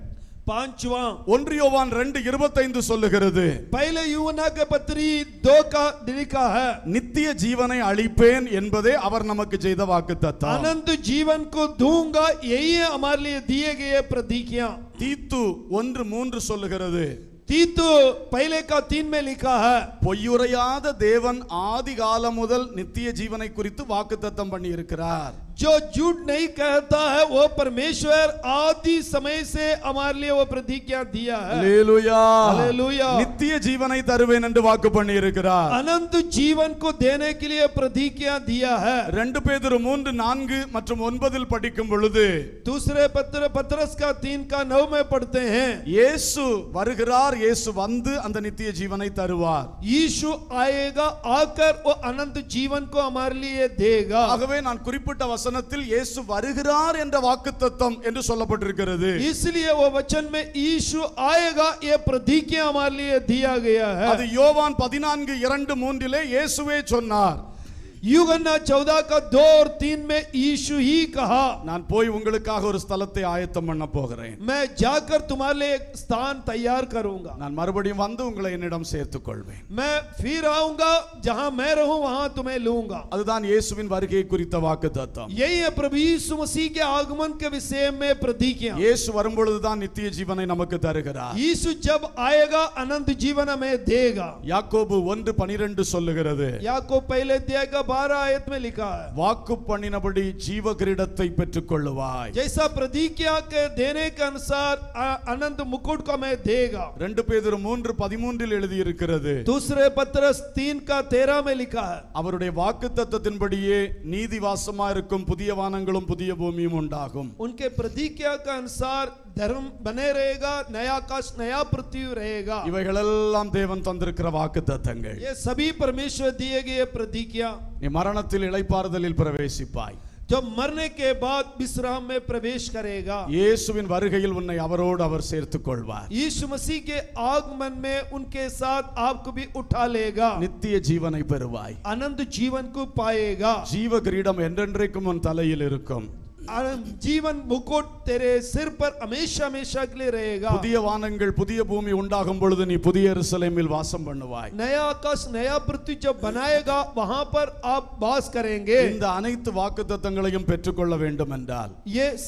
पांचवा ஒன்றியோவான் ரெண்டு இருபத்தைந்து சொல்லுகிறது पहले युवना के पत्री दो का लिखा है நித்திய ஜீவனை அளிப்பேன் என்பதே அவர் நமக்கு செய்த வாக்குத்தத்தம் अनंत जीवन को दूंगा यही है हमारे लिए दिए गए प्रतिज्ञा தீத்து ஒன்று மூன்று சொல்லுகிறது तीतु पहले का तीन में लिखा है பொய்யுரையாத தேவன் ஆதி காலம் முதல் நித்திய ஜீவனை குறித்து வாக்குத்தத்தம் பண்ணி இருக்கிறார் जो झूठ नहीं कहता है वो परमेश्वर आदि समय से हमारे लिए वो प्रतिज्ञा दिया है அல்லேலூயா हालेलुया நித்திய ஜீவனை தருவேன் என்று வாக்கு பண்ணி இருக்கிறார் अनंत जीवन को देने के लिए प्रतिज्ञा दिया है ரெண்டு பேதுரு மூன்று நான்கு மற்றும் ஒன்பதில் படிக்கும் பொழுது दूसरे पत्र पत्रस का तीन का नौ में पढ़ते हैं இயேசு வருகிறார் இயேசு வந்து அந்த நித்திய ஜீவனை தருவார் यीशु आएगा आकर वो अनंत जीवन को हमारे लिए देगा ஆகவே நான் குறிப்பிட்ட வசனத்தில் இயேசு வருகிறார் என்ற வாக்குத்தத்தம் என்று சொல்லப்பட்டிருக்கிறது इसलिए वो वचन में यीशु आएगा ये प्रतिज्ञा हमारे लिए दिया गया है அது யோவான் பதினான்கு இரண்டு மூன்றிலே இயேசுவே சொன்னார் युगन्ना चौदह का दो और तीन में यीशु ही कहा நான் போய் உங்களுக்காக ஒரு ஸ்தலத்தை ஆயத்தம் பண்ண போகிறேன் मैं जाकर तुम्हारे लिए एक स्थान तैयार करूंगा நான் மறுபடியும் வந்து உங்களை என்னிடம் சேர்த்துக் கொள்வேன் मैं फिर आऊंगा जहां मैं रहूं वहां तुम्हें लूंगा அதுதான் இயேசுவின் வருகையை குறித்த வாக்குத்தத்தம் यही है प्रभु यीशु मसीह के आगमन के विषय में प्रतिज्ञा இயேசு வரும்பொழுதுதான் நித்திய ஜீவனை நமக்கு தருகிறார் यीशु जब आएगा अनंत जीवन हमें देगा யாக்கோபு ஒன்று பனிரெண்டு சொல்லுகிறது याकूब पहले अध्याय का बारह आयत में लिखा है வாக்கு பண்ணினபடி ஜீவ கிரீடத்தை பெற்றுக் கொள்ளுவாய் जैसा प्रतिज्ञा के देने के अनुसार अ- अनंत मुकुट को हमें देगा ரெண்டு பேதர் மூன்று பதிமூன்றில் எழுதியிருக்கிறது दूसरे पत्र तीन का तेरह में लिखा है அவருடைய வாக்கு தத்தத்தின்படியே நீதி வாசமா இருக்கும் புதிய வானங்களும் புதிய பூமியும் உண்டாகும் उनके प्रतिज्ञा के अनुसार धर्म बने रहेगा नया आकाश नया पृथ्वी रहेगा இவைகளெல்லாம் தேவன் தந்திருக்கிற வாக்கு தத்தங்கள் ये सभी परमेश्वर दिए गए प्रतिज्ञा நீ மரணத்தில் இளைப்பாறுதலில் பிரவேசிப்பாய் जो मरने के बाद विश्राम में प्रवेश करेगा இயேசுவின் வருகையில் உன்னை அவரோடு அவர் சேர்த்துக் கொள்வார் यीशु मसीह के आगमन में उनके साथ आपको भी उठा लेगा நித்திய ஜீவனை பெறுவாய் अनंत जीवन को पाएगा ஜீவ கிரீடம் என்றென்றைக்கும் உன் தலையில் இருக்கும் अनंत जीवन मुकुट तेरे सिर पर हमेशा हमेशा के लिए रहेगा புதிய வானங்கள் புதிய பூமி உண்டாகும் பொழுது நீ புதிய எருசலேமில் வாசம் பண்ணுவாய் नया आकाश नया पृथ्वी जब बनाएगा वहां पर आप वास करेंगे இந்த அனைத்து வாக்கு தத்தங்களையும் பெற்றுக்கொள்ள வேண்டும் என்றால் ये सब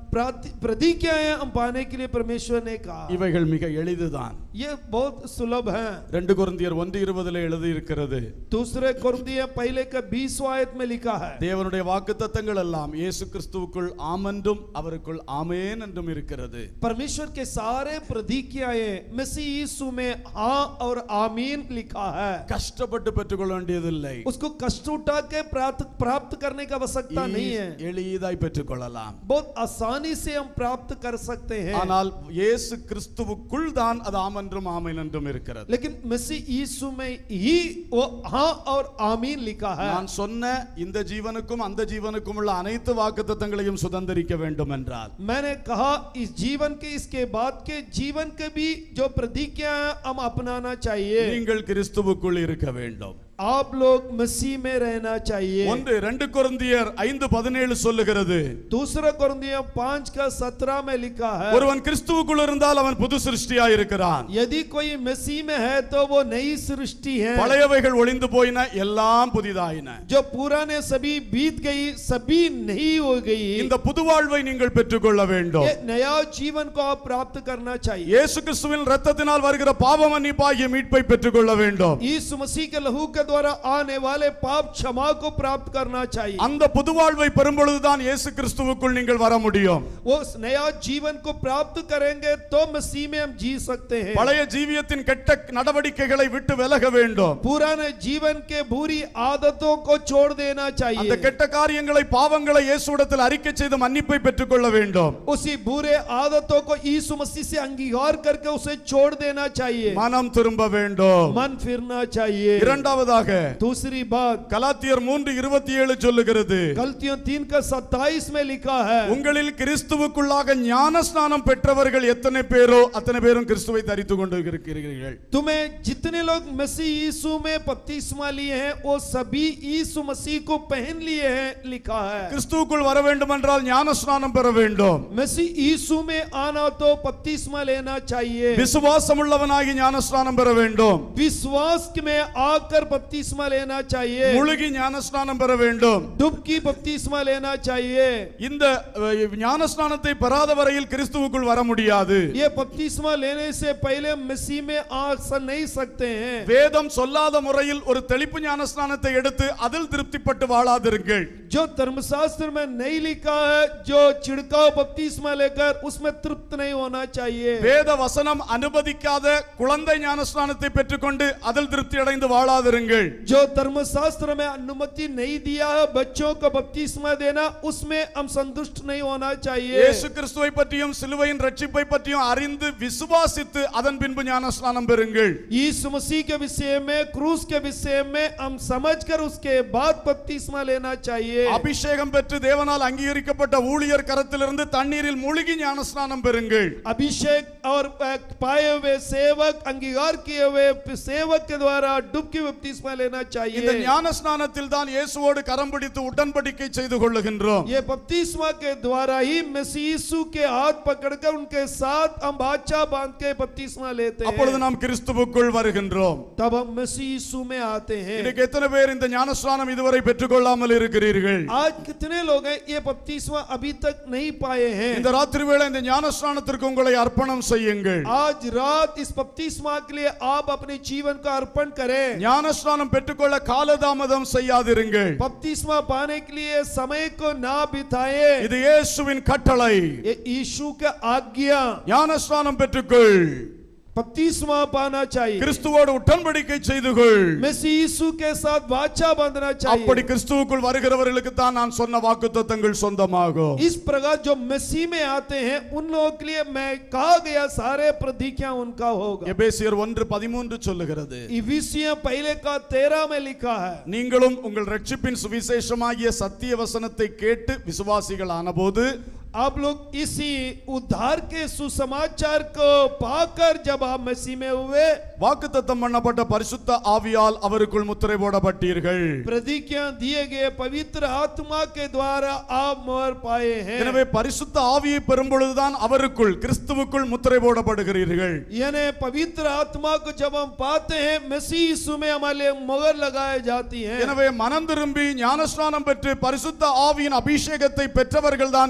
प्राति- प्रतिज्ञाएं हम पाने के लिए परमेश्वर ने कहा இவைகள் மிக எளிதுதான் ये बहुत सुलभ है ரெண்டு குருந்தியர் ஒன்று இருபதுல எழுதி இருக்கிறது दूसरे कुरिन्थियों पहले का बीस आयत में लिखा है தேவனுடைய வாக்குத்தத்தங்கள் எல்லாம் இயேசு கிறிஸ்துவுக்குள் ஆமென்றும் அவருக்குள் ஆமேன் என்றும் இருக்கிறது परमेश्वर के सारे प्रतिज्ञाएं मसीह यीशु में हाँ और आमीन लिखा है கஷ்டப்பட்டு பெற்றுக்கொள்ள வேண்டியதில்லை उसको कष्ट उठा के प्राप्त प्राप्त करने की आवश्यकता नहीं है எளிதாய் பெற்றுக்கொள்ளலாம் बहुत आसानी से हम प्राप्त कर सकते हैं ஆனால் இயேசு கிறிஸ்துவுக்குள் தான் அது ஆமென்றும் ஆமென் என்றும் இருக்கிறது लेकिन मसीह यीशु में ही वो हाँ और आमीन लिखा है நான் சொன்ன இந்த ஜீவனுக்கும் அந்த ஜீவனுக்கும் உள்ள அனைத்து வாக்குத்தத்தங்களையும் சுதந்திரிக்க வேண்டும் என்றால் मैंने कहा इस जीवन के इसके बाद के जीवन के भी जो प्रतिज्ञा है हम अपनाना चाहिए நீங்கள் கிறிஸ்துவுக்குள் இருக்க வேண்டும் आप लोग मसीह में रहना चाहिए ஒன்று ரெண்டு கொரிந்தியர் ஐந்து பதினேழு சொல்லுகிறது दूसरा कुरिन्थियों पांच का सत्रह में लिखा है ஒருவன் கிறிஸ்துவுக்குள் இருந்தால் அவன் புது சிருஷ்டியா இருக்கிறான் यदि कोई मसीह में है तो वो नई सृष्टि है பழையவைகள் ஒளிந்து போயின எல்லாம் புதிதாயின जो पुराने सभी बीत गई सभी नहीं हो गई இந்த புது வாழ்வை நீங்கள் பெற்றுக்கொள்ள வேண்டும் ये नया जीवन को आप प्राप्त करना चाहिए இயேசு கிறிஸ்துவின் ரத்தத்தினால் வருகிற பாவ மன்னிப்பாகிய மீட்பை பெற்றுக்கொள்ள வேண்டும் यीशु मसीह के लहू के द्वारा आने वाले पाप क्षमा को प्राप्त करना चाहिए அந்த புது வாழ்வை பெறும் பொழுதுதான் இயேசு கிறிஸ்துவுக்குள் நீங்கள் வர முடியும் वो उस नया जीवन को प्राप्त करेंगे तो मसीह में हम जी सकते हैं பழைய ஜீவியத்தின் கெட்ட நடவடிக்கைகளை விட்டு விலக வேண்டும் पुराने जीवन के बुरी आदतों को छोड़ देना அந்த चाहिए கெட்ட காரியங்களை பாவங்களை இயேசுவிடத்தில் அறிக்கை செய்து மன்னிப்பை பெற்றுக்கொள்ள வேண்டும் उसी बुरे आदतों को यीशु मसीह से अंगीकार करके उसे छोड़ देना चाहिए மனம் திரும்ப வேண்டும் मन फिरना चाहिए இரண்டாவதாக दूसरी बात கலாத்தியர் மூன்று இருபத்தி ஏழு சொல்லுகிறது गलतियों तीन का सत्ताईस में लिखा है உங்களில் கிறிஸ்துவுக்குள்ளாக ஞான ஸ்நானம் பெற்றவர்கள் எத்தனை பேரோ அத்தனை பேரும் கிறிஸ்துவை தரித்து கொண்டு இருக்கிறீர்கள் तुम्हें जितने लोग मसीह यीशु में बपतिस्मा लिए हैं वो सभी यीशु मसीह को पहन लिए हैं लिखा है கிறிஸ்துவுக்குள் வர வேண்டும் என்றால் ஞான ஸ்நானம் பெற வேண்டும் मसीह यीशु में आना तो बपतिस्मा लेना चाहिए விசுவாசம் உள்ளவனாகி ஞான ஸ்நானம் பெற வேண்டும் विश्वास में आकर बपतिस्मा लेना चाहिए முழுகி ஞான ஸ்நானம் பெற வேண்டும் डुबकी बपतिस्मा लेना चाहिए இந்த அஹ், ஞான ஸ்நானத்தை பெறாத வரையில் கிறிஸ்துவுக்குள் வர முடியாது ये बपतिस्मा लेने से पहले मसीह में आ स- नहीं सकते हैं வேதம் சொல்லாத முறையில் ஒரு தெளிப்பு ஞான ஸ்நானத்தை எடுத்து அதில் திருப்திப்பட்டு வாழாதிருங்கள் जो धर्मशास्त्र में नहीं लिखा है जो छिड़काव बपतिस्मा लेकर उसमें तृप्त नहीं होना चाहिए வேத வசனம் அனுமதிக்காத குழந்தை ஞான ஸ்நானத்தை பெற்றுக்கொண்டு அதில் திருப்தி அடைந்து வாழாதிருங்கள் जो धर्मशास्त्र में अनुमति नहीं दिया है बच्चों को बपतिस्मा देना उसमें हम संतुष्ट नहीं होना चाहिए இயேசு கிறிஸ்துவை பற்றியும் சிலுவையின் ரட்சிப்பை பற்றியும் அறிந்து விசுவாசித்து அதன் பின்பு ஞான ஸ்நானம் பெறுங்கள் यीशु मसीह के विषय में क्रूस के विषय में हम समझकर उसके बाद बपतिस्मा लेना चाहिए அபிஷேகம் பெற்று தேவனால் அங்கீகரிக்கப்பட்ட ஊழியர் கரத்திலிருந்து தண்ணீரில் மூழ்கி ஞான ஸ்நானம் பெறுங்கள் अभिषेक और अ, पाए हुए सेवक अंगीकार किए हुए सेवक के द्वारा डुबकी बपतिस्मा लेना இந்த चाहिए ஞான ஸ்நானத்தில் தான் இயேசுவோடு கரம் பிடித்து உடன்படிக்கை செய்து கொள்ளுகின்றோம் ये बपतिस्मा के द्वारा ही मसीह यीशु के हाथ पकड़कर उनके साथ हम बादशाह बांध के बपतिस्मा लेते அப்பொழுது हैं நாம் கிறிஸ்துவுக்குள் வருகின்றோம் तब हम मसीह यीशु में आते हैं இன்னைக்கு எத்தனை பேர் இந்த ஞான ஸ்நானம் இதுவரை பெற்றுக்கொள்ளாமல் இருக்கிறீர்கள் आज कितने लोग हैं ये बपतिस्मा अभी तक नहीं पाए हैं இந்த ராத்திரி வேளை இந்த ஞான ஸ்நானத்திற்கு உங்களை அர்ப்பணம் செய்யுங்கள் आज रात इस बपतिस्मा के लिए आप अपने जीवन का अर्पण करें ஞான ஸ்நானம் பெற்றுக்கொள்ள காலதாமதம் செய்யாதிருங்கள் बपतिस्मा पाने के लिए समय को ना बिताए இது இயேசுவின் கட்டளை ये यीशु का आज्ञा ஞான ஸ்நானம் பெற்றுக்கொள் बपतिस्मा पाना चाहिए கிறிஸ்துவோடு உடன்படிக்கை செய்து கொள் मसीह यीशु के साथ वाचा बांधना அப்படி चाहिए கிறிஸ்துவுக்குள் வருகிறவர்களுக்கு தான் நான் சொன்ன வாக்குத்தத்தங்கள் சொந்தமாகும் इस प्रकार जो मसीह में आते हैं उन लोगों के लिए मैं कहा गया सारे प्रतिज्ञा उनका होगा எபேசியர் ஒன்று பதிமூன்று சொல்லுகிறது इफिसियों पहले का तेरह में लिखा है நீங்களும் உங்கள் ரட்சிப்பின் சுவிசேஷமாகிய சத்திய வசனத்தை கேட்டு விசுவாசிகள் ஆனபோது आप लोग इसी उद्धार के सुसमाचार को पाकर जब आप मसीह में हुए வாக்குத்தத்தம் பண்ணப்பட்ட பரிசுத்த ஆவியால் அவருக்குள் முத்திரை போடப்பட்டீர்கள் प्रतिज्ञा दिए गए पवित्र आत्मा के द्वारा आप मोहर पाए हैं எனவே பரிசுத்த ஆவியை பெறும் பொழுதுதான் அவருக்குள் கிறிஸ்துவுக்குள் முத்திரை போடப்படுகிறீர்கள் यानी पवित्र आत्मा को जब हम पाते हैं मसीह यीशु में हमारे लिए मोहर लगाए जाती है எனவே மனம் திரும்பி ஞானஸ்நானம் பெற்று பரிசுத்த ஆவியின் அபிஷேகத்தை பெற்றவர்கள் தான் கிறிஸ்து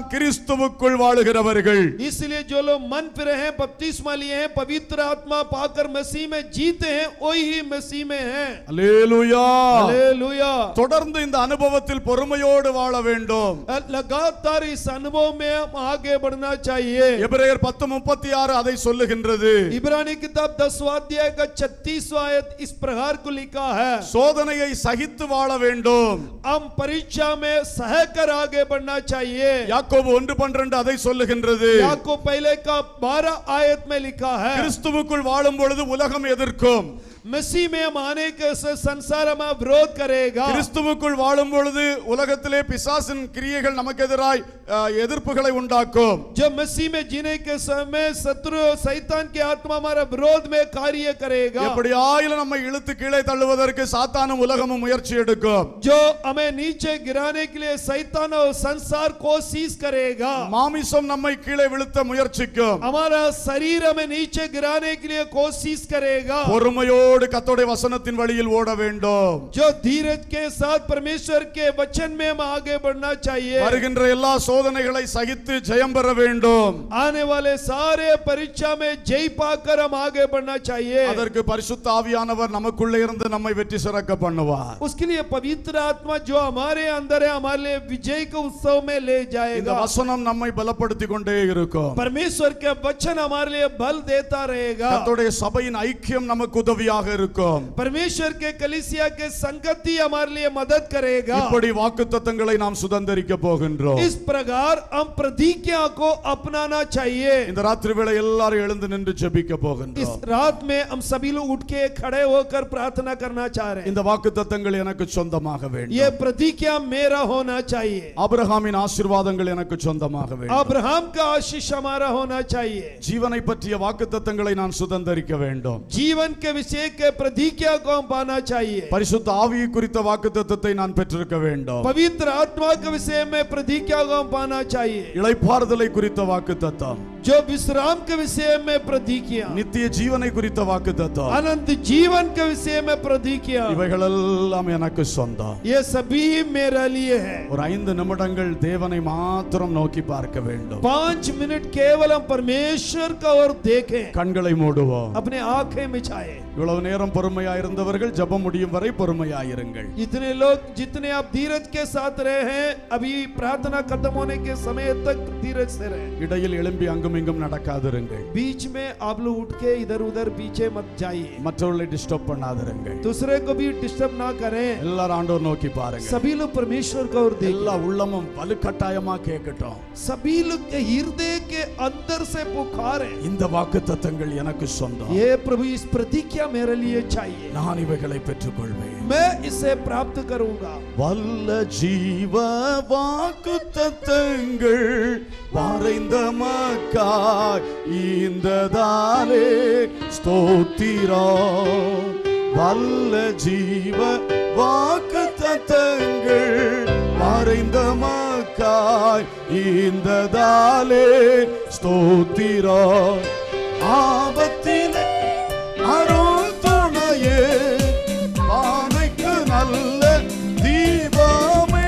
கிறிஸ்துவுக்குள் வாழுகிறவர்கள் इसलिए जो लोग मन फिरे हैं बपतिस्मा लिए हैं पवित्र आत्मा पाकर मसीह में जीते हैं वही ही मसीह में हैं அல்லேலூயா हालेलुया தொடர்ந்து இந்த அனுபவத்தில் பொறுமையோடு வாழ வேண்டும் लगातार इस अनुभव में हम आगे बढ़ना चाहिए எபிரேயர் பத்து முப்பத்தி ஆறு அதை சொல்லுகின்றது इब्रानी किताब दसवां अध्याय का छत्तीसवा आयत इस प्रकार को लिखा है சோதனையை சகித்து வாழ வேண்டும் हम परीक्षा में सहकर आगे बढ़ना चाहिए யாக்கோபு ஒன்று பன்னிரண்டு அதை சொல்லுகின்றது को पहले का बारह आयत में लिखा है கிறிஸ்துவுக்குள் வாழும் பொழுது உலகம் எதிர்க்கும் मसीह में हम आने के से संसार में विरोध करेगा கிறிஸ்துவுக்குள் வாழும் பொழுது உலகத்திலே பிசாசின் கிரியைகள் நமக்கு எதிராய் அஹ், எதிர்ப்புகளை உண்டாக்கும் जब मसीह में जीने के समय शत्रु शैतान की आत्मा हमारा विरोध में कार्य करेगा எப்படி ஆயிலும் நம்மை இழுத்து கீழே தள்ளுவதற்கு சாத்தானும் உலகமும் முயற்சி எடுக்கும் जो हमें नीचे गिराने के लिए शैतान और संसार कोशिश करेगा மாமிசம் நம்மை கீழே விழுத்த முயற்சிக்கும் हमारा शरीर हमें नीचे गिराने के लिए कोशिश करेगा பொறுமையோடு கத்தோடைய வசனத்தின் வழியில் ஓட வேண்டும் जो धीरज के साथ परमेश्वर के वचन में हम आगे बढ़ना चाहिए வருகின்ற எல்லா சோதனைகளை சகித்து ஜெயம் பெற வேண்டும் आने वाले सारे परीक्षा में जय पाकर हम आगे बढ़ना चाहिए அதற்கு பரிசுத்த ஆவியானவர் நமக்குள்ளே இருந்து நம்மை வெற்றி சிறக்க பண்ணுவார் उसके लिए पवित्र आत्मा जो हमारे अंदर है हमारे लिए विजय के उत्सव में ले இந்த जाएगा வசனம் நம்மை பலப்படுத்தி கொண்டே இருக்கும் परमेश्वर के वचन हमारे लिए बल देता रहेगा கர்த்தருடைய சபையின் ஐக்கியம் நமக்கு உதவியாக இருக்கும் परमेश्वर के कलिसिया के संगति हमारे लिए मदद करेगा இப்படி வாக்குத்தத்தங்களை நாம் சுதந்திரிக்க போகின்றோம் इस प्रकार हम प्रतिज्ञा को अपनाना चाहिए இந்த ராத்திரி வேளை எல்லாரும் எழுந்து நின்று ஜெபிக்க इस போகின்றோம் रात में हम सभी लोग उठ के खड़े होकर प्रार्थना करना चाह रहे हैं இந்த வாக்குத்தத்தங்கள் எனக்கு சொந்தமாக ये வேண்டும் प्रतिज्ञा मेरा होना चाहिए ஆபிரகாமின் ஆசீர்வாதங்கள் எனக்கு சொந்தமாக வேண்டும் अब्राहम का आशीष हमारा होना चाहिए ஜீவனை பற்றிய வாக்குத்தத்தங்களை நான் சுதந்திரிக்க வேண்டும் जीवन के विषय के प्रतिज्ञा को हम पाना चाहिए பரிசுத்த ஆவியை குறித்த வாக்குத்தத்தத்தை நான் பெற்றிருக்க வேண்டும் पवित्र आत्मा के विषय में प्रतिज्ञा को हम पाना चाहिए இளைப்பாறுதலை குறித்த வாக்குத்தத்தம் जो विश्राम के विषय में प्रतिज्ञा நித்திய ஜீவனை குறித்த வாக்குத்தத்தம் अनंत जीवन के विषय में प्रतिज्ञा இவைகளெல்லாம் எனக்கு சொந்தம் ये सभी मेरे लिए है ஒரு ஐந்து நிமிடங்கள் தேவனை மாத்திரம் நோக்கி பார்க்க வேண்டும் पांच मिनट केवल हम परमेश्वर का और देखें கண்களை மூடுவோம் अपने आंखें मिछाए இவ்வளவு நேரம் பொறுமையா இருந்தவர்கள் ஜெபம் முடியும் வரை பொறுமையாயிருங்கள் जितने लोग जितने आप धीरज के साथ रहे हैं अभी प्रार्थना खत्म होने के समय तक धीरज से रहे இடையில் எழும்பி அங்கும் இங்கும் நடக்காதிருங்கள் बीच में आप लोग उठ के इधर उधर पीछे मत जाइए மற்றவர்களை டிஸ்டர்ப் பண்ணாதிருங்கள் दूसरे को भी डिस्टर्ब ना करें எல்லாரும் ஆண்டவர் நோக்கி பாருங்க सभी लोग परमेश्वर का और देखें எல்லா உள்ளமும் வலுக்கட்டாயமா கேட்கட்டும் सभी लोग के हृदय के अंदर से पुकारें இந்த வாக்கு தத்தங்கள் எனக்கு சொந்தம் ये प्रभु इस प्रतिज्ञा मेरे लिए चाहिए நான் இவைகளை பெற்றுக்கொள்வேன் मैं इसे प्राप्त करूंगा வல்ல ஜீவ வாக்கு தத்தங்கள் வரைந்த மக்காய் இந்த தாலே ஸ்தோத்திரம் வல்ல ஜீவ வாக்கு தத்தங்கள் வரைந்த மக்காய் இந்த தாலே ஸ்தோத்திரம் ஆபத்திலே அருள் துணையே பானைக்கு நல்ல தீபமே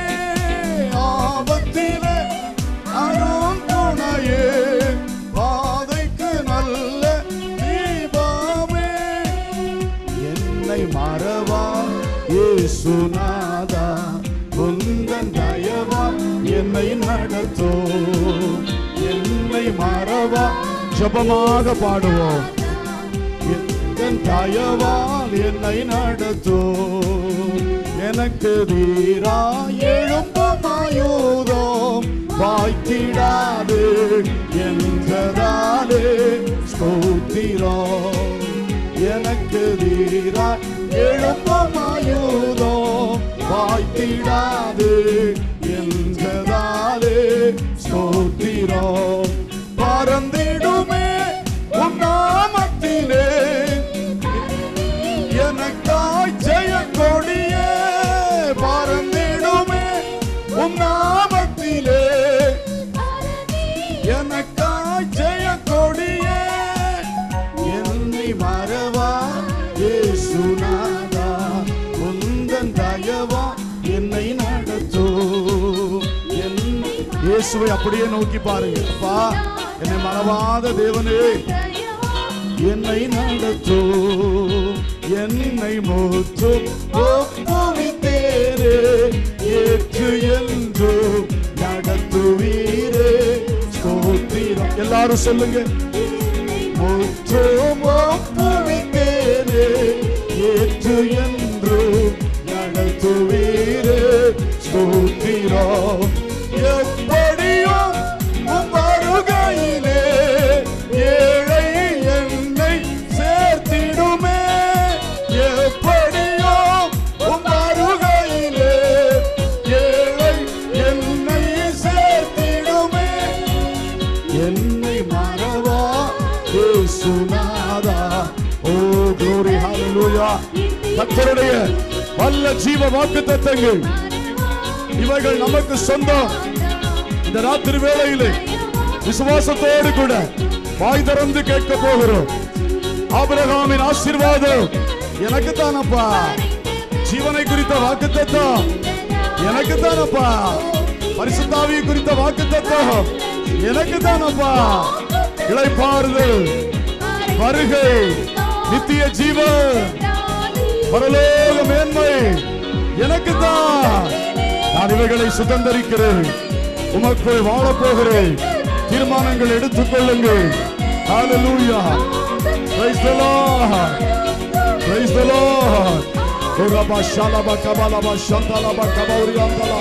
ஆபத்திலே அருள் துணையே பாதைக்கு நல்ல தீபமே என்னை மறவா இயேசுநாதா உந்தன் தயவா என்னை நடத்தோ என்னை மறவா ஜபமாக பாடுவோம் என் தயவால் என்னை நடத்தோ எனக்கு வீரா எழும்பமாயுதோம் வாய்த்திடாது என்றதாலே ஸ்தோத்திரம் எனக்கு வீரா எழும்பமாயுதோம் வாய்த்திடாது என்றதாலே ஸ்தோத்திரம் பறந்திடுமே உன் நாமத்திலே எனக்காய் ஜெய கொடியே பறந்திடுமே உன் நாமத்திலே எனக்காய் ஜெய கொடியே என்னை மறவா இயேசுநாதா உந்தன் தயவா என்னை நடத்தோ என் இயேசுவை அப்படியே நோக்கி பாருங்க அப்பா என்னை மறவாத தேவனே என்னை நடத்தும் என்னை மூத்தும் ஒப்புவித்தேரே ஏற்று என்றும் நடத்துவீரே ஸ்தோத்திரம் எல்லாரும் சொல்லுங்க முற்றும் ஒப்புவித்தேரே ஏற்று என்றும் நடத்துவீரே ஸ்தோத்திரம் எப்படியும் உம் வருகையிலே ஏழை என்னை சேர்த்திடுமே எப்படியோ உம் வருகையிலே ஏழை என்னை சேர்த்திடுமே என்னை மறவா இயேசுநாதா ஓ glory hallelujah கர்த்தருடைய வல்ல ஜீவ வாக்குத்தத்தங்கள் இவைகள் நமக்கு சொந்தம் இந்த ராத்திரி வேளையிலே விசுவாசத்தோடு கூட வாய் திறந்து கேட்க போகிறோம் ஆபிரகாமின் ஆசீர்வாதம் எனக்கு தானப்பா ஜீவனை குறித்த வாக்குத்தத்தம் எனக்கு தானப்பா பரிசுத்தாவி குறித்த வாக்குத்தத்தம் எனக்கு தானப்பா இளைப்பாறுதல் வருகை நித்திய ஜீவன் பரலோக மேன்மை எனக்கு தான் நான் இவைகளை சுதந்திரிக்கிறேன் உமக்குள் வாழப் போகிறேன் தீர்மானங்கள் எடுத்துக் கொள்ளுங்கள் Hallelujah. Praise the Lord. Praise the Lord. Uraba shalaba kabalaba shantalaba kabauriantala.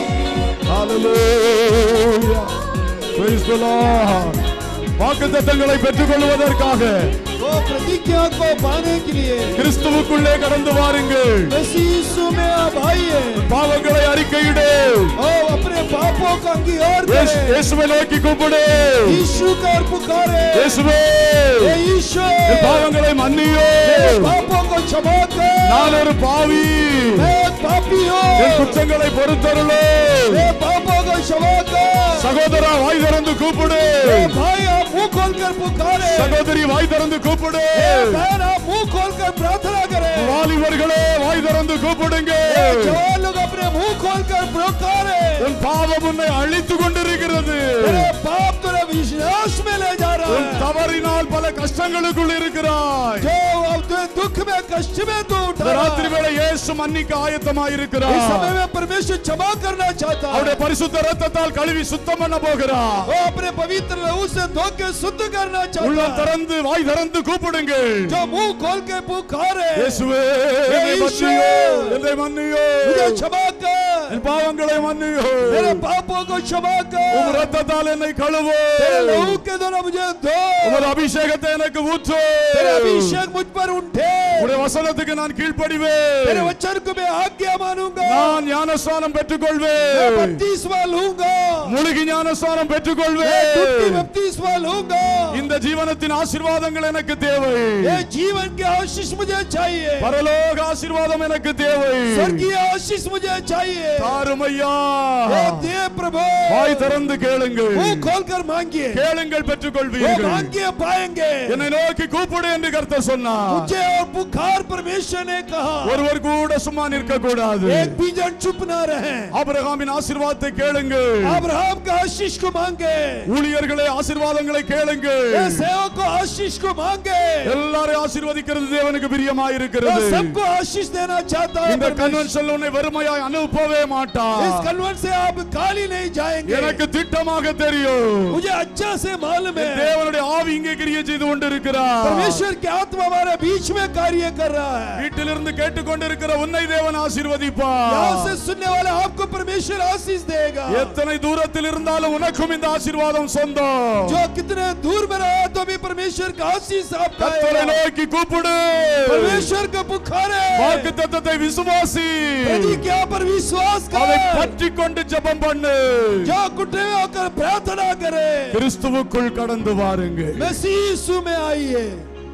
Hallelujah. Praise the Lord. வாக்குத்தத்தங்களை பெற்றுக் கொள்வதற்காக वो प्रतिज्ञा को पाने के लिए கிறிஸ்துவுக்குள்ளே கடந்து வாருங்கள் मसीह यीशु में आप आइए பாவங்களை அறிக்கையிடு और अपने पापों का अंगीकार இயேசு- करें இயேசுவை நோக்கி கூப்பிடு यीशु का और पुकारे இயேசுவே हे ईश्वर என் பாவங்களை மன்னியோ मेरे पापों को क्षमा कर நான் ஒரு பாவி मैं एक पापी என் हूँ குற்றங்களை பொறுத்தருளே मेरे पापों को क्षमा कर சகோதரா வாய் திறந்து கூப்பிடு हे भाई आप मुंह खोलकर पुकारे சகோதரி வாய் திறந்து கூப்பிடு हे बहन आप मुंह खोलकर प्रार्थना करें வாலிபர்களே வாய் திறந்து கூப்பிடுங்க हे जवान लोग अपने मुंह खोलकर पुकारे உன் பாவம் உன்னை அழித்து கொண்டிருக்கிறது तेरे पाप तेरे विश्वास में ले जा रहा உன் है தவறினால் பல கஷ்டங்களுக்குள் இருக்கிறாய் जो अब तू दुख में कष्ट में तू उठा இந்த रहा ராத்திரி है। வேளை இயேசு மன்னிக்க ஆயத்தமாயிருக்கிறார் इस समय में परमेश्वर क्षमा करना चाहता அவருடைய है பரிசுத்த ரத்தத்தால் கழுவி சுத்தம் பண்ண போகிறார் वो अपने पवित्र लहू से धो के शुद्ध करना உள்ள चाहता है திறந்து வாய் திறந்து கூப்பிடுங்கள் जो मुंह खोल के पुकारे இயேசுவே हे என்னை ईश्वर! மன்னியோ என்னை மன்னியோ मुझे क्षमा कर என் பாவங்களை மன்னியோ मेरे पापों को क्षमा உம் कर ரத்தத்தால் என்னை கழுவோ तेरे लहू के द्वारा मुझे धो உமது அபிஷேகத்தை எனக்கு ஊற்று तेरे अभिषेक मुझ पर उठे உடைய வசனத்துக்கு நான் கீழ்ப்படிவேன் तेरे वचन को मैं आज्ञा मानूंगा நான் ஞானஸ்தானம் मैं பெற்றுக்கொள்வேன் बत्तीसवा लूंगा முழுகி ஞானஸ்தானம் मैं डुबकी பெற்றுக்கொள்வேன் बत्तीसवा लूंगा இந்த ஜீவனத்தின் ஆசீர்வாதங்கள் எனக்கு தேவை ये जीवन के आशीष मुझे चाहिए பரலோக ஆசீர்வாதம் எனக்கு தேவை स्वर्गीय आशीष मुझे चाहिए தாரும் ஐயா वो दे प्रभु வாய் திறந்து கேளுங்கள் मुंह खोलकर मांगिए கேளுங்கள் वो பெற்றுக்கொள்வீர்கள் मांगिए पाएंगे என்னை நோக்கி கூப்பிடு என்று கர்த்தர் சொன்னார் मुझे और पुकार परमेश्वर ने कहा ஒருவர் கூட சும்மா நிற்க கூடாது एक भी जन चुप ना रहे ஆபிரகாமின் ஆசீர்வாதத்தை கேளுங்கள் अब्राहम का आशीष को मांगे ஊழியர்களே ஆசீர்வாதங்களை கேளுங்கள் ये सेवक को आशीष को मांगे எல்லாரையும் ஆசீர்வதிக்கிறது தேவனுக்கு वो பிரியமாயிருக்கிறது सबको आशीष देना चाहता है இந்த परमेश्वर। கன்வென்ஷன் உன்னை வெறுமையாய் அனுப்பவே इस மாட்டார் कन्वर्ट से आप खाली नहीं जाएंगे எனக்கு திட்டமாக தெரியும் मुझे अच्छा से मालूम है தேவனுடைய ஆவி இங்கே கிரியை செய்து கொண்டிருக்கிறார் परमेश्वर की आत्मा हमारे बीच में कार्य कर रहा है வீட்டிலிருந்து கேட்டுக்கொண்டிருக்கிற உன்னை தேவன் ஆசீர்வதிப்பார் यहाँ से सुनने वाले आपको परमेश्वर आशीष देगा எத்தனை தூரத்தில் இருந்தாலும் உனக்கும் இந்த ஆசீர்வாதம் சொந்தம் जो कितने दूर में रहे तो भी परमेश्वर का आशीष आपका கர்த்தரை आएगा। நோக்கி கூப்பிடு परमेश्वर को पुकारे வாக்கு தத்தத்தை விசுவாசி प्रतिज्ञा पर विश्वास அதை करे பற்றி கொண்டு ஜெபம் பண்ணு जो कुटे में होकर प्रार्थना करे கிறிஸ்துவுக்குள் கடந்து வாருங்கள் मसीह यीशु में आइए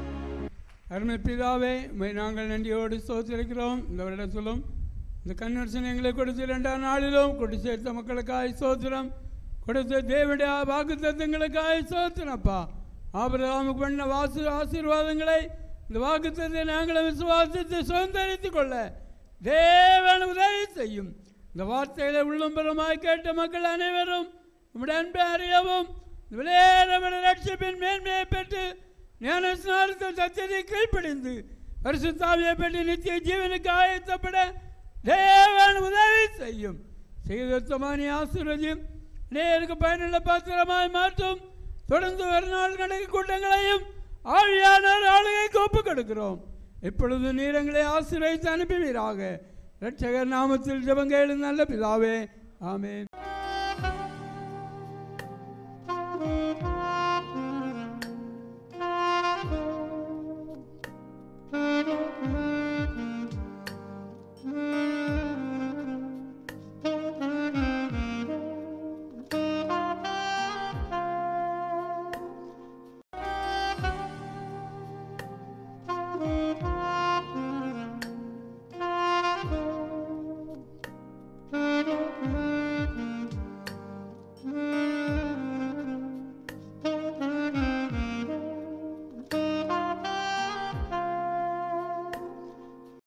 அருமை பிதாவே உம்மை நாங்கள் நன்றியோடு சோத்திருக்கிறோம் இந்த வருடத்திலும் இந்த கன்வென்ஷன் எங்களை கொடுத்த இரண்டாம் நாளிலும் கொண்டு சேர்த்த மக்களுக்காய் சோத்திரம் கொடுத்த தேவனுடைய வாக்கு தத்துவங்களுக்காய் சோத்திரப்பா ஆபிரகாமுக்கு பண்ண வாசு ஆசீர்வாதங்களை இந்த வாக்குத்தத்தை நாங்களும் விசுவாசத்தை சுதந்திரித்துக் கொள்ள தேவன் உதவி செய்யும் இந்த வார்த்தைகளை உள்ளம்பரமாய் கேட்ட மக்கள் அனைவரும் உம்முடைய அன்பை அறியவும் விளையாட ரட்சிப்பின் மேன்மையை பெற்று ஞான ஸ்நானத்தை சத்தியத்தை கீழ்ப்படிந்து பரிசுத்தாவியை பெற்று நித்திய ஜீவனுக்கு ஆயத்தப்பட தேவன் உதவி செய்யும் செய்தத்தமானி ஆசீர்வதியும் நேருக்கு பயனுள்ள பாத்திரமாய் மாற்றும் தொடர்ந்து ஒரு நாள் கணக்கு கூட்டங்களையும் ஆழியானார் ஆளுகைக்கு ஒப்புக் கொடுக்கிறோம் இப்பொழுது நீரங்களை ஆசீர்வதித்து அனுப்புவீராக ரட்சகர் நாமத்தில் ஜெபங்கள் நல்ல பிதாவே ஆமென்